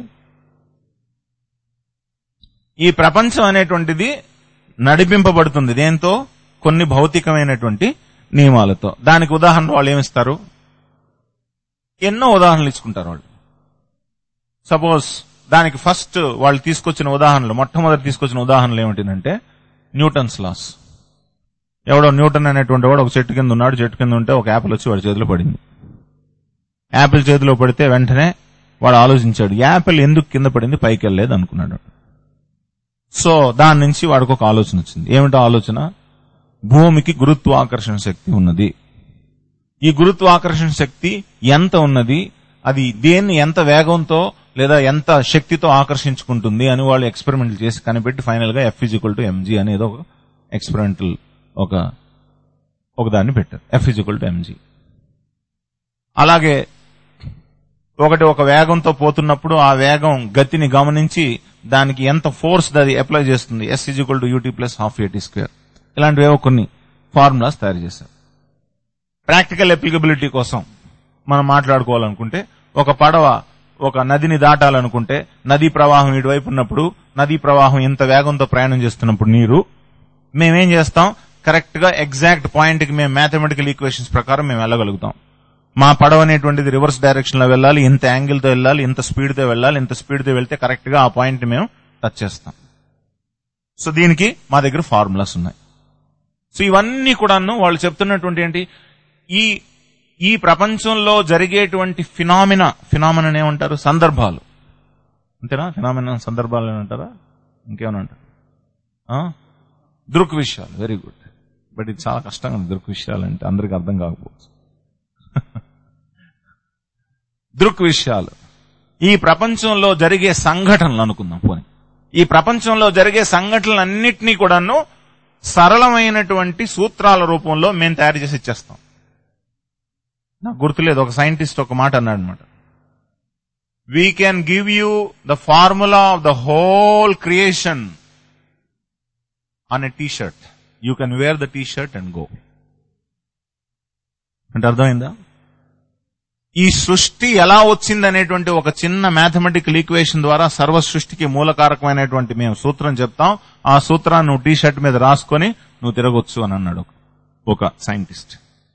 [SPEAKER 1] ఈ ప్రపంచం అనేటువంటిది నడిపింపబడుతుంది దేంతో కొన్ని భౌతికమైనటువంటి నియమాలతో దానికి ఉదాహరణ వాళ్ళు ఏమిస్తారు ఎన్నో ఉదాహరణలు ఇచ్చుకుంటారు వాళ్ళు సపోజ్ దానికి ఫస్ట్ వాళ్ళు తీసుకొచ్చిన ఉదాహరణలు మొట్టమొదటి తీసుకొచ్చిన ఉదాహరణలు ఏమిటంటే న్యూటన్స్ లాస్ ఎవడో న్యూటన్ అనేటువంటి వాడు ఒక చెట్టు కింద ఉన్నాడు చెట్టు కింద ఉంటే ఒక యాపిల్ వచ్చి వాడి చేతిలో పడింది యాపిల్ చేతిలో పడితే వెంటనే వాడు ఆలోచించాడు యాపిల్ ఎందుకు కింద పడింది పైకి వెళ్ళలేదు అనుకున్నాడు సో దాని నుంచి వాడికి ఒక ఆలోచన వచ్చింది ఏమిటో ఆలోచన భూమికి గురుత్వాకర్షణ శక్తి ఉన్నది ఈ గురుత్వాకర్షణ శక్తి ఎంత ఉన్నది అది దేన్ని ఎంత వేగంతో లేదా ఎంత శక్తితో ఆకర్షించుకుంటుంది అని వాళ్ళు ఎక్స్పెరిమెంట్లు చేసి కనిపెట్టి ఫైనల్ గా ఎఫ్ ఇజికల్ టు ఎంజీ అనేది ఒక ఎక్స్పెరిమెంటల్ ఒక ఒక దాన్ని పెట్టారు ఎఫ్ ఇజికల్ టు ఎంజీ అలాగే ఒకటి ఒక వేగంతో పోతున్నప్పుడు ఆ వేగం గతిని గమనించి దానికి ఎంత ఫోర్స్ అది అప్లై చేస్తుంది S equal to U T plus half A T square ఇలాంటివేవో కొన్ని ఫార్ములాస్ తయారు చేశారు ప్రాక్టికల్ అప్లికబిలిటీ కోసం మనం మాట్లాడుకోవాలనుకుంటే ఒక పడవ ఒక నదిని దాటాలనుకుంటే నదీ ప్రవాహం ఇటువైపు ఉన్నప్పుడు నదీ ప్రవాహం ఇంత వేగంతో ప్రయాణం చేస్తున్నప్పుడు నీరు మేమేం చేస్తాం కరెక్ట్ గా ఎగ్జాక్ట్ పాయింట్ కి మేము మ్యాథమెటికల్ ఈక్వేషన్స్ ప్రకారం మేము వెళ్ళగలుగుతాం మా పడవ అనేటువంటిది రివర్స్ డైరెక్షన్ లో వెళ్ళాలి ఇంత యాంగిల్ తో వెళ్ళాలి ఇంత స్పీడ్ తో వెళ్ళాలి ఇంత స్పీడ్ తో వెళ్తే కరెక్ట్ గా ఆ పాయింట్ ని మేము టచ్ చేస్తాం సో దీనికి మా దగ్గర ఫార్ములాస్ ఉన్నాయి సో ఇవన్నీ కూడాను వాళ్ళు చెప్తున్నటువంటి ఏంటి ఈ ఈ ప్రపంచంలో జరిగేటువంటి ఫినామినా ఫినామినా ఏమంటారు సందర్భాలు అంతేనా ఫినామినా సందర్భాలు ఏమంటారా ఇంకేమైనా అంటారు ఆ? దృక్ విషయాలు వెరీ గుడ్ బట్ ఇది చాలా కష్టంగా ఉంది దృక్ విషయాలు అంటే అందరికి అర్థం కాకపోవచ్చు దృక్ విషయాలు ఈ ప్రపంచంలో జరిగే సంఘటనలు అనుకుందాం పోనీ ఈ ప్రపంచంలో జరిగే సంఘటనలన్నింటినీ కూడాను సరళమైనటువంటి సూత్రాల రూపంలో మేము తయారు చేసి ఇచ్చేస్తాం నాకు గుర్తులేదు ఒక సైంటిస్ట్ ఒక మాట అన్నాడు అనమాట we can give you the formula of the whole creation on a T shirt you can wear the T shirt and go అంటే అర్థమైందా ఈ సృష్టి ఎలా వచ్చింది అనేటువంటి ఒక చిన్న మ్యాథమెటికల్ ఈక్వేషన్ ద్వారా సర్వ సృష్టికి మూలకారకమైనటువంటి మేము సూత్రం చెప్తాం ఆ సూత్రాన్ని నువ్వు టీ షర్ట్ మీద రాసుకొని నువ్వు తిరగొచ్చు అని అన్నాడు ఒక- ఒక సైంటిస్ట్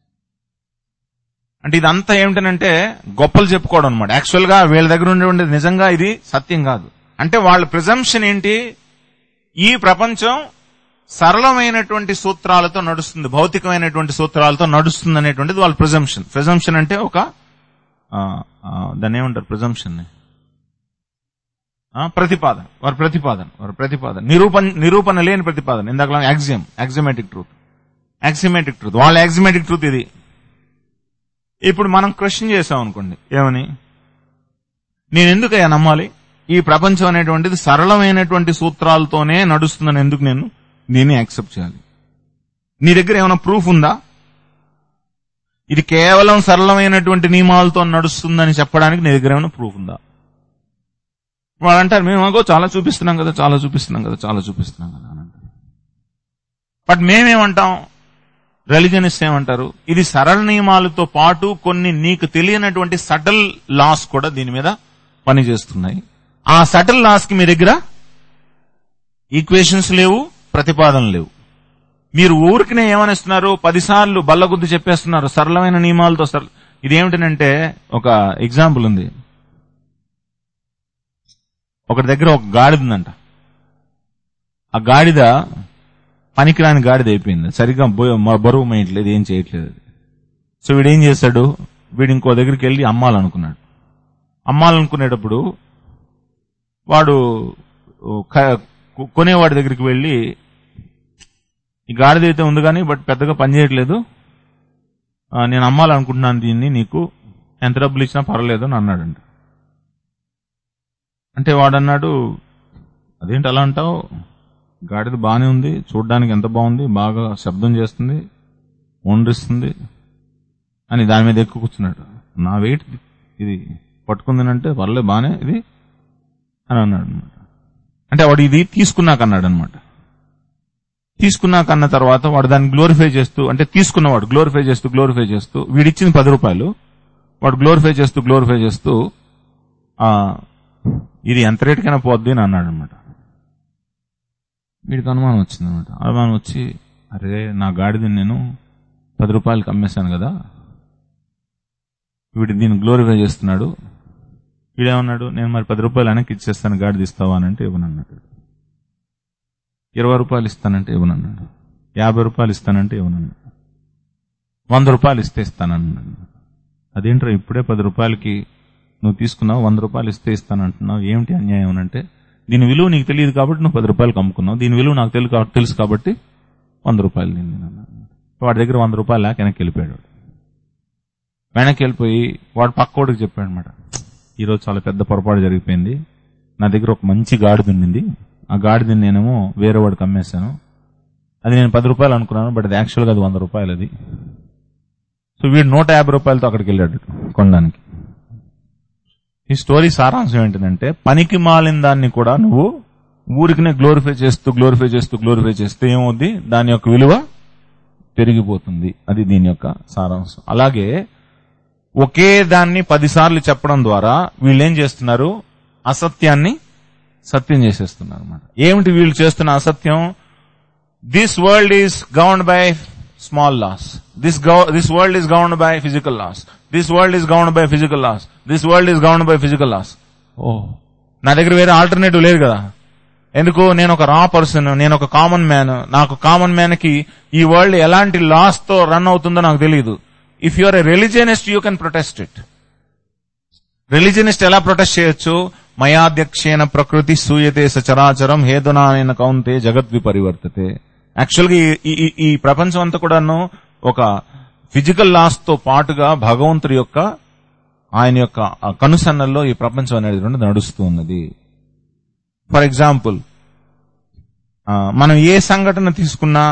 [SPEAKER 1] అంటే ఇదంతా ఏమిటనంటే గొప్పలు చెప్పుకోవడం అనమాట యాక్చువల్ గా వీళ్ళ దగ్గర ఉండేది నిజంగా ఇది సత్యం కాదు అంటే వాళ్ళ ప్రిజంప్షన్ ఏంటి ఈ ప్రపంచం సరళమైనటువంటి సూత్రాలతో నడుస్తుంది భౌతికమైనటువంటి సూత్రాలతో నడుస్తుంది అనేటువంటిది వాళ్ళ ప్రిజంప్షన్ ప్రిజంప్షన్ అంటే ఒక ఆ, ఆ, దాన్ని ఏమంటారు ప్రిజంప్షన్ ఆ, ప్రతిపాదన వారి ప్రతిపాదన వారి ప్రతిపాదన నిరూపణ నిరూపణ లేని ప్రతిపాదన ఇందాక axiom axiomatic truth axiomatic truth వాళ్ళ యాక్సిమేటిక్ ట్రూత్ ఇది ఇప్పుడు మనం క్వశ్చన్ చేసాం అనుకోండి ఏమని నేను ఎందుకయ్యా నమ్మాలి ఈ ప్రపంచం అనేటువంటిది సరళమైనటువంటి సూత్రాలతోనే నడుస్తుందని ఎందుకు నేను దీన్ని యాక్సెప్ట్ చేయాలి నీ దగ్గర ఏమైనా ప్రూఫ్ ఉందా ఇది కేవలం సరళమైనటువంటి నియమాలతో నడుస్తుందని చెప్పడానికి నీ దగ్గర ఏమైనా ప్రూఫ్ ఉందా వాళ్ళు అంటారు మేము అగో చాలా చూపిస్తున్నాం కదా చాలా చూపిస్తున్నాం కదా చాలా చూపిస్తున్నాం కదా అని అంటారు బట్ మేమేమంటాం రిలిజనిస్ట్ ఏమంటారు ఇది సరళ నియమాలతో పాటు కొన్ని నీకు తెలియనటువంటి సటల్ లాస్ కూడా దీని మీద పనిచేస్తున్నాయి ఆ సటల్ లాస్ కి మీ దగ్గర ఈక్వేషన్స్ లేవు ప్రతిపాదనలు లేవు మీరు ఊరికినే ఏమనిస్తున్నారు పదిసార్లు బల్లగుద్దు చెప్పేస్తున్నారు సరళమైన నియమాలతో సరళ ఇదేమిటనంటే ఒక ఎగ్జాంపుల్ ఉంది ఒకటి దగ్గర ఒక గాడిద ఉందంట ఆ గాడిద పనికిరాని గాడిద అయిపోయింది సరిగ్గా బొ- మ- బరువు మేయట్లేదు ఏం చేయట్లేదు అది. సో వీడు ఏం చేశాడు వీడు ఇంకో దగ్గరికి వెళ్ళి అమ్మాలనుకున్నాడు అమ్మాలనుకునేటప్పుడు వాడు క- కొ- కొనేవాడి దగ్గరికి వెళ్ళి ఈ గాడిద అయితే ఉంది కానీ బట్ పెద్దగా పనిచేయట్లేదు ఆ, నేను అమ్మాలనుకుంటున్నాను దీన్ని నీకు ఎంత డబ్బులు ఇచ్చినా పర్వాలేదు అని అన్నాడంట అంటే వాడన్నాడు అదేంటి అలా అంటావు గాడిద బాగానే ఉంది చూడడానికి ఎంత బాగుంది బాగా శబ్దం చేస్తుంది వండిస్తుంది అని దాని మీద ఎక్కువ కూర్చున్నాడు నా వెయిట్ ఇది పట్టుకుందనంటే పర్లే బానే ఇది అని అన్నాడు అనమాట అంటే వాడు ఇది తీసుకున్నాక అన్నాడు అనమాట తీసుకున్నాక అన్న తర్వాత వాడు దాన్ని గ్లోరిఫై చేస్తూ అంటే తీసుకున్నవాడు గ్లోరిఫై చేస్తూ గ్లోరిఫై చేస్తూ వీడిచ్చింది పది రూపాయలు వాడు గ్లోరిఫై చేస్తూ గ్లోరిఫై చేస్తూ ఆ ఇది ఎంత రేటుకైనా పోద్ది అని అన్నాడు అనమాట వీడికి అనుమానం వచ్చింది అనమాట అనుమానం వచ్చి అరే నా గాడిదని నేను పది రూపాయలకి అమ్మేశాను కదా వీడు దీన్ని గ్లోరిఫై చేస్తున్నాడు వీడేమన్నాడు నేను మరి పది రూపాయలు వెనక్కి ఇచ్చేస్తాను గాడిద ఇస్తావా అని అంటే ఇవ్వనన్నాడు ఇరవై రూపాయలు ఇస్తానంటే ఇవ్వనన్నాడు యాభై రూపాయలు ఇస్తానంటే ఇవ్వనన్నాడు వంద రూపాయలు ఇస్తే ఇస్తానన్నాడు అదేంట్రా ఇప్పుడే పది రూపాయలకి నువ్వు తీసుకున్నావు వంద రూపాయలు ఇస్తే ఇస్తానంటున్నావు ఏమిటి అన్యాయం అని అంటే దీని విలువ నీకు తెలియదు కాబట్టి నువ్వు పది రూపాయలకు అమ్ముకున్నావు దీని విలువ నాకు తెలుసు కాబట్టి- తెలుసు కాబట్టి వంద రూపాయలు నేను అన్నాడు వాడి దగ్గర వంద రూపాయలు లేక వెనక్కి వెళ్ళిపోయాడు వాడు. వెనక్కి వెళ్ళిపోయి వాడు పక్కోడికి చెప్పాడు అనమాట ఈరోజు చాలా పెద్ద పొరపాటు జరిగిపోయింది నా దగ్గర ఒక మంచి గాడిద ఉండింది ఆ గాడిదని నేనేమో వేరే వాడికి అమ్మేశాను అది నేను పది రూపాయలు అనుకున్నాను బట్ అది యాక్చువల్గా అది వంద రూపాయలు అది సో వీడు నూట యాభై రూపాయలతో అక్కడికి వెళ్ళాడు కొనడానికి ఈ స్టోరీ సారాంశం ఏంటంటే పనికి మాలిన దాన్ని కూడా నువ్వు ఊరికినే గ్లోరిఫై చేస్తూ గ్లోరిఫై చేస్తూ గ్లోరిఫై చేస్తే ఏమవుద్ది దాని యొక్క విలువ పెరిగిపోతుంది అది దీని యొక్క సారాంశం అలాగే ఒకే దాన్ని పదిసార్లు చెప్పడం ద్వారా వీళ్ళు ఏం చేస్తున్నారు అసత్యాన్ని సత్యం చేసేస్తున్నారు అనమాట ఏమిటి వీళ్ళు చేస్తున్న అసత్యం this world is governed by small laws this this world is governed by physical laws this world is governed by physical laws this world is governed by physical laws ఓ నా దగ్గర వేరే ఆల్టర్నేటివ్ లేదు కదా ఎందుకు నేను ఒక రా పర్సన్ నేను ఒక కామన్ మ్యాన్ నాకు కామన్ మ్యాన్ కి ఈ వరల్డ్ ఎలాంటి లాస్ తో రన్ అవుతుందో నాకు తెలియదు if you are a religionist you can protest it religionist ఎలా ప్రొటెస్ట్ చేయొచ్చు మయాధ్యక్షేణ ప్రకృతి సూయతే సచరాచరం హేతునాయన కౌంతే జగత్ విపరివర్తతే యాక్చువల్గా ఈ- ఈ ఈ- ఈ ప్రపంచం అంతా కూడాను ఒక ఫిజికల్ లాస్ తో పాటుగా భగవంతుడి యొక్క ఆయన యొక్క ఆ కనుసన్నల్లో ఈ ప్రపంచం అనేది రెండు నడుస్తూ ఉన్నది ఫర్ ఎగ్జాంపుల్ మనం ఏ సంఘటన తీసుకున్నా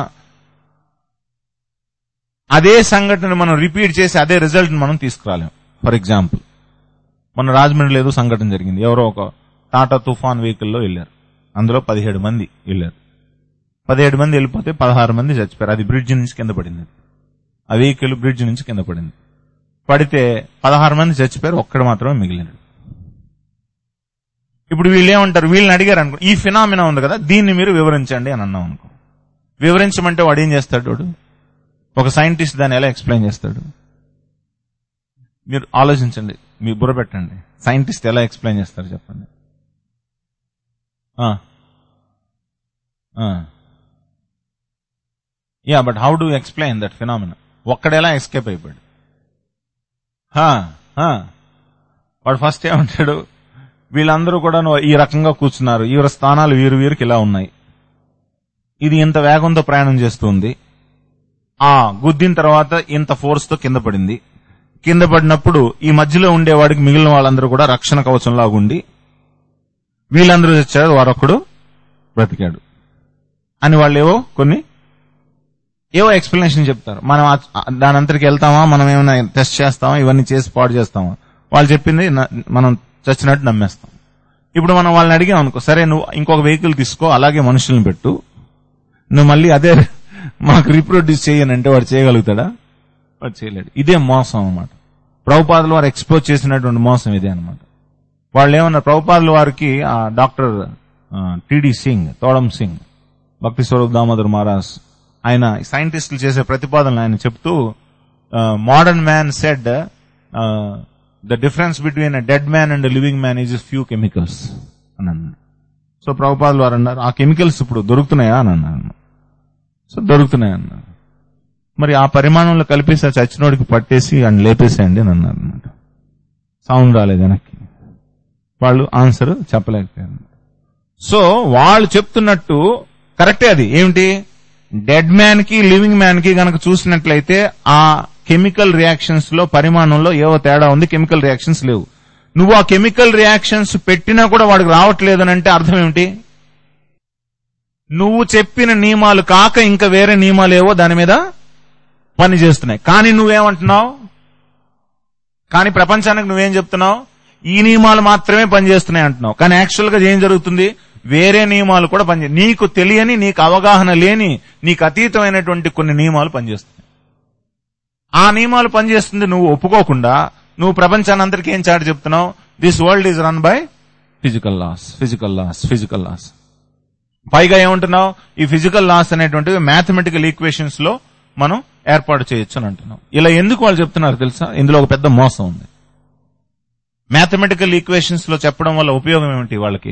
[SPEAKER 1] అదే సంఘటన మనం రిపీట్ చేసి అదే రిజల్ట్ మనం తీసుకురాలేం ఫర్ ఎగ్జాంపుల్ మన రాజమండ్రిలో ఏదో సంఘటన జరిగింది ఎవరో ఒక టాటా తుఫాన్ వెహికల్లో వెళ్ళారు అందులో పదిహేడు మంది వెళ్ళారు పదిహేడు మంది వెళ్ళిపోతే పదహారు మంది చచ్చిపోయారు అది బ్రిడ్జ్ నుంచి కింద పడింది ఆ వెహికల్ బ్రిడ్జ్ నుంచి కింద పడింది పడితే పదహారు మంది చచ్చిపోయారు ఒక్కడు మాత్రమే మిగిలినాడు ఇప్పుడు వీళ్ళు ఏమంటారు వీళ్ళని అడిగారు అనుకో ఈ ఫినామినా ఉంది కదా దీన్ని మీరు వివరించండి అని అన్నాం అనుకో వివరించమంటే వాడు ఏం చేస్తాడు వాడు ఒక సైంటిస్ట్ దాన్ని ఎలా ఎక్స్ప్లెయిన్ చేస్తాడు మీరు ఆలోచించండి మీ బుర్ర పెట్టండి సైంటిస్ట్ ఎలా ఎక్స్ప్లెయిన్ చేస్తారు చెప్పండి yeah but how do explain that phenomena ఒక్కడెలా ఎస్కేప్ అయిపోయాడు హా, హా. వాడు ఫస్ట్ ఏమంటాడు వీళ్ళందరూ కూడా ఈ రకంగా కూర్చున్నారు వీరి స్థానాలు వీరు వీరికి ఇలా ఉన్నాయి ఇది ఇంత వేగంతో ప్రయాణం చేస్తుంది ఆ గుద్దిన తర్వాత ఇంత ఫోర్స్ తో కింద పడింది కింద పడినప్పుడు ఈ మధ్యలో ఉండేవాడికి మిగిలిన వాళ్ళందరూ కూడా రక్షణ కవచం లాగుండి వీళ్ళందరూ తెచ్చారు వారొక్కడు బ్రతికాడు అని వాళ్ళు ఏవో కొన్ని ఏవో ఎక్స్ప్లెనేషన్ చెప్తారు మనం ఆ- దాని అంతరికి వెళ్తామా మనం ఏమైనా టెస్ట్ చేస్తామా ఇవన్నీ చేసి పాడు చేస్తామా వాళ్ళు చెప్పింది న- మనం చచ్చినట్టు నమ్మేస్తాం ఇప్పుడు మనం వాళ్ళని అడిగాం అనుకో సరే నువ్వు ఇంకొక వెహికల్ తీసుకో అలాగే మనుషుల్ని పెట్టు నువ్వు మళ్ళీ అదే మాకు రీప్రొడ్యూస్ చేయనంటే వాడు చేయగలుగుతాడా వాడు చేయలేడు ఇదే మోసం అన్నమాట ప్రభుపాదులు వారు ఎక్స్పోజ్ చేసినటువంటి మోసం ఇదే అన్నమాట వాళ్ళు ఏమన్నారు ప్రభుపాదుల వారికి ఆ డాక్టర్ టిడి సింగ్ తోడం సింగ్ భక్తి స్వరూప్ దామోదర్ మహారాజ్ ఆయన సైంటిస్టులు చేసే ప్రతిపాదనలు ఆయన చెప్తూ modern man said the difference between a dead man and living man is few chemicals అని అన్నారు సో ప్రభుపాదులు వారు అన్నారు ఆ కెమికల్స్ ఇప్పుడు దొరుకుతున్నాయా అని అన్నారు సో దొరుకుతున్నాయి అన్నారు మరి ఆ పరిమాణంలో కలిపేసి ఆ చచ్చినోడికి పట్టేసి అని లేపేసేయండి అని అన్నారు అనమాట సౌండ్ రాలేదు వెనక్కి వాళ్ళు ఆన్సర్ చెప్పలేకపోయారు సో వాళ్ళు చెప్తున్నట్టు కరెక్టే అది ఏమిటి డెడ్ మ్యాన్ కి లివింగ్ మ్యాన్ కి గనక చూసినట్లయితే ఆ కెమికల్ రియాక్షన్స్ లో పరిమాణంలో ఏవో తేడా ఉంది కెమికల్ రియాక్షన్స్ లేవు నువ్వు ఆ కెమికల్ రియాక్షన్స్ పెట్టినా కూడా వాడికి రావట్లేదు అని అంటే అర్థం ఏమిటి నువ్వు చెప్పిన నియమాలు కాక ఇంకా వేరే నియమాలు ఏవో దాని మీద పని చేస్తున్నాయి కానీ నువ్వేమంటున్నావు కానీ ప్రపంచానికి నువ్వేం చెప్తున్నావు ఈ నియమాలు మాత్రమే పనిచేస్తున్నాయి అంటున్నావు కానీ యాక్చువల్ గా ఏం జరుగుతుంది వేరే నియమాలు కూడా పనిచే నీకు తెలియని నీకు అవగాహన లేని నీకు అతీతమైనటువంటి కొన్ని నియమాలు పనిచేస్తున్నాయి ఆ నియమాలు పనిచేస్తుంది నువ్వు ఒప్పుకోకుండా నువ్వు ప్రపంచాన్ని అందరికీ ఏం చాటి చెప్తున్నావు this world is run by physical laws physical laws physical laws పైగా ఏమంటున్నావు ఈ ఫిజికల్ లాస్ అనేటువంటివి మ్యాథమెటికల్ ఈక్వేషన్స్ లో మనం ఏర్పాటు చేయొచ్చు అని అంటున్నాం ఇలా ఎందుకు వాళ్ళు చెప్తున్నారు తెలుసా ఇందులో ఒక పెద్ద మోసం ఉంది మ్యాథమెటికల్ ఈక్వేషన్స్ లో చెప్పడం వల్ల ఉపయోగం ఏమిటి వాళ్ళకి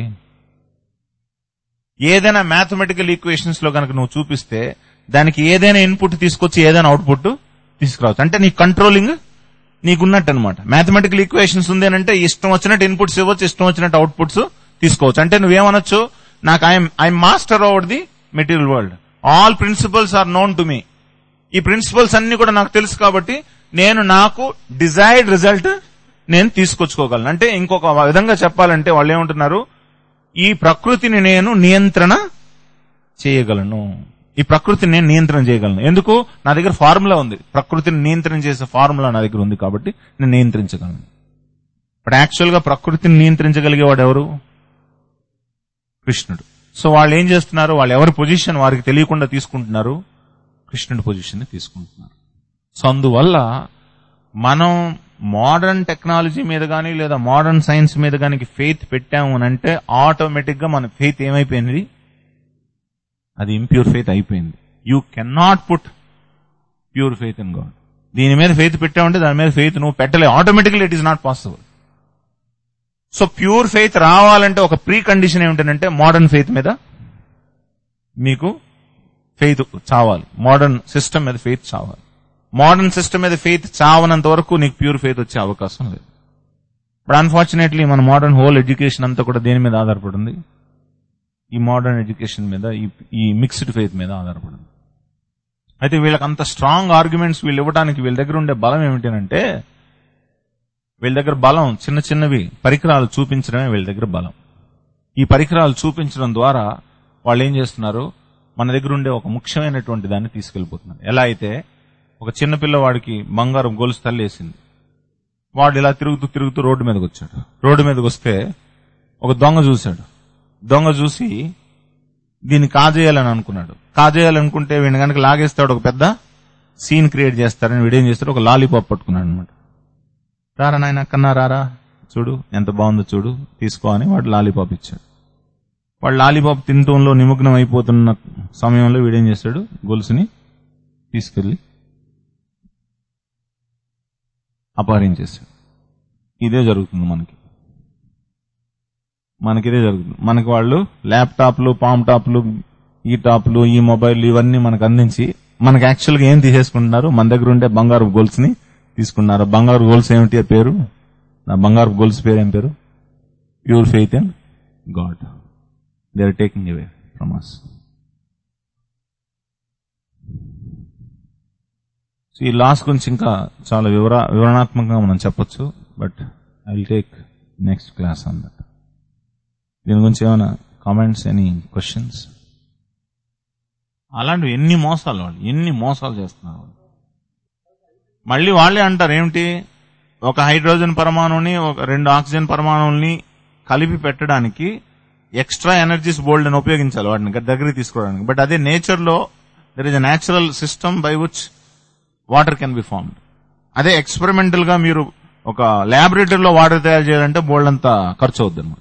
[SPEAKER 1] ఏదైనా మ్యాథమెటికల్ ఈక్వేషన్స్ లో కనుక నువ్వు చూపిస్తే దానికి ఏదైనా ఇన్పుట్ తీసుకొచ్చి ఏదైనా అవుట్పుట్ తీసుకురావచ్చు అంటే నీ కంట్రోలింగ్ నీకున్నట్టు అనమాట మ్యాథమెటికల్ ఈక్వేషన్స్ ఉంది అని అంటే ఇష్టం వచ్చినట్టు ఇన్పుట్స్ ఇవ్వచ్చు ఇష్టం వచ్చినట్టు అవుట్పుట్స్ తీసుకోవచ్చు అంటే నువ్వేమనొచ్చు నాకు I'm I'm master over the material world all principles are known to me ఈ ప్రిన్సిపల్స్ అన్ని కూడా నాకు తెలుసు కాబట్టి నేను నాకు డిజైర్డ్ రిజల్ట్ నేను తీసుకొచ్చుకోగలను అంటే ఇంకొక విధంగా చెప్పాలంటే వాళ్ళు ఏమంటున్నారు ఈ ప్రకృతిని నేను నియంత్రణ చేయగలను ఈ ప్రకృతిని నేను నియంత్రణ చేయగలను ఎందుకు నా దగ్గర ఫార్ములా ఉంది ప్రకృతిని నియంత్రణ చేసే ఫార్ములా నా దగ్గర ఉంది కాబట్టి నేను నియంత్రించగలను బట్ యాక్చువల్ గా ప్రకృతిని నియంత్రించగలిగేవాడు ఎవరు కృష్ణుడు సో వాళ్ళు ఏం చేస్తున్నారు వాళ్ళు ఎవరి పొజిషన్ వారికి తెలియకుండా తీసుకుంటున్నారు కృష్ణుడి పొజిషన్ ని తీసుకుంటున్నారు సో అందువల్ల మనం మోడర్న్ టెక్నాలజీ మీద కానీ లేదా మోడర్న్ సైన్స్ మీద కానీ ఫెయిత్ పెట్టాము అని అంటే ఆటోమేటిక్ గా మన ఫెయిత్ ఏమైపోయింది అది ఇంప్యూర్ ఫెయిత్ అయిపోయింది you can not put pure faith in God దీని మీద ఫెయిత్ పెట్టామంటే దాని మీద ఫెయిత్ నువ్వు పెట్టలేవు automatically it is not possible so pure faith రావాలంటే ఒక ప్రీ కండిషన్ ఏమిటంటే మోడర్న్ ఫెయిత్ మీద మీకు ఫెయిత్ చావాలి మోడర్న్ సిస్టమ్ మీద ఫెయిత్ చావాలి మోడర్న్ సిస్టమ్ మీద ఫెయిత్ చావనంత వరకు నీకు ప్యూర్ ఫెయిత్ వచ్చే అవకాశం లేదు బట్ అన్ఫార్చునేట్లీ మన మోడర్న్ హోల్ ఎడ్యుకేషన్ అంతా కూడా దేని మీద ఆధారపడింది ఈ మోడర్న్ ఎడ్యుకేషన్ మీద ఈ ఈ మిక్స్డ్ ఫెయిత్ మీద ఆధారపడింది అయితే వీళ్ళకి అంత స్ట్రాంగ్ ఆర్గ్యుమెంట్స్ వీళ్ళు ఇవ్వడానికి వీళ్ళ దగ్గర ఉండే బలం ఏమిటంటే వీళ్ళ దగ్గర బలం చిన్న చిన్నవి పరికరాలు చూపించడమే వీళ్ళ దగ్గర బలం ఈ పరికరాలు చూపించడం ద్వారా వాళ్ళు ఏం చేస్తున్నారు మన దగ్గర ఉండే ఒక ముఖ్యమైనటువంటి దాన్ని తీసుకెళ్లిపోతున్నారు ఎలా అయితే ఒక చిన్న పిల్లవాడికి బంగారం గొలుసు తల్లేసింది వాడు ఇలా తిరుగుతూ తిరుగుతూ రోడ్డు మీదకి వచ్చాడు రోడ్డు మీదకి వస్తే ఒక దొంగ చూశాడు దొంగ చూసి దీన్ని కాజేయాలని అనుకున్నాడు కాజేయాలనుకుంటే వీడిని కనుక లాగేస్తాడు ఒక పెద్ద సీన్ క్రియేట్ చేస్తారని వీడేం చేస్తాడు ఒక లాలీపాప్ పట్టుకున్నాడు అనమాట రారా నాయన కన్నా రారా చూడు ఎంత బాగుందో చూడు తీసుకో అని వాడు లాలీపాప్ ఇచ్చాడు వాడు లాలీపాప్ తినటంలో నిమగ్నం అయిపోతున్న సమయంలో వీడేం చేస్తాడు గొలుసుని తీసుకెళ్లి అపహరించేశాడు ఇదే జరుగుతుంది మనకి మనకి ఇదే జరుగుతుంది మనకి వాళ్ళు ల్యాప్టాప్లు పామ్ టాప్లు ఈ టాప్లు ఈ మొబైల్ ఇవన్నీ మనకు అందించి మనకి యాక్చువల్ గా ఏం తీసేసుకుంటున్నారు మన దగ్గర ఉండే బంగారు గోల్స్ ని తీసుకున్నారు బంగారు గోల్స్ ఏమిటి ఆ పేరు నా బంగారు గోల్స్ పేరు ఏం పేరు pure faith in God they are taking away from us ఈ లాస్ గురించి ఇంకా చాలా వివర వివరణాత్మకంగా మనం చెప్పొచ్చు but I will take next class on that దీని గురించి ఏమైనా కామెంట్స్ ఎనీ క్వశ్చన్స్ అలాంటివి ఎన్ని మోసాలు వాళ్ళు ఎన్ని మోసాలు చేస్తున్నారు వాళ్ళు మళ్ళీ వాళ్ళే అంటారు ఏమిటి ఒక హైడ్రోజన్ పరమాణువుని ఒక రెండు ఆక్సిజన్ పరమాణువుల్ని కలిపి పెట్టడానికి ఎక్స్ట్రా ఎనర్జీస్ బోల్డ్ అని ఉపయోగించాలి వాటిని దగ్గరికి తీసుకోవడానికి బట్ అదే నేచర్ లో there is a natural system by which water can be formed అదే ఎక్స్పెరిమెంటల్ గా మీరు ఒక ల్యాబొరేటరీలో వాటర్ తయారు చేయాలంటే బోల్డ్ అంతా ఖర్చు అవుద్ది అనమాట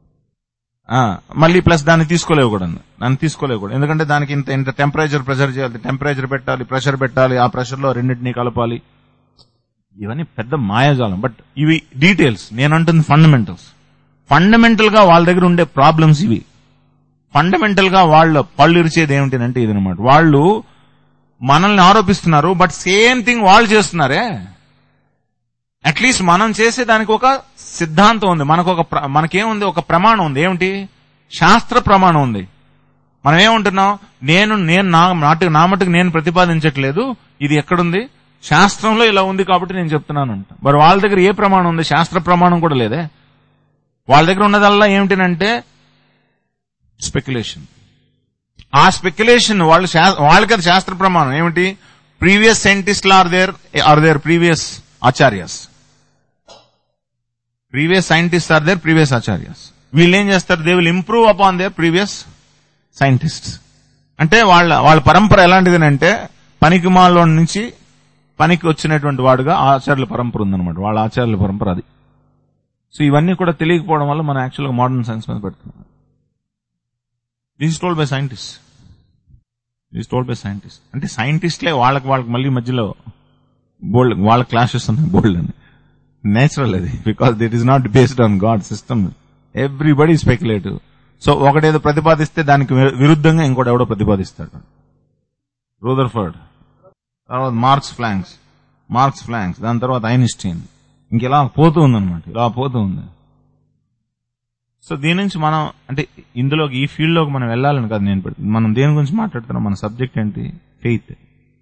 [SPEAKER 1] మళ్ళీ ప్లస్ దాన్ని తీసుకోలేవు కూడా దాన్ని తీసుకోలేవు కూడా ఎందుకంటే దానికి ఇంత ఇంత టెంపరేచర్ ప్రెషర్ చేయాలి టెంపరేచర్ పెట్టాలి ప్రెషర్ పెట్టాలి ఆ ప్రెషర్ లో రెండింటినీ కలపాలి ఇవన్నీ పెద్ద మాయాజాలం బట్ ఇవి డీటెయిల్స్ నేనంటుంది ఫండమెంటల్స్ ఫండమెంటల్ గా వాళ్ళ దగ్గర ఉండే ప్రాబ్లమ్స్ ఇవి ఫండమెంటల్ గా వాళ్ళ పళ్ళు ఇరిచేది ఏమిటంటే ఇది అనమాట వాళ్ళు మనల్ని ఆరోపిస్తున్నారు బట్ సేమ్ థింగ్ వాళ్ళు చేస్తున్నారే అట్లీస్ట్ మనం చేసే దానికి ఒక సిద్ధాంతం ఉంది మనకు ఒక ప్ర- మనకేముంది ఒక ప్రమాణం ఉంది ఏమిటి శాస్త్ర ప్రమాణం ఉంది మనం ఏముంటున్నాం నేను నేను నా నాటుకు నా మటుకు నేను ప్రతిపాదించట్లేదు ఇది ఎక్కడుంది శాస్త్రంలో ఇలా ఉంది కాబట్టి నేను చెప్తున్నాను అంట మరి వాళ్ళ దగ్గర ఏ ప్రమాణం ఉంది శాస్త్ర ప్రమాణం కూడా లేదే వాళ్ళ దగ్గర ఉన్నదల్లా ఏమిటనంటే స్పెక్యులేషన్ ఆ స్పెక్యులేషన్ వాళ్ళు శా- వాళ్ళకి అది శాస్త్ర ప్రమాణం ఏమిటి ప్రీవియస్ సైంటిస్ట్లు are there are there previous acharyas previous scientist are there previous acharyas వీళ్ళు ఏం చేస్తారు they will improve upon their previous scientists అంటే వాళ్ళ వాళ్ళ పరంపర ఎలాంటిది అంటే పనికి మాలో నుంచి పనికి వచ్చినటువంటి వాడుగా ఆచార్యుల పరంపర ఉందన్నమాట వాళ్ళ ఆచార్యుల పరంపర అది సో ఇవన్నీ కూడా తెలియకపోవడం వల్ల మనం యాక్చువల్గా మోడర్న్ సైన్స్ మీద పెడుతున్నాం this told by scientist this told by scientist అంటే సైంటిస్ట్లే వాళ్ళకి వాళ్ళకి మళ్ళీ మధ్యలో బోల్డ్ వాళ్ళ క్లాషెస్ ఉన్నాయి బోల్డ్ అని నేచురల్ అది because that is not based on God system everybody speculative so ఒకటేదో ప్రతిపాదిస్తే దానికి వి- విరుద్ధంగా ఇంకోటి ఎవడో ప్రతిపాదిస్తాడు రూదర్ఫర్డ్ తర్వాత మార్క్స్ ఫ్లాంక్స్ మార్క్స్ ఫ్లాంక్స్ దాని తర్వాత ఐన్స్టీన్ ఇంకెలా పోతూ ఉందన్నమాట ఇలా పోతూ ఉంది సో దీని నుంచి మనం అంటే ఇందులోకి ఈ ఫీల్డ్ లోకి మనం వెళ్ళాలని కాదు నేను పెడుతుంది మనం దేని గురించి మాట్లాడుతున్నాం మన సబ్జెక్ట్ ఏంటి ఫెయిత్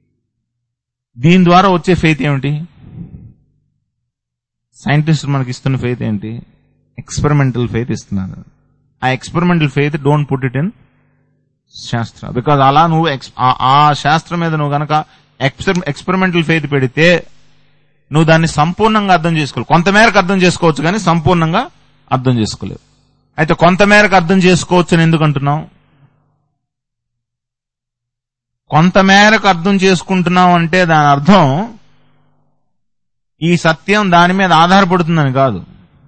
[SPEAKER 1] దీని ద్వారా వచ్చే ఫెయిత్ ఏమిటి సైంటిస్ట్ మనకి ఇస్తున్న ఫెయిత్ ఏంటి ఎక్స్పెరిమెంటల్ ఫెయిత్ ఇస్తున్నారు ఆ experimental faith don't put it in shastra because అలా నువ్వు ex- ఆ- ఆ శాస్త్రం మీద నువ్వు గనక ఎక్స్పెరిమెంటల్ ఫెయిత్ పెడితే నువ్వు దాన్ని సంపూర్ణంగా అర్థం చేసుకోలేవు కొంతమేరకు అర్థం చేసుకోవచ్చు కానీ సంపూర్ణంగా అర్థం చేసుకోలేవు అయితే కొంతమేరకు అర్థం చేసుకోవచ్చు అని ఎందుకు అంటున్నావు కొంతమేరకు అర్థం చేసుకుంటున్నావు అంటే దాని అర్థం ఈ సత్యం దాని మీద ఆధారపడుతుందని కాదు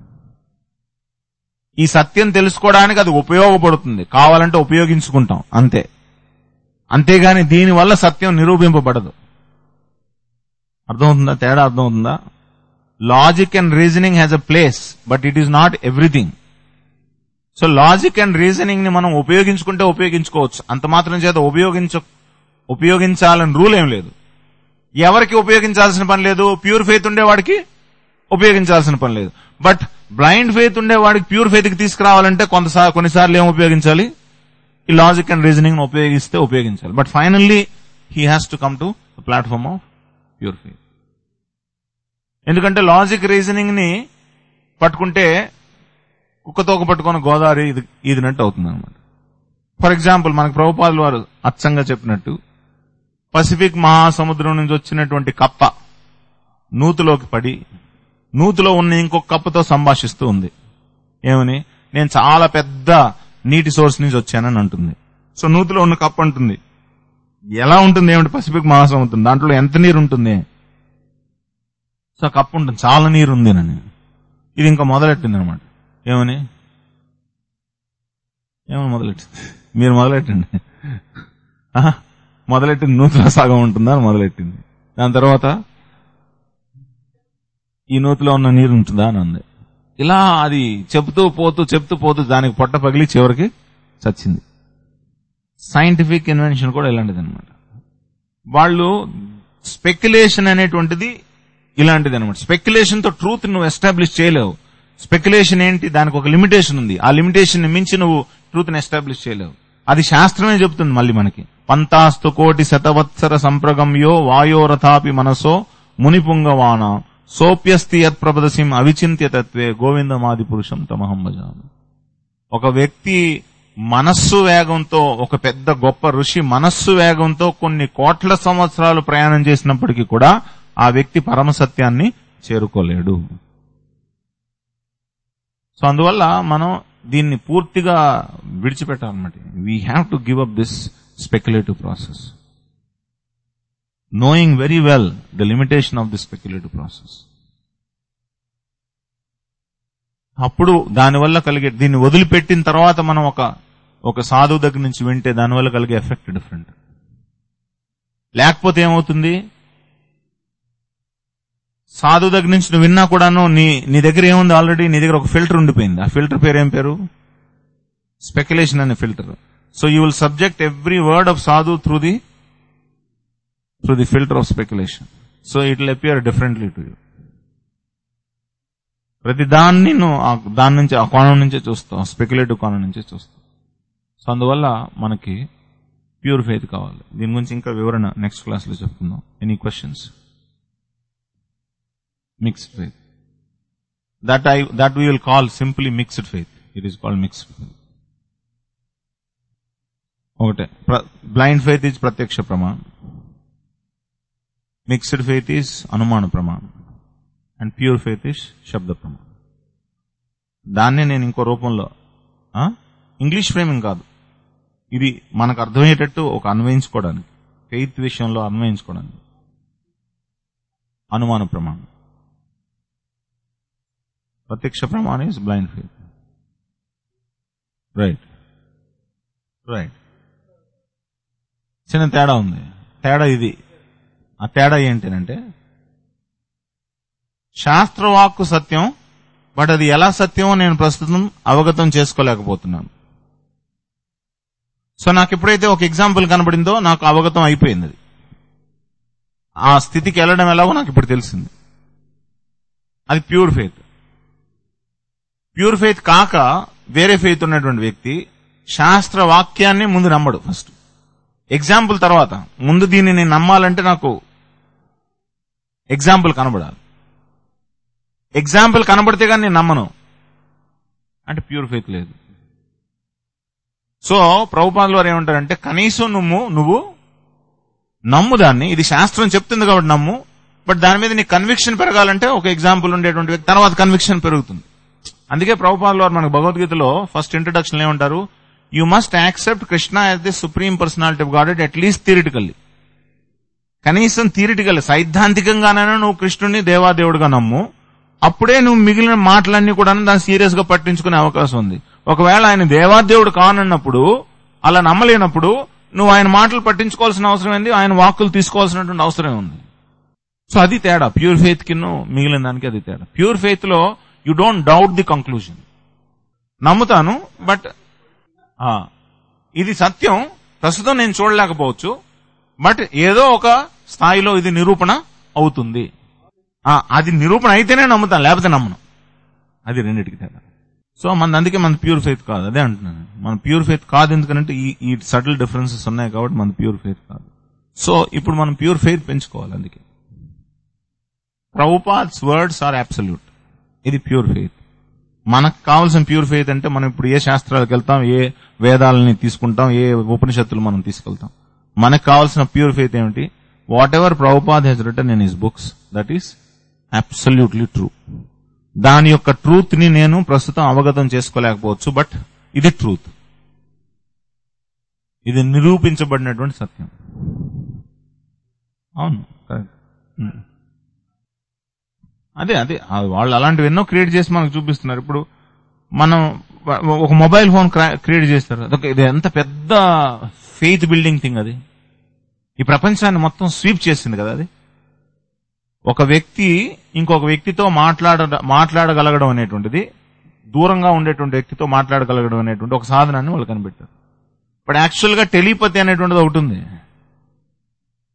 [SPEAKER 1] ఈ సత్యం తెలుసుకోవడానికి అది ఉపయోగపడుతుంది కావాలంటే ఉపయోగించుకుంటాం అంతే అంతేగాని దీనివల్ల సత్యం నిరూపింపబడదు అర్థమవుతుందా తేడా అర్థమవుతుందా logic and reasoning has a place but it is not everything so logic and reasoning ని మనం ఉపయోగించుకుంటే ఉపయోగించుకోవచ్చు అంత మాత్రం చేత ఉపయోగించ ఉపయోగించాలని రూల్ ఏం లేదు ఎవరికి ఉపయోగించాల్సిన పని లేదు ప్యూర్ ఫెయిత్ ఉండేవాడికి ఉపయోగించాల్సిన పని లేదు బట్ బ్లైండ్ ఫెయిత్ ఉండేవాడికి ప్యూర్ ఫెయిత్ కి తీసుకురావాలంటే కొంతసారి కొన్నిసార్లు ఏం ఉపయోగించాలి ఈ లాజిక్ అండ్ రీజనింగ్ ఉపయోగిస్తే ఉపయోగించాలి but finally he has to come to platform of pure faith ఎందుకంటే లాజిక్ రీజనింగ్ ని పట్టుకుంటే కుక్కతోక పట్టుకున్న గోదావరి ఇది ఈదినట్టు అవుతుంది అనమాట ఫర్ ఎగ్జాంపుల్ మనకు ప్రభుపాదులు వారు అచ్చంగా చెప్పినట్టు పసిఫిక్ మహాసముద్రం నుంచి వచ్చినటువంటి కప్ప నూతులోకి పడి నూతులో ఉన్న ఇంకొక కప్పతో సంభాషిస్తూ ఉంది ఏమని నేను చాలా పెద్ద నీటి సోర్స్ నుంచి వచ్చానని అంటుంది సో నూతిలో ఉన్న కప్ప అంటుంది ఎలా ఉంటుంది ఏమిటి పసిఫిక్ మహాసముద్రం దాంట్లో ఎంత నీరు ఉంటుంది సో కప్పు ఉంటుంది చాలా నీరు ఉంది అని ఇది ఇంకా మొదలెట్టింది అనమాట ఏమని ఏమని మొదలెట్టింది మీరు మొదలెట్టండి ఆహా, మొదలెట్టింది నూతిలో సగం ఉంటుందా అని మొదలెట్టింది దాని తర్వాత ఈ నూతిలో ఉన్న నీరు ఉంటుందా అని అంది ఇలా అది చెప్తూ పోతూ చెప్తూ పోతూ దానికి పొట్ట పగిలి చివరికి చచ్చింది సైంటిఫిక్ ఇన్వెన్షన్ కూడా ఇలాంటిది అనమాట వాళ్ళు స్పెక్యులేషన్ అనేటువంటిది ఇలాంటిది అనమాట స్పెక్యులేషన్ తో ట్రూత్ నువ్వు ఎస్టాబ్లిష్ చేయలేవు స్పెక్యులేషన్ ఏంటి దానికి ఒక లిమిటేషన్ ఉంది ఆ లిమిటేషన్ మించి నువ్వు ట్రూత్ ని ఎస్టాబ్లిష్ చేయలేవు అది శాస్త్రమే చెబుతుంది మళ్ళీ మనకి పంతాస్తు కోటి శతవత్సర సంప్రగమ్యో వాయోరథాపి మనసో మునిపుంగవాన సోప్యస్తి యత్ ప్రపదసిం అవిచింత్య తత్వే గోవిందమాది పురుషం తమహం భజామి ఒక వ్యక్తి మనస్సు వేగంతో ఒక పెద్ద గొప్ప ఋషి మనస్సు వేగంతో కొన్ని కోట్ల సంవత్సరాలు ప్రయాణం చేసినప్పటికీ కూడా ఆ వ్యక్తి పరమ సత్యాన్ని చేరుకోలేడు సో అందువల్ల మనం దీన్ని పూర్తిగా విడిచిపెట్టాలన్నమాట we have to give up this speculative process knowing very well the limitation of this speculative process. అప్పుడు దానివల్ల కలిగే దీన్ని వదిలిపెట్టిన తర్వాత మనం ఒక ఒక సాధువు దగ్గర నుంచి వింటే దానివల్ల కలిగే ఎఫెక్ట్ డిఫరెంట్ లేకపోతే ఏమవుతుంది సాధువు దగ్గర నుంచి నువ్వు విన్నా కూడాను నీ నీ దగ్గర ఏముంది ఆల్రెడీ నీ దగ్గర ఒక ఫిల్టర్ ఉండిపోయింది ఆ ఫిల్టర్ పేరు ఏం పేరు స్పెక్యులేషన్ అనే filter so you will subject every word of sadhu through the through the filter of speculation. So it will appear differently to you. ప్రతి దాన్ని నువ్వు ఆ దాని నుంచి ఆ కోణం నుంచే చూస్తావు స్పెక్యులేటివ్ కోణం నుంచే చూస్తావు సో అందువల్ల మనకి ప్యూర్ ఫెయిత్ కావాలి దీని గురించి ఇంకా వివరణ నెక్స్ట్ క్లాస్ లో చెప్పుకుందాం any questions mixed faith that I that we will call simply mixed faith it is called mixed faith ఒకటే బ్లైండ్ ఫెయిత్ ఈజ్ ప్రత్యక్ష ప్రమాణం మిక్స్డ్ ఫెయిత్ ఈజ్ అనుమాన ప్రమాణం అండ్ ప్యూర్ ఫెయిత్ ఈజ్ శబ్ద ప్రమాణం దాన్నే నేను ఇంకో రూపంలో ఆ? ఇంగ్లీష్ ఫ్రేమింగ్ కాదు ఇది మనకు అర్థమయ్యేటట్టు ఒక అన్వయించుకోవడానికి ఫెయిత్ విషయంలో అన్వయించుకోవడానికి అనుమాన ప్రమాణం ప్రత్యక్ష ప్రమాణం is blind faith right right చిన్న తేడా ఉంది తేడా ఇది ఆ తేడా ఏంటంటే శాస్త్రవాక్కు సత్యం బట్ అది ఎలా సత్యమో నేను ప్రస్తుతం అవగతం చేసుకోలేకపోతున్నాను సో నాకు ఎప్పుడైతే ఒక ఎగ్జాంపుల్ కనబడిందో నాకు అవగతం అయిపోయింది అది ఆ స్థితికి వెళ్ళడం ఎలాగో నాకు ఇప్పుడు తెలిసింది అది ప్యూర్ ఫెయిత్ ప్యూర్ ఫెయిత్ కాక వేరే ఫెయిత్ ఉన్నటువంటి వ్యక్తి శాస్త్ర వాక్యాన్ని ముందు నమ్మడు ఫస్ట్ ఎగ్జాంపుల్ తర్వాత ముందు దీన్ని నేను నమ్మాలంటే నాకు ఎగ్జాంపుల్ కనబడాలి ఎగ్జాంపుల్ కనబడితే కానీ నేను నమ్మను అంటే ప్యూర్ ఫెయిత్ లేదు సో ప్రభుపాదులు వారు ఏమంటారంటే కనీసం నువ్వు నువ్వు నమ్ము దాన్ని ఇది శాస్త్రం చెప్తుంది కాబట్టి నమ్ము బట్ దాని మీద నీ కన్విక్షన్ పెరగాలంటే ఒక ఎగ్జాంపుల్ ఉండేటువంటి వ్యక్తి తర్వాత కన్విక్షన్ పెరుగుతుంది అందుకే ప్రభుపాదులు వారు మనకు భగవద్గీతలో ఫస్ట్ ఇంట్రడక్షన్ ఏమంటారు you must accept Krishna as the supreme personality of God at least theoretically కనీసం థియరిటికల్ సైద్ధాంతికంగానైనా నువ్వు కృష్ణుడిని దేవాదేవుడిగా నమ్ము అప్పుడే నువ్వు మిగిలిన మాటలన్నీ కూడా దాన్ని సీరియస్ గా పట్టించుకునే అవకాశం ఉంది ఒకవేళ ఆయన దేవాదేవుడు కానన్నప్పుడు అలా నమ్మలేనప్పుడు నువ్వు ఆయన మాటలు పట్టించుకోవాల్సిన అవసరం ఏంది ఆయన వాక్కులు తీసుకోవాల్సినటువంటి అవసరం ఉంది సో అది తేడా ప్యూర్ ఫెయిత్ కి మిగిలిన దానికి అది తేడా ప్యూర్ ఫెయిత్ లో you don't doubt the conclusion నమ్ముతాను బట్ ఇది సత్యం ప్రస్తుతం నేను చూడలేకపోవచ్చు బట్ ఏదో ఒక స్థాయిలో ఇది నిరూపణ అవుతుంది ఆ, అది నిరూపణ అయితేనే నమ్ముతాను లేకపోతే నమ్మను అది రెండింటికి తేడా సో మన అందుకే మన ప్యూర్ ఫెయిత్ కాదు అదే అంటున్నాను మన ప్యూర్ ఫెయిత్ కాదు ఎందుకంటే ఈ ఈ సటిల్ డిఫరెన్సెస్ ఉన్నాయి కాబట్టి మన ప్యూర్ ఫెయిత్ కాదు సో ఇప్పుడు మనం ప్యూర్ ఫెయిత్ పెంచుకోవాలి అందుకే ప్రభుపాద్స్ వర్డ్స్ ఆర్ అబ్సల్యూట్ ఇది ప్యూర్ ఫెయిత్ మనకు కావాల్సిన ప్యూర్ ఫెయిత్ అంటే మనం ఇప్పుడు ఏ శాస్త్రాలకు వెళ్తాం ఏ వేదాలని తీసుకుంటాం ఏ ఉపనిషత్తులు మనం తీసుకెళ్తాం మనకు కావాల్సిన ప్యూర్ ఫెయిత్ ఏమిటి whatever Prabhupada has written in his books that is absolutely true దాని యొక్క ట్రూత్ ని నేను ప్రస్తుతం అవగతం చేసుకోలేకపోవచ్చు బట్ ఇది ట్రూత్ ఇది నిరూపించబడినటువంటి సత్యం అవును కరెక్ట్ ఉమ్. అదే అదే ఆ వాళ్ళు అలాంటివి ఎన్నో క్రియేట్ చేసి మనకు చూపిస్తున్నారు ఇప్పుడు మనం వ- ఒక మొబైల్ ఫోన్ క్రియేట్ చేస్తారు అదొక ఇది ఎంత పెద్ద ఫెయిత్ బిల్డింగ్ థింగ్ అది ఈ ప్రపంచాన్ని మొత్తం స్వీప్ చేసింది కదా అది ఒక వ్యక్తి ఇంకొక వ్యక్తితో మాట్లాడ మాట్లాడగలగడం అనేటువంటిది దూరంగా ఉండేటువంటి వ్యక్తితో మాట్లాడగలగడం అనేటువంటి ఒక సాధనాన్ని వాళ్ళు కనిపెట్టారు బట్ యాక్చువల్ గా టెలిపతి అనేటువంటిది ఒకటి ఉంది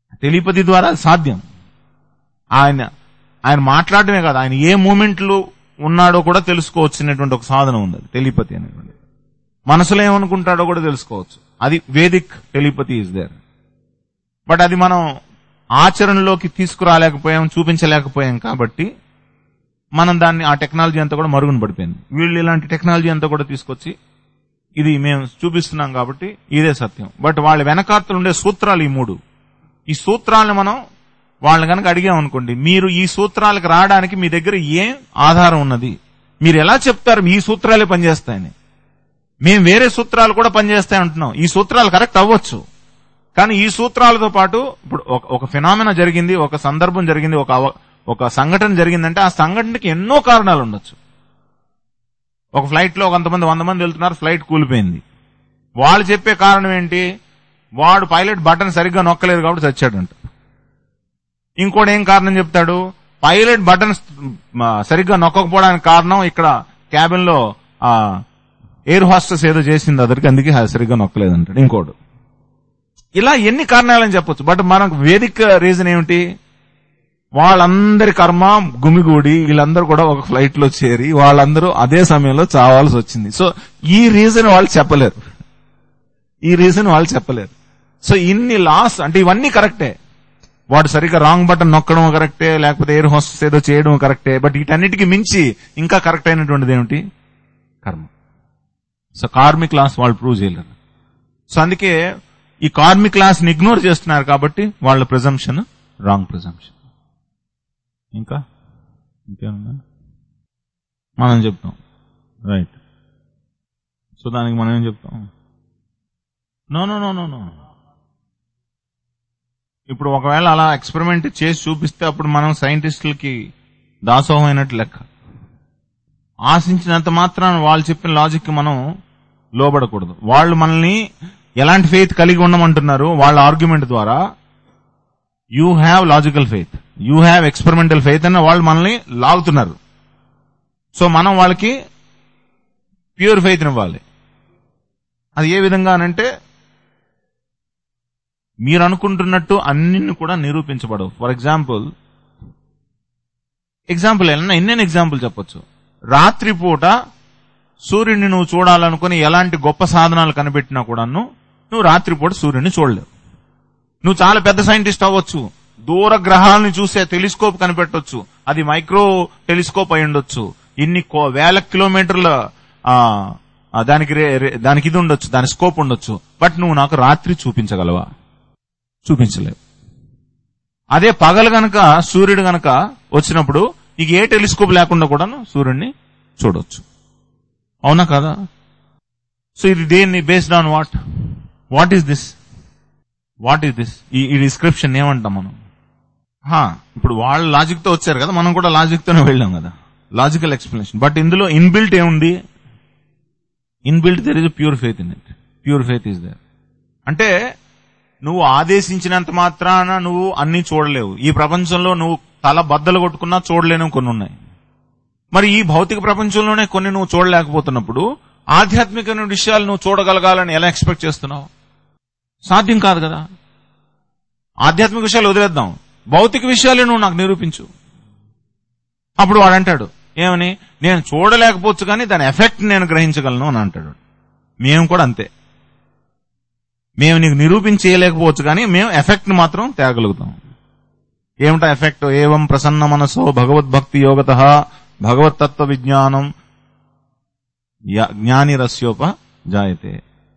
[SPEAKER 1] టెలిపతి ద్వారా అది సాధ్యం ఆయన ఆయన మాట్లాడటమే కాదు ఆయన ఏ మూమెంట్లు ఉన్నాడో కూడా తెలుసుకోవచ్చినటువంటి ఒక సాధనం ఉంది అది టెలిపతి అనేటువంటి మనసులో ఏమనుకుంటాడో కూడా తెలుసుకోవచ్చు అది Vedic telepathy is there but అది మనం ఆచరణలోకి తీసుకురాలేకపోయాం చూపించలేకపోయాం కాబట్టి మనం దాన్ని ఆ టెక్నాలజీ అంతా కూడా మరుగున పడిపోయింది వీళ్ళు ఇలాంటి టెక్నాలజీ అంతా కూడా తీసుకొచ్చి ఇది మేము చూపిస్తున్నాం కాబట్టి ఇదే సత్యం బట్ వాళ్ళ వెనకాతలు ఉండే సూత్రాలు ఈ మూడు ఈ సూత్రాలను మనం వాళ్ళని కనుక అడిగామనుకోండి మీరు ఈ సూత్రాలకు రావడానికి మీ దగ్గర ఏం ఆధారం ఉన్నది మీరు ఎలా చెప్తారు ఈ సూత్రాలే పనిచేస్తాయని మేము వేరే సూత్రాలు కూడా పనిచేస్తాయి అంటున్నాం ఈ సూత్రాలు కరెక్ట్ అవ్వచ్చు కానీ ఈ సూత్రాలతో పాటు ఇప్పుడు ఒక- ఒక ఫినామినా జరిగింది ఒక సందర్భం జరిగింది ఒక అవ- ఒక సంఘటన జరిగిందంటే ఆ సంఘటనకి ఎన్నో కారణాలు ఉండొచ్చు ఒక ఫ్లైట్ లో కొంతమంది వంద మంది వెళ్తున్నారు ఫ్లైట్ కూలిపోయింది వాళ్ళు చెప్పే కారణం ఏంటి వాడు పైలట్ బటన్ సరిగ్గా నొక్కలేదు కాబట్టి చచ్చాడంట ఇంకోటి ఏం కారణం చెప్తాడు పైలట్ బటన్ సరిగ్గా నొక్కకపోవడానికి కారణం ఇక్కడ క్యాబిన్ లో ఆ ఎయిర్ హాస్టెస్ ఏదో చేసింది అదరికి అందుకే సరిగ్గా నొక్కలేదంటాడు ఇంకోటి ఇలా ఎన్ని కారణాలని చెప్పొచ్చు బట్ మనకు వేదిక రీజన్ ఏమిటి వాళ్ళందరి కర్మ గుమిగూడి వీళ్ళందరూ కూడా ఒక ఫ్లైట్ లో చేరి వాళ్ళందరూ అదే సమయంలో చావాల్సి వచ్చింది సో ఈ రీజన్ వాళ్ళు చెప్పలేరు ఈ రీజన్ వాళ్ళు చెప్పలేరు సో ఇన్ని లాస్ అంటే ఇవన్నీ కరెక్టే వాడు సరిగ్గా రాంగ్ బటన్ నొక్కడం కరెక్టే లేకపోతే ఎయిర్ హోస్టెస్ ఏదో చేయడం కరెక్టే బట్ వీటన్నిటికీ మించి ఇంకా కరెక్ట్ అయినటువంటిది ఏమిటి కర్మ సో కార్మిక్ లాస్ వాళ్ళు ప్రూవ్ చేయలేరు సో అందుకే ఈ కార్మిక్ లాస్ ని ఇగ్నోర్ చేస్తున్నారు కాబట్టి వాళ్ళ ప్రిజంప్షన్ రాంగ్ ప్రిజంప్షన్ ఇంకా ఇంకేమన్నా మనం చెప్తాం రైట్ సో దానికి మనం ఏం చెప్తాం no no no no no ఇప్పుడు ఒకవేళ అలా ఎక్స్పెరిమెంట్ చేసి చూపిస్తే అప్పుడు మనం సైంటిస్టులకి దాసోహం అయినట్టు లెక్క ఆశించినంత మాత్రాన వాళ్ళు చెప్పిన లాజిక్ కి మనం లోబడకూడదు వాళ్ళు మనల్ని ఎలాంటి ఫెయిత్ కలిగి ఉండమంటున్నారు వాళ్ళ ఆర్గ్యుమెంట్ ద్వారా you have logical faith you have experimental faith అని వాళ్ళు మనల్ని లాగుతున్నారు సో మనం వాళ్ళకి ప్యూర్ ఫెయిత్ ఇవ్వాలి అది ఏ విధంగా అనంటే మీరు అనుకుంటున్నట్టు అన్ని కూడా నిరూపించబడవు ఫర్ ఎగ్జాంపుల్ ఎగ్జాంపుల్ ఎన్న ఎన్నెన్ని ఎగ్జాంపుల్ చెప్పొచ్చు రాత్రిపూట సూర్యుడిని నువ్వు చూడాలనుకుని ఎలాంటి గొప్ప సాధనాలు కనిపెట్టినా కూడాను నువ్వు రాత్రిపూట సూర్యుడిని చూడలేవు నువ్వు చాలా పెద్ద సైంటిస్ట్ అవ్వచ్చు దూర గ్రహాలను చూసే టెలిస్కోప్ కనిపెట్టొచ్చు అది మైక్రో టెలిస్కోప్ అయి ఉండొచ్చు ఇన్ని కో- వేల కిలోమీటర్ల ఆ, ఆ, దానికి రే- రే- దానికి ఇది ఉండొచ్చు దాని స్కోప్ ఉండొచ్చు బట్ నువ్వు నాకు రాత్రి చూపించగలవా చూపించలేవు అదే పగలు గనక సూర్యుడు గనక వచ్చినప్పుడు నీకు ఏ టెలిస్కోప్ లేకుండా కూడాను సూర్యుడిని చూడొచ్చు అవునా కదా సో ఇది దేన్ని based on what what is this what is this ఈ ఈ డిస్క్రిప్షన్ ఏమంటాం మనం హా, ఇప్పుడు వాళ్ళు లాజిక్ తో వచ్చారు కదా మనం కూడా లాజిక్ తోనే వెళ్ళాం కదా లాజికల్ ఎక్స్ప్లెనేషన్ బట్ ఇందులో ఇన్బిల్ట్ ఏముంది inbuilt there is pure faith in it pure faith is there అంటే నువ్వు ఆదేశించినంత మాత్రాన నువ్వు అన్ని చూడలేవు ఈ ప్రపంచంలో నువ్వు తల బద్దలు కొట్టుకున్నా చూడలేని కొన్ని ఉన్నాయి మరి ఈ భౌతిక ప్రపంచంలోనే కొన్ని నువ్వు చూడలేకపోతున్నప్పుడు ఆధ్యాత్మిక విషయాలు నువ్వు చూడగలగాలని ఎలా ఎక్స్పెక్ట్ చేస్తున్నావు సాధ్యం కాదు కదా ఆధ్యాత్మిక విషయాలు వదిలేద్దాం భౌతిక విషయాలే నువ్వు నాకు నిరూపించు అప్పుడు వాడు అంటాడు ఏమని నేను చూడలేకపోవచ్చు కానీ దాని ఎఫెక్ట్ నేను గ్రహించగలను అని అంటాడు మేము కూడా అంతే మేము నీకు నిరూపించేయలేకపోవచ్చు కానీ మేము ఎఫెక్ట్ ని మాత్రం తేగలుగుతాం ఏమిటా ఎఫెక్ట్ ఏవం ప్రసన్న మనసో భగవద్భక్తి యోగత భగవత్తత్వ విజ్ఞానం య- జ్ఞాని రస్యోప జాయతే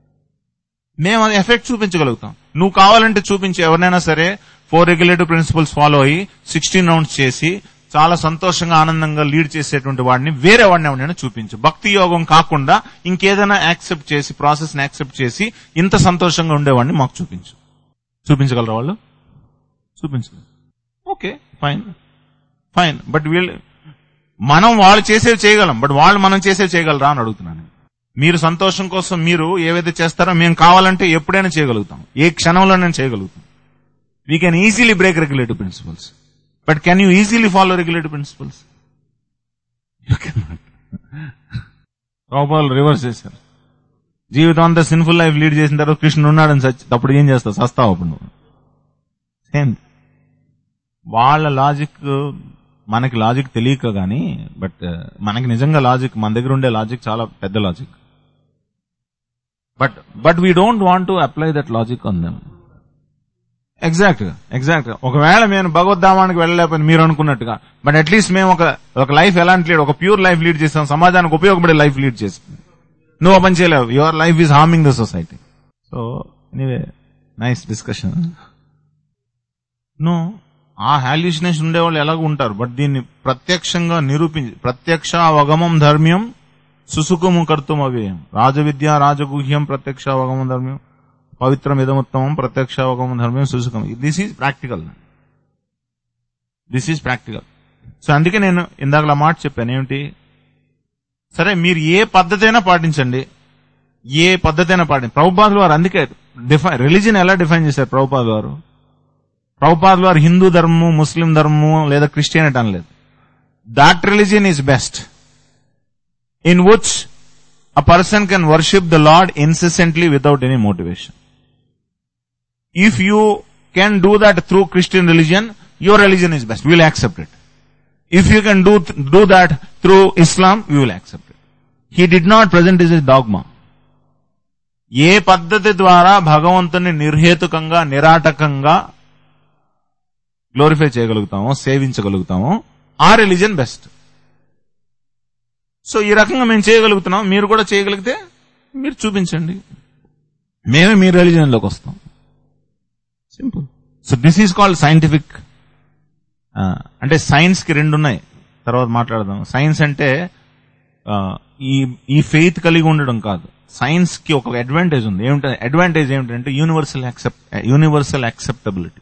[SPEAKER 1] మేము అది ఎఫెక్ట్ చూపించగలుగుతాం నువ్వు కావాలంటే చూపించి ఎవరినైనా సరే ఫోర్ రెగ్యులేటివ్ ప్రిన్సిపల్స్ ఫాలో అయ్యి సిక్స్టీన్ రౌండ్స్ చేసి చాలా సంతోషంగా ఆనందంగా లీడ్ చేసేటువంటి వాడిని వేరే వాడిని ఎవరినైనా చూపించు భక్తి యోగం కాకుండా ఇంకేదైనా యాక్సెప్ట్ చేసి ప్రాసెస్ ని యాక్సెప్ట్ చేసి ఇంత సంతోషంగా ఉండేవాడిని మాకు చూపించు చూపించగలరా వాళ్ళు చూపించగలరు ఓకే ఫైన్ ఫైన్ బట్ వీళ్ళు మనం వాళ్ళు చేసేవి చేయగలం బట్ వాళ్ళు మనం చేసేవి చేయగలరా అని అడుగుతున్నాను మీరు సంతోషం కోసం మీరు ఏవైతే చేస్తారో మేము కావాలంటే ఎప్పుడైనా చేయగలుగుతాం ఏ క్షణంలో నేను చేయగలుగుతాం we can easily break regulative principles but can you easily follow regulative principles you can రూపాయలు రివర్స్ చేశారు జీవితం అంతా సిన్ఫుల్ లైఫ్ లీడ్ చేసిన తర్వాత కృష్ణుడు ఉన్నాడని సచ్చి అప్పుడు ఏం చేస్తావు సస్తావు అప్పుడు నువ్వు సేమ్ వాళ్ళ లాజిక్ మనకి లాజిక్ తెలియక గానీ బట్ మనకి నిజంగా లాజిక్ మన దగ్గర ఉండే లాజిక్ చాలా పెద్ద logic but but we don't want to apply that logic on them exact గా ఎగ్జాక్ట్ గా ఒకవేళ నేను భగవద్ధామానికి వెళ్ళలేకపోయిన మీరు అనుకున్నట్టుగా బట్ అట్లీస్ట్ మేము ఒక ఒక లైఫ్ ఎలాంటి లీడ్ ఒక ప్యూర్ లైఫ్ లీడ్ చేస్తాం సమాజానికి ఉపయోగపడే లైఫ్ లీడ్ చేస్తాం నువ్వు ఓపెన్ చేయలేవు your life is harming the society so anyway nice discussion no ఆ హాల్యూసినేషన్ ఉండేవాళ్ళు ఎలాగ ఉంటారు బట్ దీన్ని ప్రత్యక్షంగా నిరూపించి ప్రత్యక్ష అవగమం ధర్మ్యం సుసుకుము కర్తుం అవ్యయం రాజవిద్య రాజగుహ్యం ప్రత్యక్ష అవగమం ధర్మ్యం పవిత్రం ఇదముత్తమం ప్రత్యక్ష అవగమం ధర్మ్యం సుసుకం this is practical this is practical so అందుకే నేను ఇందాకలా మాట చెప్పాను ఏమిటి సరే మీరు ఏ పద్ధతి అయినా పాటించండి ఏ పద్ధతి అయినా పాటించండి ప్రభుపాదులు వారు అందుకే డిఫైన్ రిలీజన్ ఎలా డిఫైన్ చేశారు ప్రభుపాదులు వారు ప్రభుపాదులు వారు హిందూ ధర్మము ముస్లిం ధర్మము లేదా క్రిస్టియానిటీ అనలేదు that religion is best in which a person can worship the Lord incessantly without any motivation. If you can do that through Christian religion, your religion is best. We will accept it. If you can do, do that through Islam, we will accept it. He did not present as a dogma. ఏ పద్ధతి ద్వారా భగవంతుని నిర్హేతుకంగా నిరాటకంగా గ్లోరిఫై చేయగలుగుతామో సేవించగలుగుతామో ఆ రిలీజన్ బెస్ట్ సో ఈ రకంగా మేము చేయగలుగుతున్నాం మీరు కూడా చేయగలిగితే మీరు చూపించండి మేమే మీ రిలీజన్లోకి వస్తాం simple so this is called scientific అంటే సైన్స్ కి రెండు ఉన్నాయి తర్వాత మాట్లాడదాం సైన్స్ అంటే ఆ, ఈ ఈ ఫెయిత్ కలిగి ఉండడం కాదు సైన్స్ కి ఒక అడ్వాంటేజ్ ఉంది ఏమిటంటే అడ్వాంటేజ్ ఏమిటంటే universal accept universal acceptability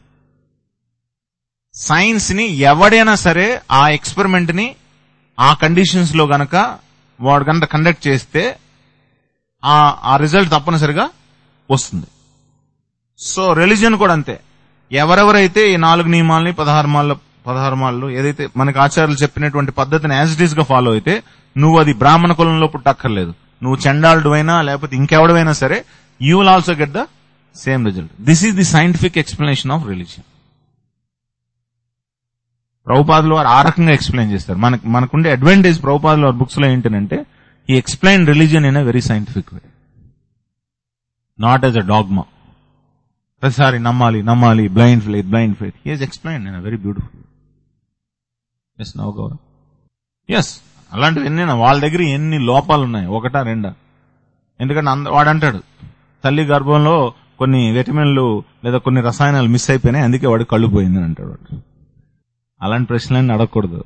[SPEAKER 1] science ని ఎవడైనా సరే ఆ ఎక్స్పెరిమెంట్ ని ఆ కండిషన్స్ లో గనక వాడు గనక కండక్ట్ చేస్తే ఆ ఆ రిజల్ట్ తప్పనిసరిగా వస్తుంది సో రిలీజియన్ కూడా అంతే ఎవరెవరైతే ఈ నాలుగు నియమాలని పదహారు మాల్లో పదహారు మాల్లో ఏదైతే మనకి ఆచార్యులు చెప్పినటువంటి పద్ధతిని యాజ్ ఇట్ ఈస్ గా ఫాలో అయితే నువ్వు అది బ్రాహ్మణ కులంలో పుట్టక్కర్లేదు నువ్వు చండాలుడు అయినా లేకపోతే ఇంకెవడమైనా సరే you will also get the same result this is the scientific explanation of religion ప్రభుపాదులు వారు ఆ రకంగా ఎక్స్ప్లెయిన్ చేస్తారు మనకు మనకుండే అడ్వాంటేజ్ ప్రభుపాదులు వారి బుక్స్ లో ఏంటంటే ఈ explain religion in very scientific way not as a dogma ప్రతిసారి నమ్మాలి నమ్మాలి blind faith blind faith he's explain in very beautiful as now Gaurav as అలాంటివన్నీ వాళ్ళ దగ్గర ఎన్ని లోపాలు ఉన్నాయి ఒకటా రెండా ఎందుకంటే అంద- వాడు అంటాడు తల్లి గర్భంలో కొన్ని విటమిన్లు లేదా కొన్ని రసాయనాలు మిస్ అయిపోయినాయి అందుకే వాడు కళ్ళు పోయిందని అంటాడు వాడు అలాంటి ప్రశ్నలన్నీ అడగకూడదు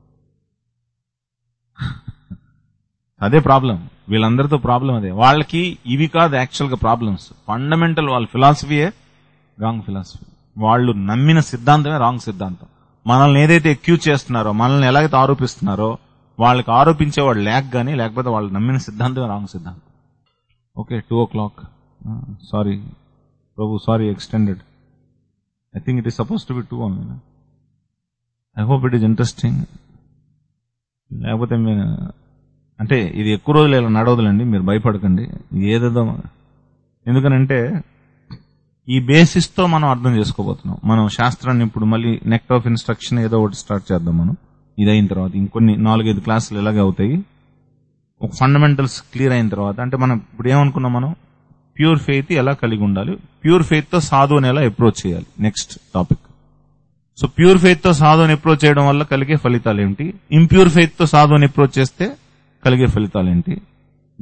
[SPEAKER 1] అదే ప్రాబ్లం వీళ్ళందరితో ప్రాబ్లం అదే వాళ్ళకి ఇవి కాదు యాక్చువల్ గా ప్రాబ్లమ్స్ ఫండమెంటల్ వాళ్ళ ఫిలాసఫీయే రాంగ్ ఫిలాసఫీ వాళ్ళు నమ్మిన సిద్ధాంతమే రాంగ్ సిద్ధాంతం మనల్ని ఏదైతే ఎక్యూజ్ చేస్తున్నారో మనల్ని ఎలాగైతే ఆరోపిస్తున్నారో వాళ్ళకి ఆరోపించేవాడు లేక గానీ లేకపోతే వాళ్ళు నమ్మిన సిద్ధాంతమే రాంగ్ సిద్ధాంతం okay two o'clock sorry Prabhu sorry extended I think it is suppose to be two only I hope it is interesting లేకపోతే మీరు అంటే ఇది ఎక్కువ రోజులు ఇలా నడవదులండి మీరు భయపడకండి ఇది ఏదేదో ఎందుకనంటే ఈ బేసిస్ తో మనం అర్థం చేసుకోబోతున్నాం మనం శాస్త్రాన్ని ఇప్పుడు మళ్ళీ నెక్ట్ ఆఫ్ ఇన్స్ట్రక్షన్ ఏదో ఒకటి స్టార్ట్ చేద్దాం మనం ఇది అయిన తర్వాత ఇంకొన్ని నాలుగైదు క్లాసులు ఎలాగే అవుతాయి ఒక ఫండమెంటల్స్ క్లియర్ అయిన తర్వాత అంటే మనం ఇప్పుడు ఏమనుకున్నాం మనం ప్యూర్ ఫెయిత్ ఎలా కలిగి ఉండాలి ప్యూర్ ఫెయిత్ తో సాధువుని ఎలా అప్రోచ్ చేయాలి next topic so pure faith తో సాధువుని అప్రోచ్ చేయడం వల్ల కలిగే ఫలితాలు ఏంటి ఇంప్యూర్ ఫెయిత్ తో సాధువుని అప్రోచ్ చేస్తే కలిగే ఫలితాలు ఏంటి